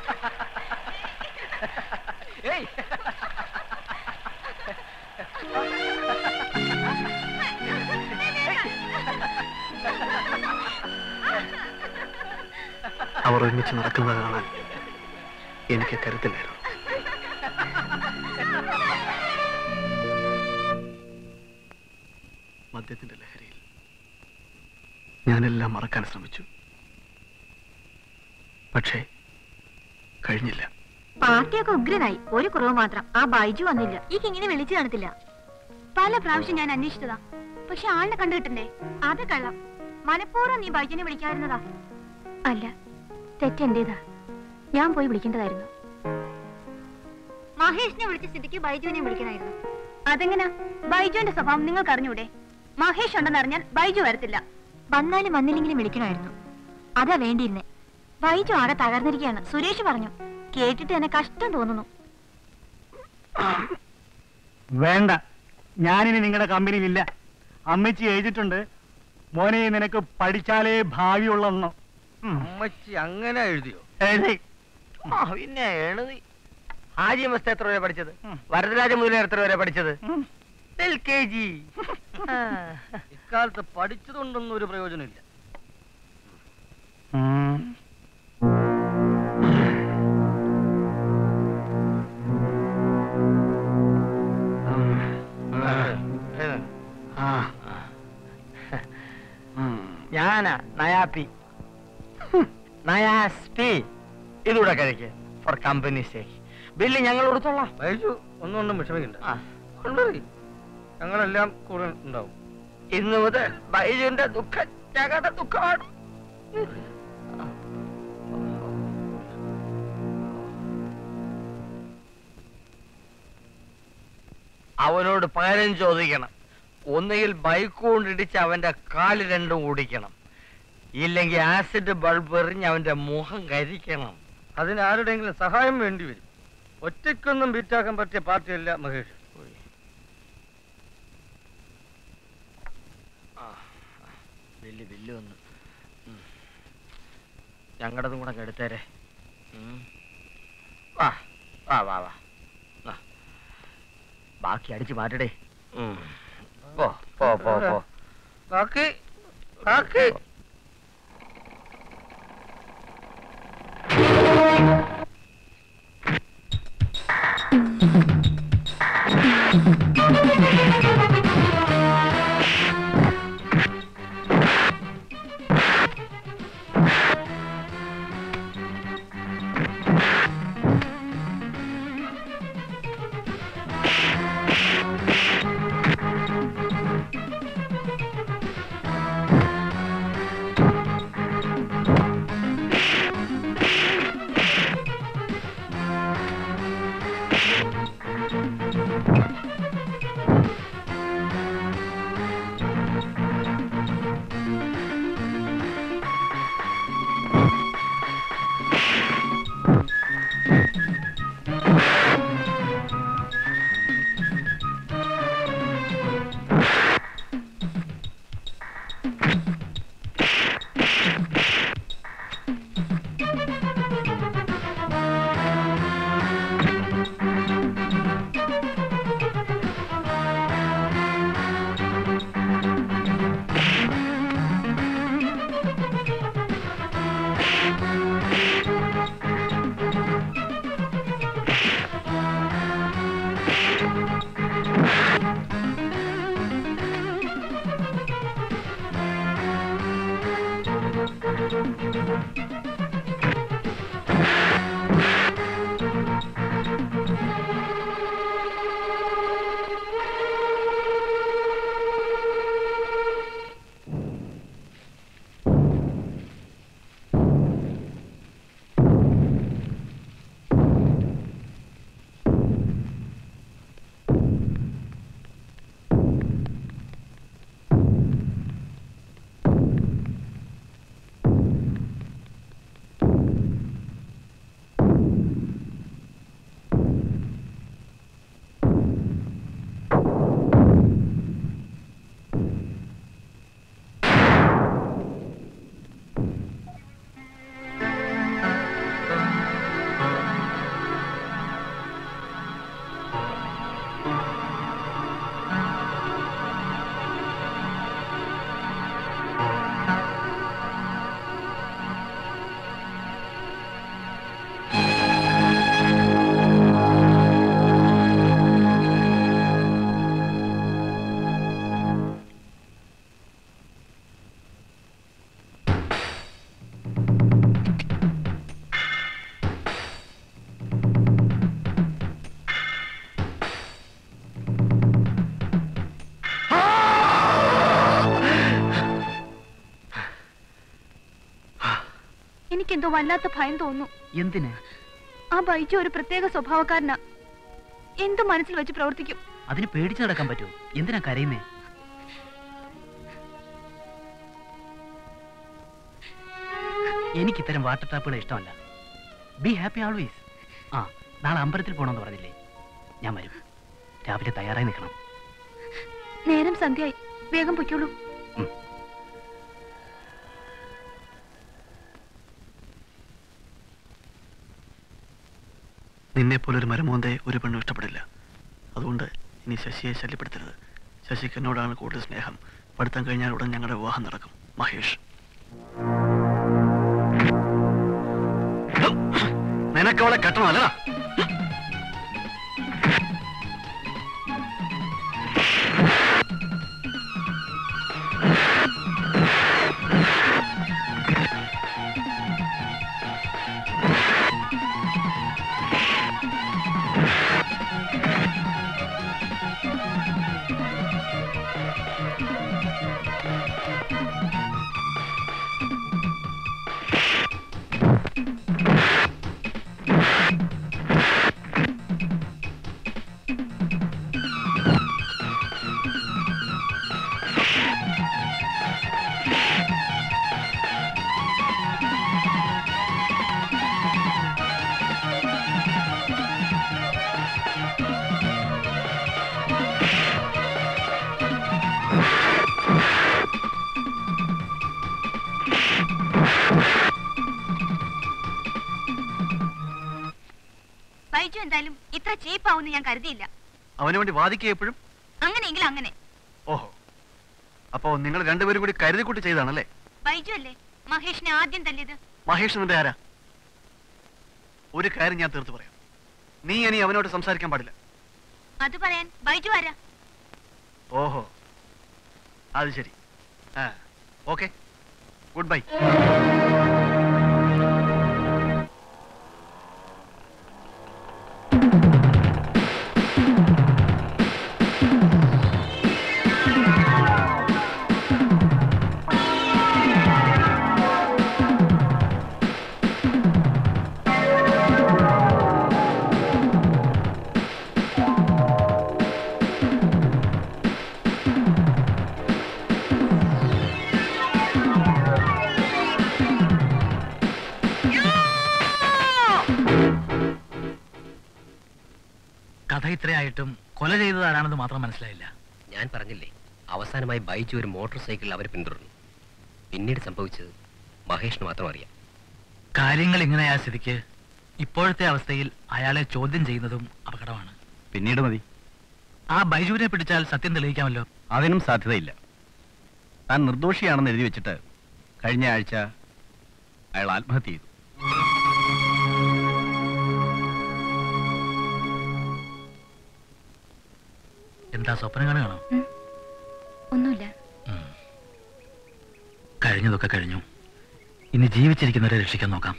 G: ഏയ്
A: അവർ ഒരുമിച്ച് നടക്കുന്നത് കാണാൻ എനിക്ക് കരുത്തില്ലായിരുന്നു മദ്യത്തിന്റെ ലഹരിയിൽ ഞാനെല്ലാം മറക്കാൻ ശ്രമിച്ചു പക്ഷേ കഴിഞ്ഞില്ല
I: പാർട്ടിയൊക്കെ ഉഗ്രനായി ഒരു കുറവ് മാത്രം ആ ബൈജു വന്നില്ല ഈ ഇങ്ങനെ വിളിച്ചു കാണത്തില്ല പല പ്രാവശ്യം ഞാൻ അന്വേഷിച്ചതാ പക്ഷെ ആളിനെ കണ്ടുകിട്ടണ്ടേ അത് കള്ളം മനഃപൂർവ്വം നീ ബൈജുനെ വിളിക്കാതിരുന്നതാ അല്ല തെറ്റെന്റേതാ ഞാൻ പോയി വിളിക്കേണ്ടതായിരുന്നു മഹേഷിനെ വിളിച്ച സ്ഥിതിക്ക് ബൈജുവിനെ വിളിക്കണമായിരുന്നു അതെങ്ങനാ ബൈജുവിന്റെ സ്വഭാവം നിങ്ങൾക്ക് അറിഞ്ഞൂടെ മഹേഷ് ഉണ്ടെന്ന് അറിഞ്ഞാൽ ബൈജു വരത്തില്ല വന്നാലും വന്നില്ലെങ്കിലും വിളിക്കണമായിരുന്നു അതാ വേണ്ടിയിരുന്നേ ബൈജു ആകെ തകർന്നിരിക്കുകയാണ് സുരേഷ് പറഞ്ഞു കേട്ടിട്ട് എന്നെ കഷ്ടം തോന്നുന്നു
L: വേണ്ട ഞാനിനി നിങ്ങളുടെ കമ്പനിയിലില്ല അമ്മച്ചി എഴുതിയിട്ടുണ്ട് മോനെ നിനക്ക് പഠിച്ചാലേ ഭാവിയുള്ളെന്നോ
C: അമ്മച്ചി അങ്ങനെ എഴുതിയോ
L: എഴുതി
C: ആ പിന്നെ എഴുതി ഹാജി മസ്ത എത്ര വരെ പഠിച്ചത് വരദരാജ മുതലേ എത്ര വരെ പഠിച്ചത് എൽ കെ ജി ഇക്കാലത്ത് പഠിച്ചതുകൊണ്ടൊന്നും ഒരു പ്രയോജനമില്ല ഞാനാ നയാപ്പി നയാസ്പി ഇതൂടെ കഴിക്ക് ഫോർ കമ്പനി സേക്ക് ബില്ല് ഞങ്ങൾ കൊടുത്തോളാം കഴിച്ചു ഒന്നുകൊണ്ടും വിഷമിക്കണ്ട കൊണ്ടുപോയി ഞങ്ങളെല്ലാം കൂടെ ഉണ്ടാവും ഇന്ന് മുതൽ ബൈജുവിന്റെ ദുഃഖം ഞങ്ങളുടെ ദുഃഖമാണ് അവനോട് പകരം ചോദിക്കണം ഒന്നുകിൽ ബൈക്ക് കൊണ്ടിടിച്ച് അവന്റെ കാല് രണ്ടും ഓടിക്കണം ഇല്ലെങ്കിൽ ആസിഡ് ബൾബ് എറിഞ്ഞ് അവന്റെ മുഖം കരിക്കണം അതിന് ആരുടെയെങ്കിലും സഹായം വേണ്ടി വരും ഒറ്റയ്ക്കൊന്നും ബീറ്റാക്കാൻ പറ്റിയ പാർട്ടിയല്ല മഹേഷ് ബില്ല് ബില്ല് വന്നു ഞങ്ങളുടെതും കൂടെ കെടുത്തേരെ ഉം. വാ വാ വാ വാ ആ. ബാക്കി അടിച്ചു മാറ്റടേ ഉം. പോ പോ പോ പോ ബാക്കി ബാക്കി
I: എനിക്കെന്തോ വല്ലാത്ത ഭയം തോന്നുന്നു
A: എന്തിന്
I: ആ ബൈജു ഒരു പ്രത്യേക സ്വഭാവക്കാരനാ എന്തു മനസ്സിൽ വെച്ച് പ്രവർത്തിക്കും
A: അതിന് പേടിച്ചു നടക്കാൻ പറ്റുമോ എന്തിനാ കരയുന്നേ എനിക്ക് ഇത്തരം വാട്ടർ ടാപ്പുകളെ ഇഷ്ടമല്ല ബി ഹാപ്പി ആൾവേസ് ആ നാളെ അമ്പലത്തിൽ പോകണമെന്ന് പറഞ്ഞില്ലേ ഞാൻ വരും രാവിലെ തയ്യാറായി നിൽക്കണം
I: നേരം സന്ധ്യയായി വേഗം പൊയ്ക്കോളൂ
M: നിന്നെ പോലൊരു മരമോന്തയെ ഒരു പെണ്ണും ഇഷ്ടപ്പെടില്ല അതുകൊണ്ട് ഇനി ശശിയെ ശല്യപ്പെടുത്തരുത് ശശിക്ക് എന്നോടാണ് കൂടുതൽ സ്നേഹം പഠിത്തം കഴിഞ്ഞാൽ ഉടൻ ഞങ്ങളുടെ വിവാഹം നടക്കും മഹേഷ് നിനക്കവളെ കെട്ടണം അല്ലടാ
I: ബൈജു എന്തായാലും ഇത്ര ചീപ്പാവുമെന്ന് ഞാൻ കരുതിയില്ല
M: അവന് വേണ്ടി വാദിക്കുക എപ്പോഴും
I: അങ്ങനെയെങ്കിൽ അങ്ങനെ
M: ഓഹോ അപ്പോ നിങ്ങൾ രണ്ടുപേരും കൂടി കരുതി കൂട്ടി ചെയ്താണല്ലേ
I: ബൈജു അല്ലേ മഹേഷിനെ ആദ്യം തല്ലിയത്
M: മഹേഷ് നിന്റെ ആരാ ഒരു കാര്യം ഞാൻ തീർത്ത് പറയാം നീ ഇനി അവനോട് സംസാരിക്കാൻ പാടില്ല
I: അത് പറയാൻ ബൈജു ആരാ
M: ഓഹോ അത് ശരി ആ ഓക്കെ ഗുഡ് ബൈ
J: കഥ ഇത്രയായിട്ടും കൊല ചെയ്തത് ആരാണെന്ന് മാത്രം മനസ്സിലായില്ല
K: ഞാൻ പറഞ്ഞില്ലേ അവസാനമായി ബൈജു ഒരു മോട്ടോർ സൈക്കിളിൽ അവരെ പിന്തുടർന്നു പിന്നീട് സംഭവിച്ചത് മഹേഷിന് മാത്രം അറിയാം
J: കാര്യങ്ങൾ ഇങ്ങനെയായ സ്ഥിതിക്ക് ഇപ്പോഴത്തെ അവസ്ഥയിൽ അയാളെ ചോദ്യം ചെയ്യുന്നതും അപകടമാണ്
N: പിന്നീട് മതി
J: ആ ബൈജുവിനെ പിടിച്ചാൽ സത്യം തെളിയിക്കാമല്ലോ
N: അതിനും സാധ്യതയില്ല താൻ നിർദോഷിയാണെന്ന് എഴുതി വെച്ചിട്ട് കഴിഞ്ഞ ആഴ്ച അയാൾ ആത്മഹത്യ ചെയ്തു
J: എന്താ സ്വപ്നം കാണുകയാണോ
I: ഒന്നുമില്ല
J: കഴിഞ്ഞതൊക്കെ കഴിഞ്ഞു ഇനി ജീവിച്ചിരിക്കുന്നവരെ രക്ഷിക്കാൻ നോക്കാം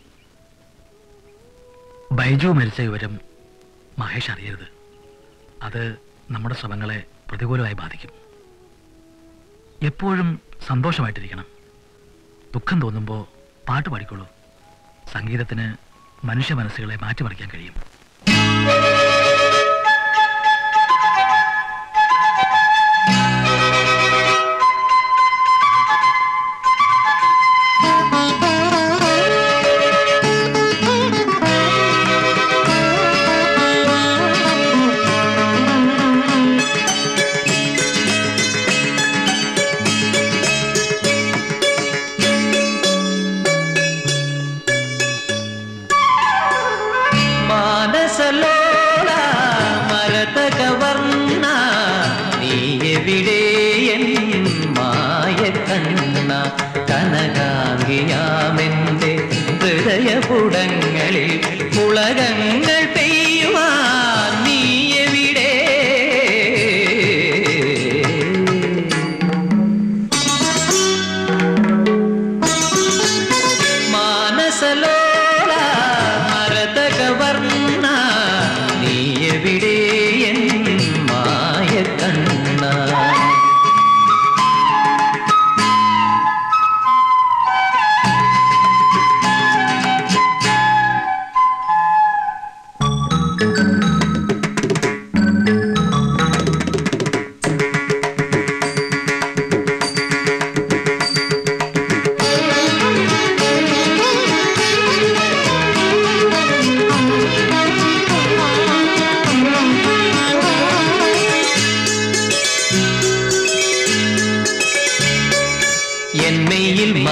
J: ബൈജു മരിച്ച വിവരം മഹേഷ് അറിയരുത് അത് നമ്മുടെ ശ്രമങ്ങളെ പ്രതികൂലമായി ബാധിക്കും എപ്പോഴും സന്തോഷമായിട്ടിരിക്കണം ദുഃഖം തോന്നുമ്പോൾ പാട്ട് പാടിക്കോളൂ സംഗീതത്തിന് മനുഷ്യ മനസ്സുകളെ മാറ്റിമറിക്കാൻ കഴിയും
H: മാനസലോല മരതകവർണ്ണ നീ എവിടെയൻ മായ കണ്ണ കനകാംഗിയാമെന്റെ ഹൃദയപുടങ്ങളിൽ പുളകങ്ങൾ പെയ്യുവാൻ നീ എവിടെ മാനസലോല മരതകവർണ്ണ നീ എവിടെയൻ മായ കണ്ണ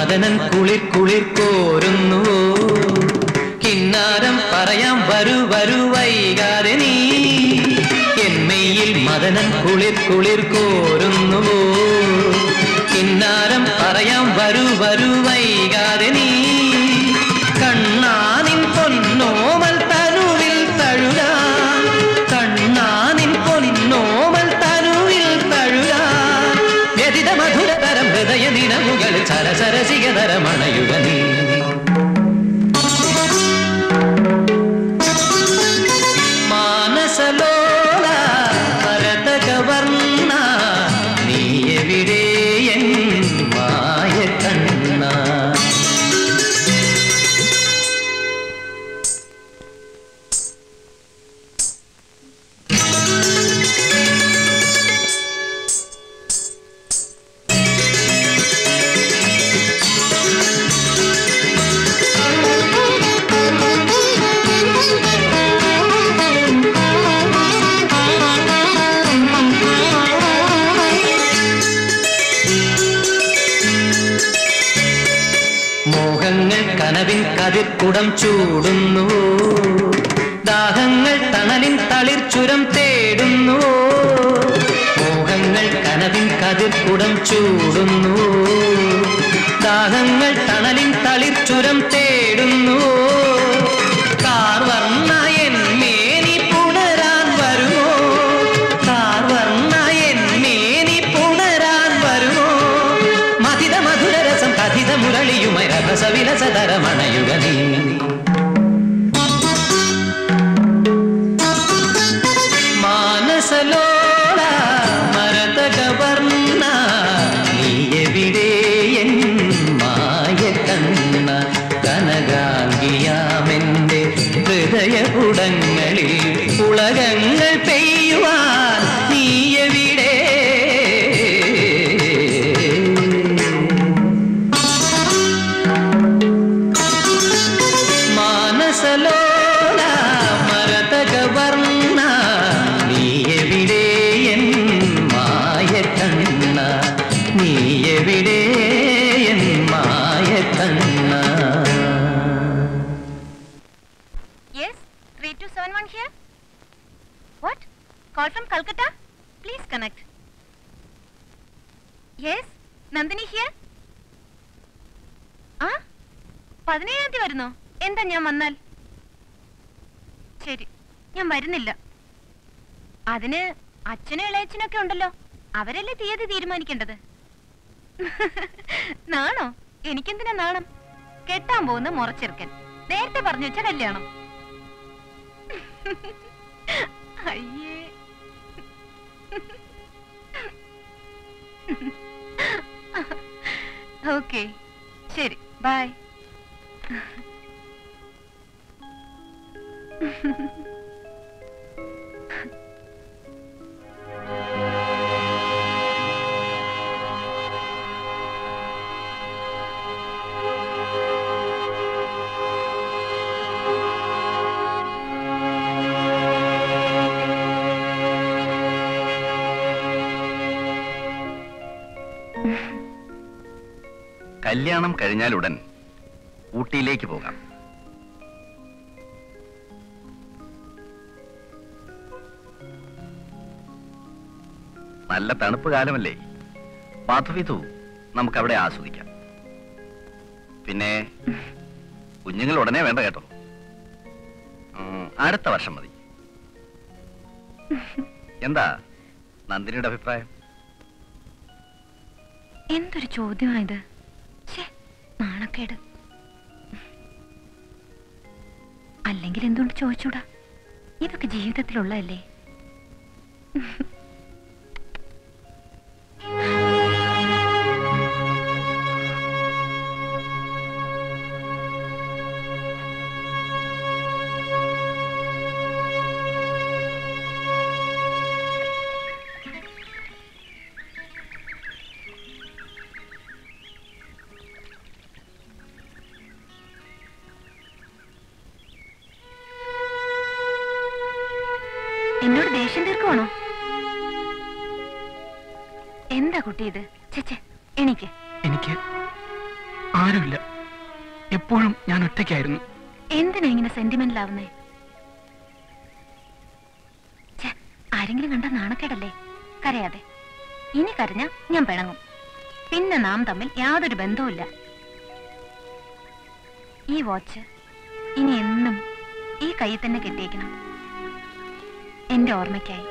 H: മദനൻ കുളിർ കുളിർ കോരുന്നുവോ കിന്നാരം പറയാം വരൂ വരൂ വൈകാതെ നീ എന്മയിൽ മദനൻ കുളിർ കുളിർ കോരുന്നുവോ കിന്നാരം പറയാം വരൂ വരൂ വൈകാതെ നീ കണ്ണാനിൻ പൊന്നോമൽ തനുവിൽ തഴുകാൻ കണ്ണാനിൻ പൊന്നോമൽ തനുവിൽ തഴുകാൻ വ്യതിത മധുരതരം ഹൃദയ ദിനമുകളിൽ സരസരസികതരമണയുക നീ മാനസലോല ഭരതകവർണ്ണ നീ എവിടെ എൻ മായ കണ്ണ മോഹങ്ങൾ കനവിൻ കതിർക്കുടം ചൂടുന്നു ദാഹങ്ങൾ തണലിൻ തളിർ ചുരം തേടുന്നു മോഹങ്ങൾ കനവിൻ കതിർക്കുടം ചൂടുന്നു ദാഹങ്ങൾ തണലിൻ തളിർ ചുരം തേടുന്നു കാർവർണ്ണ മേനി പുണരാൻ വരുമോ കാർവർണ്ണ മേനി പുണരാൻ വരുമോ മതിത മധുരരസം കഥിത മുരളിയുമയ രസവിലസതരമണയുക നീ മാനസലോല മരതകവർണ്ണ നീ എവിടെ എൻ മായ കണ്ണ കനകാംഗിയാമെന്റെ ഹൃദയപുടങ്ങളിൽ ഉളകങ്ങൾ പെയ്യുവാൻ നീ എവിടെ മാനസലോല മരതകവർണ്ണ നീ എവിടെ എൻ മായ കണ്ണ നീ എവിടെ എൻ മായ കണ്ണ
I: Yes, 3271 here. What? Call from Calcutta? Please connect. Yes, Nandini here. ആ പതിനേഴാം തീയതി വരുന്നോ എന്താ ഞാൻ വന്നാൽ ശരി ഞാൻ വരുന്നില്ല അതിന് അച്ഛനും ഇളയച്ചനൊക്കെ ഉണ്ടല്ലോ അവരല്ലേ തീയതി തീരുമാനിക്കേണ്ടത് നാണോ എനിക്കെന്തിനാ നാണം കെട്ടാൻ പോകുന്ന മുറച്ചെറുക്കൻ നേരത്തെ പറഞ്ഞു വെച്ച കല്യാണം അയ്യേ ഓക്കെ ശരി ബൈ
N: കല്യാണം കഴിഞ്ഞാലുടൻ ഊട്ടിയിലേക്ക് പോകാം നല്ല തണുപ്പ് കാലമല്ലേ മാധവിതു നമുക്ക് അവിടെ ആസ്വദിക്കാം പിന്നെ കുഞ്ഞുങ്ങൾ ഉടനെ വേണ്ട കേട്ടോ ഉം, അടുത്ത വർഷം മതി എന്താ നന്ദിനിയുടെ അഭിപ്രായം
I: എന്തൊരു ചോദ്യമായത് ഛേ നാണക്കേട് അല്ലെങ്കിൽ എന്തുകൊണ്ട് ചോദിച്ചൂടാ ഇതൊക്കെ ജീവിതത്തിലുള്ളതല്ലേ എന്നോട് ദേഷ്യം തീർക്കുവാണോ എന്താ കുട്ടി ഇത് ചേച്ചേ എണീക്ക്
C: എനിക്ക് ആ
O: ആരുമില്ല എപ്പോഴും ഞാൻ ഒറ്റയ്ക്കായിരുന്നു
I: എന്തിനാ ഇങ്ങനെ സെന്റിമെന്റൽ ആവുന്നേ ഛെ, ആരെങ്കിലും കണ്ട നാണക്കേടല്ലേ കരയാതെ ഇനി കരഞ്ഞ ഞാൻ പിണങ്ങും പിന്നെ നാം തമ്മിൽ യാതൊരു ബന്ധവുമില്ല ഈ വാച്ച് ഇനി എന്നും ഈ കയ്യിൽ തന്നെ കെട്ടിയേക്കണം എന്റെ ഓർമ്മയ്ക്കായി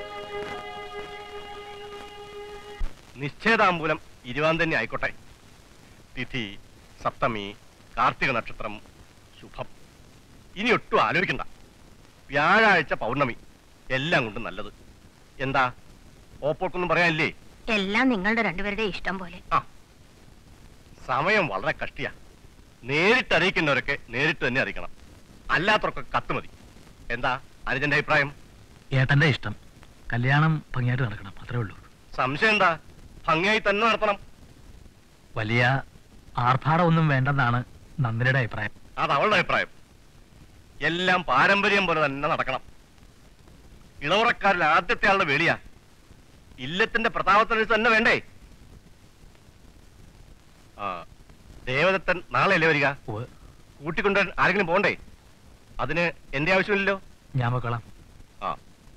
F: നിശ്ചയതാമ്പൂലം ഇരുവാൻ തന്നെ ആയിക്കോട്ടെ തിഥി സപ്തമി കാർത്തിക നക്ഷത്രം ശുഭം ഇനി ഒട്ടും ആലോചിക്കണ്ട വ്യാഴാഴ്ച പൗർണമി എല്ലാം കൊണ്ടും നല്ലത് എന്താ ഓപ്പോൾക്കൊന്നും പറയാനില്ലേ
I: എല്ലാം നിങ്ങളുടെ രണ്ടുപേരുടെ ഇഷ്ടം പോലെ
F: സമയം വളരെ കഷ്ടിയാ നേരിട്ട് അറിയിക്കുന്നവരൊക്കെ നേരിട്ട് തന്നെ അറിയിക്കണം അല്ലാത്തവർക്ക് കത്ത് മതി എന്താ അനുജന്റെ അഭിപ്രായം
J: ഏട്ടന്റെ ഇഷ്ടം കല്യാണം ഭംഗിയായിട്ട് നടക്കണം അത്രേ ഉള്ളൂ
F: സംശയം എന്താ ഭംഗിയായി തന്നെ നടത്തണം
J: വലിയ ആർഭാടമൊന്നും വേണ്ടെന്നാണ് നന്ദിനിയുടെ അഭിപ്രായം
F: അത് അവളുടെ അഭിപ്രായം എല്ലാം പാരമ്പര്യം പോലെ തന്നെ നടക്കണം ഇളവറക്കാരിൽ ആദ്യത്തെ ആളുടെ വേളിയാ ഇല്ലത്തിന്റെ പ്രതാപത്തിനനുസരിച്ച് തന്നെ വേണ്ടേ ആ ദേവദത്തൻ നാളെ അല്ലേ വരിക കൂട്ടിക്കൊണ്ടുവരാൻ ആരെങ്കിലും പോണ്ടേ അതിന് എന്റെ ആവശ്യമില്ലല്ലോ
J: ഞാൻ വെക്കളാം
F: ആ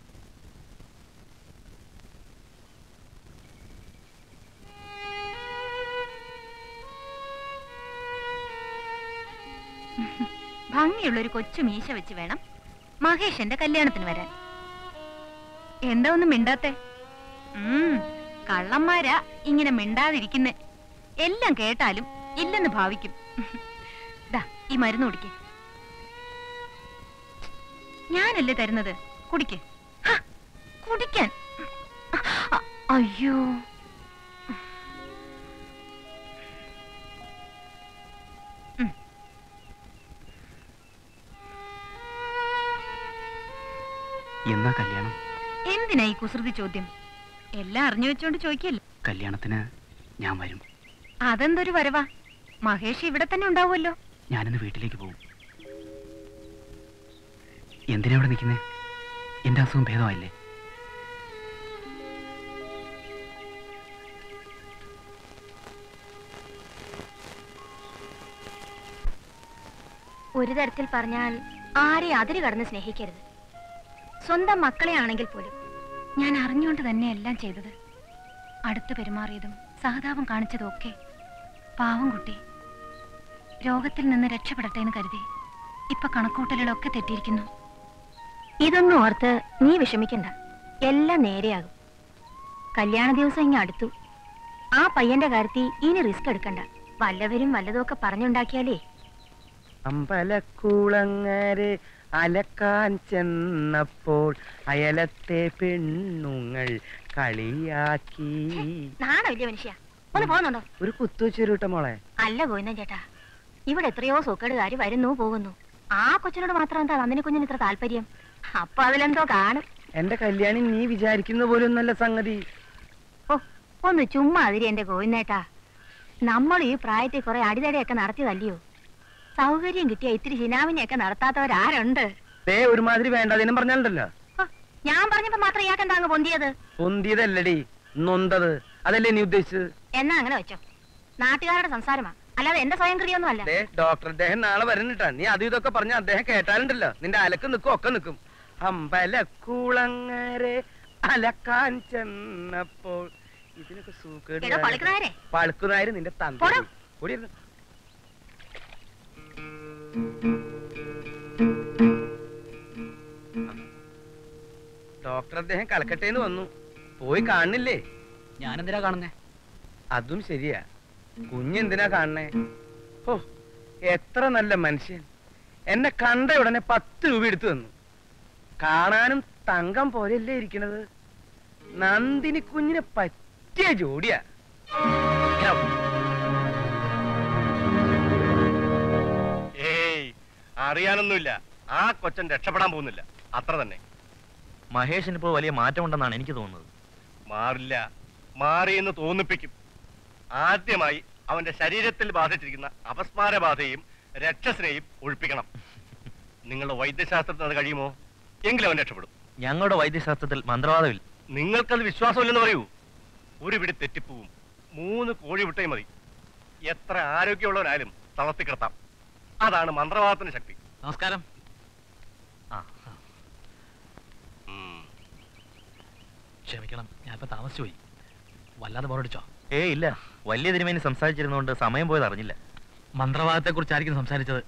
I: ഭംഗിയുള്ള ഒരു കൊച്ചു മീശ വെച്ച് വേണം മഹേഷിന്റെ കല്യാണത്തിന് വരാൻ എന്താ ഒന്നും മിണ്ടാത്തെ ഉം, കള്ളന്മാരാ ഇങ്ങനെ മിണ്ടാതിരിക്കുന്നെ എല്ലാം കേട്ടാലും ഇല്ലെന്ന് ഭാവിക്കും ദാ ഈ മരുന്ന് കുടിക്ക് ഞാനല്ലേ തരുന്നത് കുടിക്ക് ഹ, കുടിക്കാൻ അ- അയ്യോ
A: എന്നാ കല്യാണം
I: എന്തിനാ ഈ കുസൃതി ചോദ്യം എല്ലാം അറിഞ്ഞു വെച്ചോണ്ട് ചോദിക്കല്ലേ
A: കല്യാണത്തിന് ഞാൻ വരും
I: അതെന്തൊരു വരവാ മഹേഷ് ഇവിടെ തന്നെ ഉണ്ടാവുമല്ലോ
A: ഞാനിന്ന് വീട്ടിലേക്ക് പോകും എന്തിനാ ഇവിടെ നിൽക്കുന്നേ എന്റെ അസുഖം ഭേദമായില്ലേ
I: ഒരു തരത്തിൽ പറഞ്ഞാൽ ആരെ അതിര് കടന്ന് സ്നേഹിക്കരുത് സ്വന്തം മക്കളെ ആണെങ്കിൽ പോലും ഞാൻ അറിഞ്ഞുകൊണ്ട് തന്നെ എല്ലാം ചെയ്തത് അടുത്ത് പെരുമാറിയതും സഹതാപം കാണിച്ചതും ഒക്കെ പാവം കുട്ടി രോഗത്തിൽ നിന്ന് രക്ഷപ്പെടട്ടെ എന്ന് കരുതി ഇപ്പൊ കണക്കൂട്ടലുകളൊക്കെ തെറ്റിയിരിക്കുന്നു
P: ഇതൊന്നും ഓർത്ത് നീ വിഷമിക്കണ്ട എല്ലാം നേരെയാകും കല്യാണ ദിവസം ഇങ്ങ് അടുത്തു ആ പയ്യന്റെ കാര്യത്തിൽ ഇനി റിസ്ക് എടുക്കണ്ട വല്ലവരും വല്ലതുമൊക്കെ പറഞ്ഞുണ്ടാക്കിയാലേ
C: അമ്പലക്കുളങ്ങരെ അലക്കാൻ ചെന്നപ്പോൾ അയലത്തെ പെണ്ണുങ്ങൾ കളിയാക്കി
P: നാണോ ഇല്ലേ മനുഷ്യ ഒന്ന് പോകുന്നുണ്ടോ
C: ഒരു കുത്തുവെച്ചൊരുട്ട മോളെ
P: അല്ല ഗോവിന്ദൻ ചേട്ടാ ഇവിടെ എത്രയോ സൂക്കേടുകാർ വരുന്നു പോകുന്നു ആ കൊച്ചിനോട് മാത്രം എന്താ നന്ദിനി കുഞ്ഞിന് ഇത്ര താല്പര്യം അപ്പൊ അതിലെന്തോ കാണും
C: എന്റെ കല്യാണി നീ വിചാരിക്കുന്ന പോലെ ഒന്നല്ല സംഗതി
P: ഓ ഒന്ന് ചുമ്മാ അതിരി എന്റെ ഗോവിന്ദേട്ടാ നമ്മൾ ഈ പ്രായത്തിൽ കുറെ അടിതടിയൊക്കെ നടത്തിയതല്ലയോ സൗകര്യം കിട്ടിയ ഇത്തിരി ഹിനാവിനെയൊക്കെ നടത്താത്തവരാരുണ്ട്
C: ദേ ഒരുമാതിരി വേണ്ടാതിനും പറഞ്ഞാലുണ്ടല്ലോ
P: ഞാൻ പറഞ്ഞപ്പോ മാത്രം ഇയാൾക്ക് എന്താ അങ്ങ് പൊന്തിയത്
C: പൊന്തിയതല്ലടി നൊന്തത് അതല്ലേ നീ ഉദ്ദേശിച്ചത്
P: എന്നാ അങ്ങനെ വെച്ചോ നാട്ടുകാരുടെ സംസാരമാ അല്ലാതെ എന്റെ സ്വയം ക്രിയൊന്നും അല്ല
C: ദേ ഡോക്ടർ അദ്ദേഹം നാളെ വരുന്നിട്ടാ നീ അതും ഇതൊക്കെ പറഞ്ഞ അദ്ദേഹം കേട്ടാലുണ്ടല്ലോ നിന്റെ അലക്ക് നിൽക്കും ഒക്കെ നിൽക്കും അമ്പലക്കുളങ്ങരെ അലക്കാൻ ചെന്നപ്പോൾ ഇതിനൊക്കെ സൂക്കേട്
P: എടോ, പളുക്കുനായരെ.
C: പളുക്കുനായര് നിന്റെ
P: പോടോ.
C: തന്ത കൂടിയിരുന്നു ഡോക്ടർ അദ്ദേഹം കലക്കട്ടേന്ന് വന്നു പോയി കാണുന്നില്ലേ
A: ഞാനെന്തിനാ കാണുന്നേ
C: അതും ശരിയാ കുഞ്ഞെന്തിനാ കാണണേ ഓ എത്ര നല്ല മനുഷ്യൻ എന്നെ കണ്ട ഉടനെ പത്ത് രൂപ എടുത്തു തന്നു കാണാനും തങ്കം പോലെയല്ലേ ഇരിക്കണത് നന്ദിനി കുഞ്ഞിനെ പറ്റിയ ജോഡിയാ
F: ഏയ് അറിയാനൊന്നുമില്ല ആ കൊച്ചൻ രക്ഷപ്പെടാൻ പോകുന്നില്ല അത്ര തന്നെ
E: മഹേഷിന് ഇപ്പോൾ വലിയ മാറ്റമുണ്ടെന്നാണ് എനിക്ക് തോന്നുന്നത്
F: മാറില്ല മാറിയെന്ന് തോന്നിപ്പിക്കും ആദ്യമായി അവന്റെ ശരീരത്തിൽ ബാധിച്ചിരിക്കുന്ന അപസ്മാര ബാധയും രക്ഷസിനെയും ഒഴിപ്പിക്കണം നിങ്ങളുടെ വൈദ്യശാസ്ത്രത്തിന് അത് കഴിയുമോ എങ്കിലും അവൻ രക്ഷപ്പെടും
E: ഞങ്ങളുടെ വൈദ്യശാസ്ത്രത്തിൽ മന്ത്രവാദമില്ല
F: നിങ്ങൾക്കത് വിശ്വാസമില്ലെന്ന് പറയൂ ഒരു പിടി തെറ്റിപ്പൂവും മൂന്ന് കോഴി വിട്ടേ മതി എത്ര ആരോഗ്യമുള്ളവരായാലും തളർത്തിക്കിടത്താം അതാണ് മന്ത്രവാദത്തിന്റെ ശക്തി
J: നമസ്കാരം ക്ഷമിക്കണം ഞാനിപ്പോ താമസിച്ചു പോയി വല്ലാതെ ബോറടിച്ചോ
E: ഏ ഇല്ല വലിയ തിരുമേനി സംസാരിച്ചിരുന്നോണ്ട് സമയം പോയത് അറിഞ്ഞില്ല
J: മന്ത്രവാദത്തെ കുറിച്ചായിരിക്കും സംസാരിച്ചത്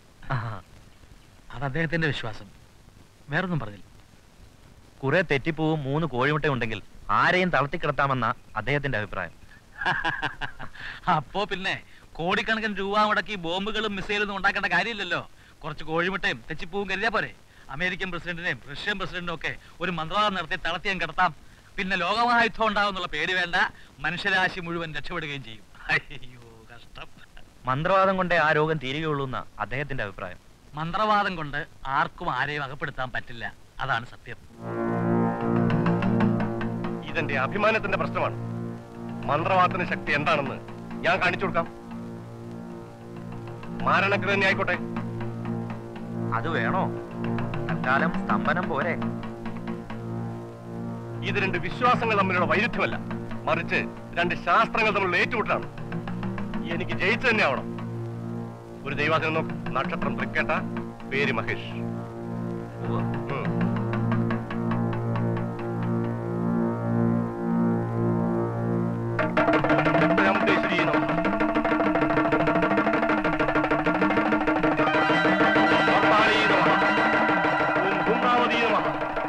J: അത് അദ്ദേഹത്തിന്റെ വിശ്വാസം വേറൊന്നും പറഞ്ഞില്ല
E: കുറെ തെറ്റിപ്പൂവും മൂന്ന് കോഴിമുട്ട ഉണ്ടെങ്കിൽ ആരെയും തളർത്തിക്കിടത്താമെന്ന അദ്ദേഹത്തിന്റെ അഭിപ്രായം
J: അപ്പോ പിന്നെ കോടിക്കണക്കിന് രൂപ മുടക്കി ബോംബുകളും മിസൈലും ഉണ്ടാക്കേണ്ട കാര്യമില്ലല്ലോ കുറച്ച് കോഴിമുട്ടയും തെച്ചിപ്പൂവും കരുതിയാ പോരെ അമേരിക്കൻ പ്രസിഡന്റിനെയും റഷ്യൻ പ്രസിഡന്റിനും ഒക്കെ ഒരു മന്ത്രവാദം നടത്തി തളർത്തിയും കിടത്താം പിന്നെ ലോകമഹായുദ്ധം ഉണ്ടാവുന്നുള്ള പേടി വേണ്ട മനുഷ്യരാശി മുഴുവൻ രക്ഷപ്പെടുകയും ചെയ്യും അയ്യോ കഷ്ടം
E: മന്ത്രവാദം കൊണ്ടേ ആ രോഗം തീരുകയുള്ളൂ എന്ന അദ്ദേഹത്തിന്റെ അഭിപ്രായം
J: മന്ത്രവാദം കൊണ്ട് ആർക്കും ആരെയും അകപ്പെടുത്താൻ പറ്റില്ല അതാണ് സത്യം
F: ഇതെന്റെ അഭിമാനത്തിന്റെ പ്രശ്നമാണ് മന്ത്രവാദത്തിന്റെ ശക്തി എന്താണെന്ന് ഞാൻ കാണിച്ചു കൊടുക്കാം മാരണക്ക് തന്നെ ആയിക്കോട്ടെ
E: അത് വേണോ തൽക്കാലം സ്തംഭനം പോരെ
F: ഇത് രണ്ട് വിശ്വാസങ്ങൾ തമ്മിലുള്ള വൈരുദ്ധ്യമല്ല മറിച്ച് രണ്ട് ശാസ്ത്രങ്ങൾ തമ്മിലുള്ള ഏറ്റുമുട്ടലാണ് എനിക്ക് ജയിച്ചു തന്നെ ആവണം ഒരു ദൈവാസനം നോക്ക് നക്ഷത്രം തൃക്കേട്ട പേര് മഹേഷ് ഉം. ബ്രഹ്മേശ്വരി നമഃ. ഭദ്രാളി നമഃ. ഓം ധൂമ്രാവതി നമഃ.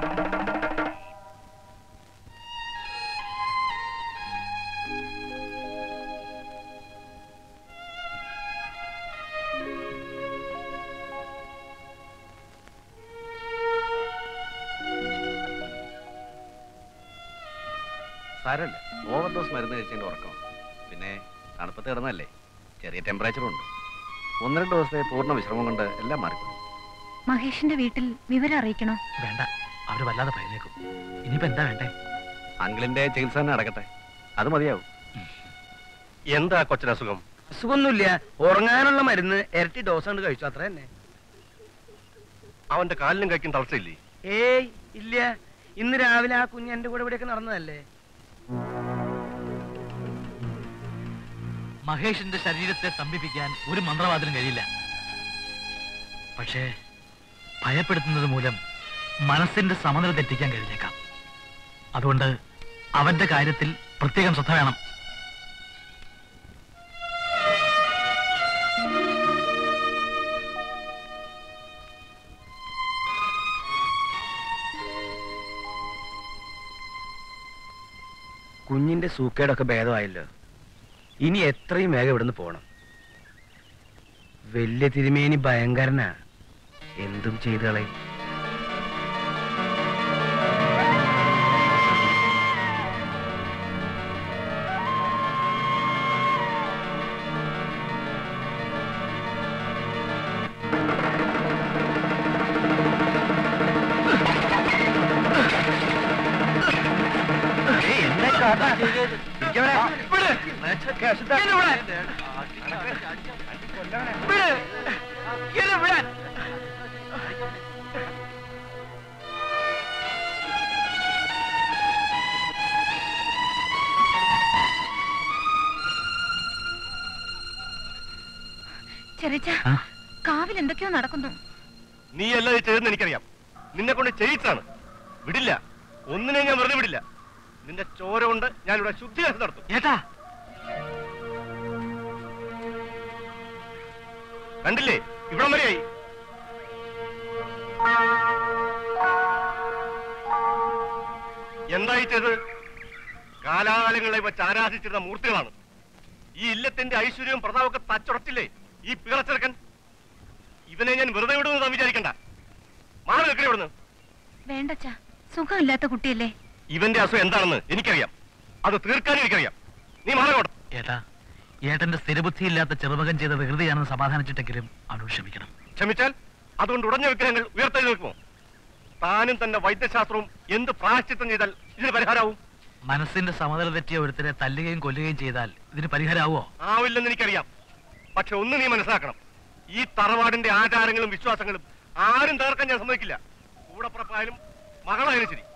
N: സാരമില്ല ഓവർ ഡോസ് മരുന്ന് കഴിച്ചതിന്റെ ഉറക്കം പിന്നെ തണുപ്പത്ത് കിടന്നല്ലേ ചെറിയ ടെമ്പറേച്ചറും ഉണ്ട് ഒന്ന് രണ്ട് ദിവസത്തെ പൂർണ്ണ വിശ്രമം കൊണ്ട് എല്ലാം മാറിക്കും
I: മഹേഷിന്റെ വീട്ടിൽ വിവരം അറിയിക്കണോ
J: വേണ്ട അവര് വല്ലാതെ ഭയന്നേക്കും ഇനിയിപ്പോ എന്താ വേണ്ടേ
N: അങ്കിളിന്റെ ചികിത്സ തന്നെ നടക്കട്ടെ അത് മതിയാവും
F: എന്താ കൊച്ചിന് അസുഖം
C: അസുഖമൊന്നുമില്ല ഉറങ്ങാനുള്ള മരുന്ന് ഇരട്ടി ഡോസ് കൊണ്ട് കഴിച്ചു അത്ര തന്നെ
F: അവന്റെ കാലിനും കൈക്കും തളർച്ചയില്ലേ
C: ഏയ് ഇല്ല ഇന്ന് രാവിലെ ആ കുഞ്ഞ് എന്റെ കൂടെ ഇവിടെയൊക്കെ നടന്നതല്ലേ
J: മഹേഷിന്റെ ശരീരത്തെ സ്തംഭിപ്പിക്കാൻ ഒരു മന്ത്രവാദത്തിനും കഴിയില്ല പക്ഷേ ഭയപ്പെടുത്തുന്നത് മൂലം മനസ്സിന്റെ സമനില തെറ്റിക്കാൻ കഴിഞ്ഞേക്കാം അതുകൊണ്ട് അവന്റെ കാര്യത്തിൽ പ്രത്യേകം ശ്രദ്ധ വേണം
C: കുഞ്ഞിന്റെ സൂക്കേടൊക്കെ ഭേദമായല്ലോ ഇനി എത്രയും വേഗം ഇവിടുന്ന് പോണം വലിയ തിരുമേനി ഭയങ്കരനാ എന്തും ചെയ്തു കളയും
I: ചെറിച്ച കാവിൽ എന്തൊക്കെയോ നടക്കുന്നു
F: നീ അല്ല ഇത് ചെയ്തെന്ന് എനിക്കറിയാം നിന്നെ കൊണ്ട് ചെയ്യിച്ചാണ് വിടില്ല ഒന്നിനെ ഞാൻ വെറുതെ വിടില്ല നിന്റെ ചോര കൊണ്ട് ഞാൻ ഇവിടെ ശുദ്ധികരണം നടത്തും
J: ഏട്ടാ
F: കണ്ടില്ലേ ഇവിടം വരെയായി എന്തായി ചെയ്തത് കാലാകാലങ്ങളെ വെച്ച് ആരാധിച്ചിരുന്ന മൂർത്തികളാണ് ഈ ഇല്ലത്തിന്റെ ഐശ്വര്യവും പ്രതാപമൊക്കെ തച്ചുടച്ചില്ലേ ഈ പിറച്ചെറുക്കൻ ഇവനെ ഞാൻ വെറുതെ വിടുമെന്ന് താൻ വിചാരിക്കണ്ട മാറി വെക്കണേ ഇവിടുന്ന്
I: വേണ്ടച്ചാ സുഖമില്ലാത്ത കുട്ടിയല്ലേ
F: ഇവന്റെ അസുഖം എന്താണെന്ന് എനിക്കറിയാം അത് തീർക്കാനും എനിക്കറിയാം നീ മാറങ്ങോട്ട്
J: ഏട്ടാ ഏട്ടന്റെ സ്ഥിരബുദ്ധിയില്ലാത്ത ചെറുമകൻ ചെയ്ത വികൃതിയാണെന്ന് സമാധാനിച്ചിട്ടെങ്കിലും അവനോട് ക്ഷമിക്കണം
F: ക്ഷമിച്ചാൽ അതുകൊണ്ട് ഉടഞ്ഞ വിഗ്രഹങ്ങൾ ഉയർത്തെഴി നിൽക്കുമോ താനും തന്റെ വൈദ്യശാസ്ത്രവും എന്ത് പ്രായശ്ചിത്തം ചെയ്താൽ ഇതിന് പരിഹാരമാവും
J: മനസ്സിന്റെ സമനില തെറ്റിയ ഒരുത്തരെ തല്ലുകയും കൊല്ലുകയും ചെയ്താൽ ഇതിന് പരിഹാരമാവോ
F: ആവില്ലെന്ന് എനിക്കറിയാം പക്ഷെ ഒന്ന് നീ മനസ്സിലാക്കണം ഈ തറവാടിന്റെ ആചാരങ്ങളും വിശ്വാസങ്ങളും ആരും തകർക്കാൻ ഞാൻ സമ്മതിക്കില്ല കൂടപ്പുറപ്പായാലും മകളായാലും ശരി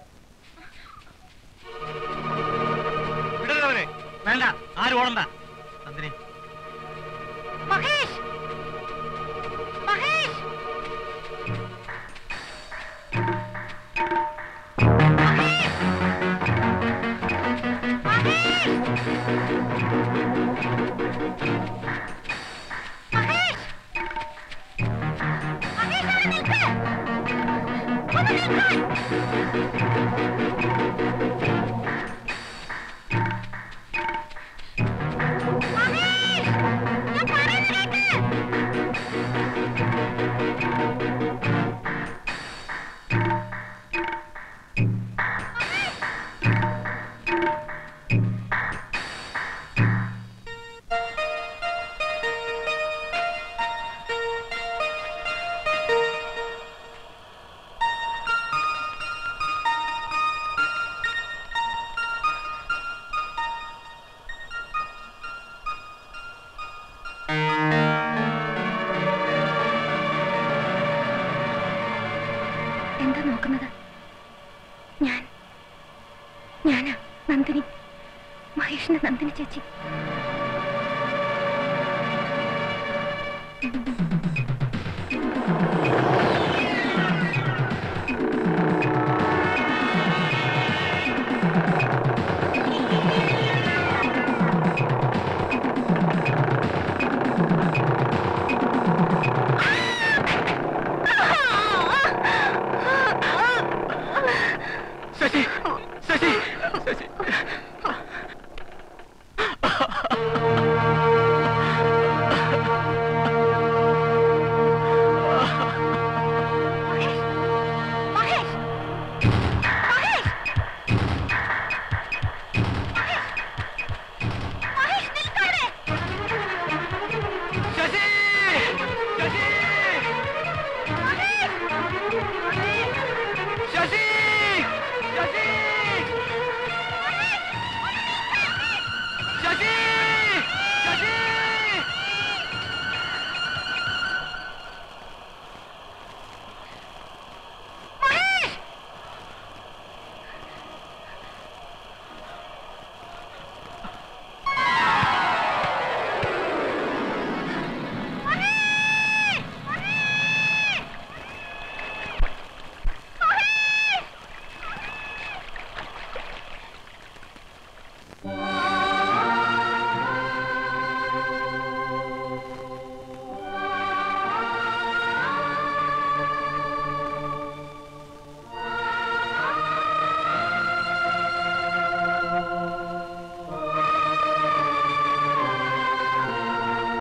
F: വിടരുതവനെ
J: വേണ്ട ആരും ഓടണ്ട നന്ദിനി
I: മഹേഷ് എന്താ നോക്കുന്നത് ഞാൻ ഞാനാ നന്ദിനി മഹേഷിന്റെ നന്ദിനി ചേച്ചി
O: ശശി ശശി ശശി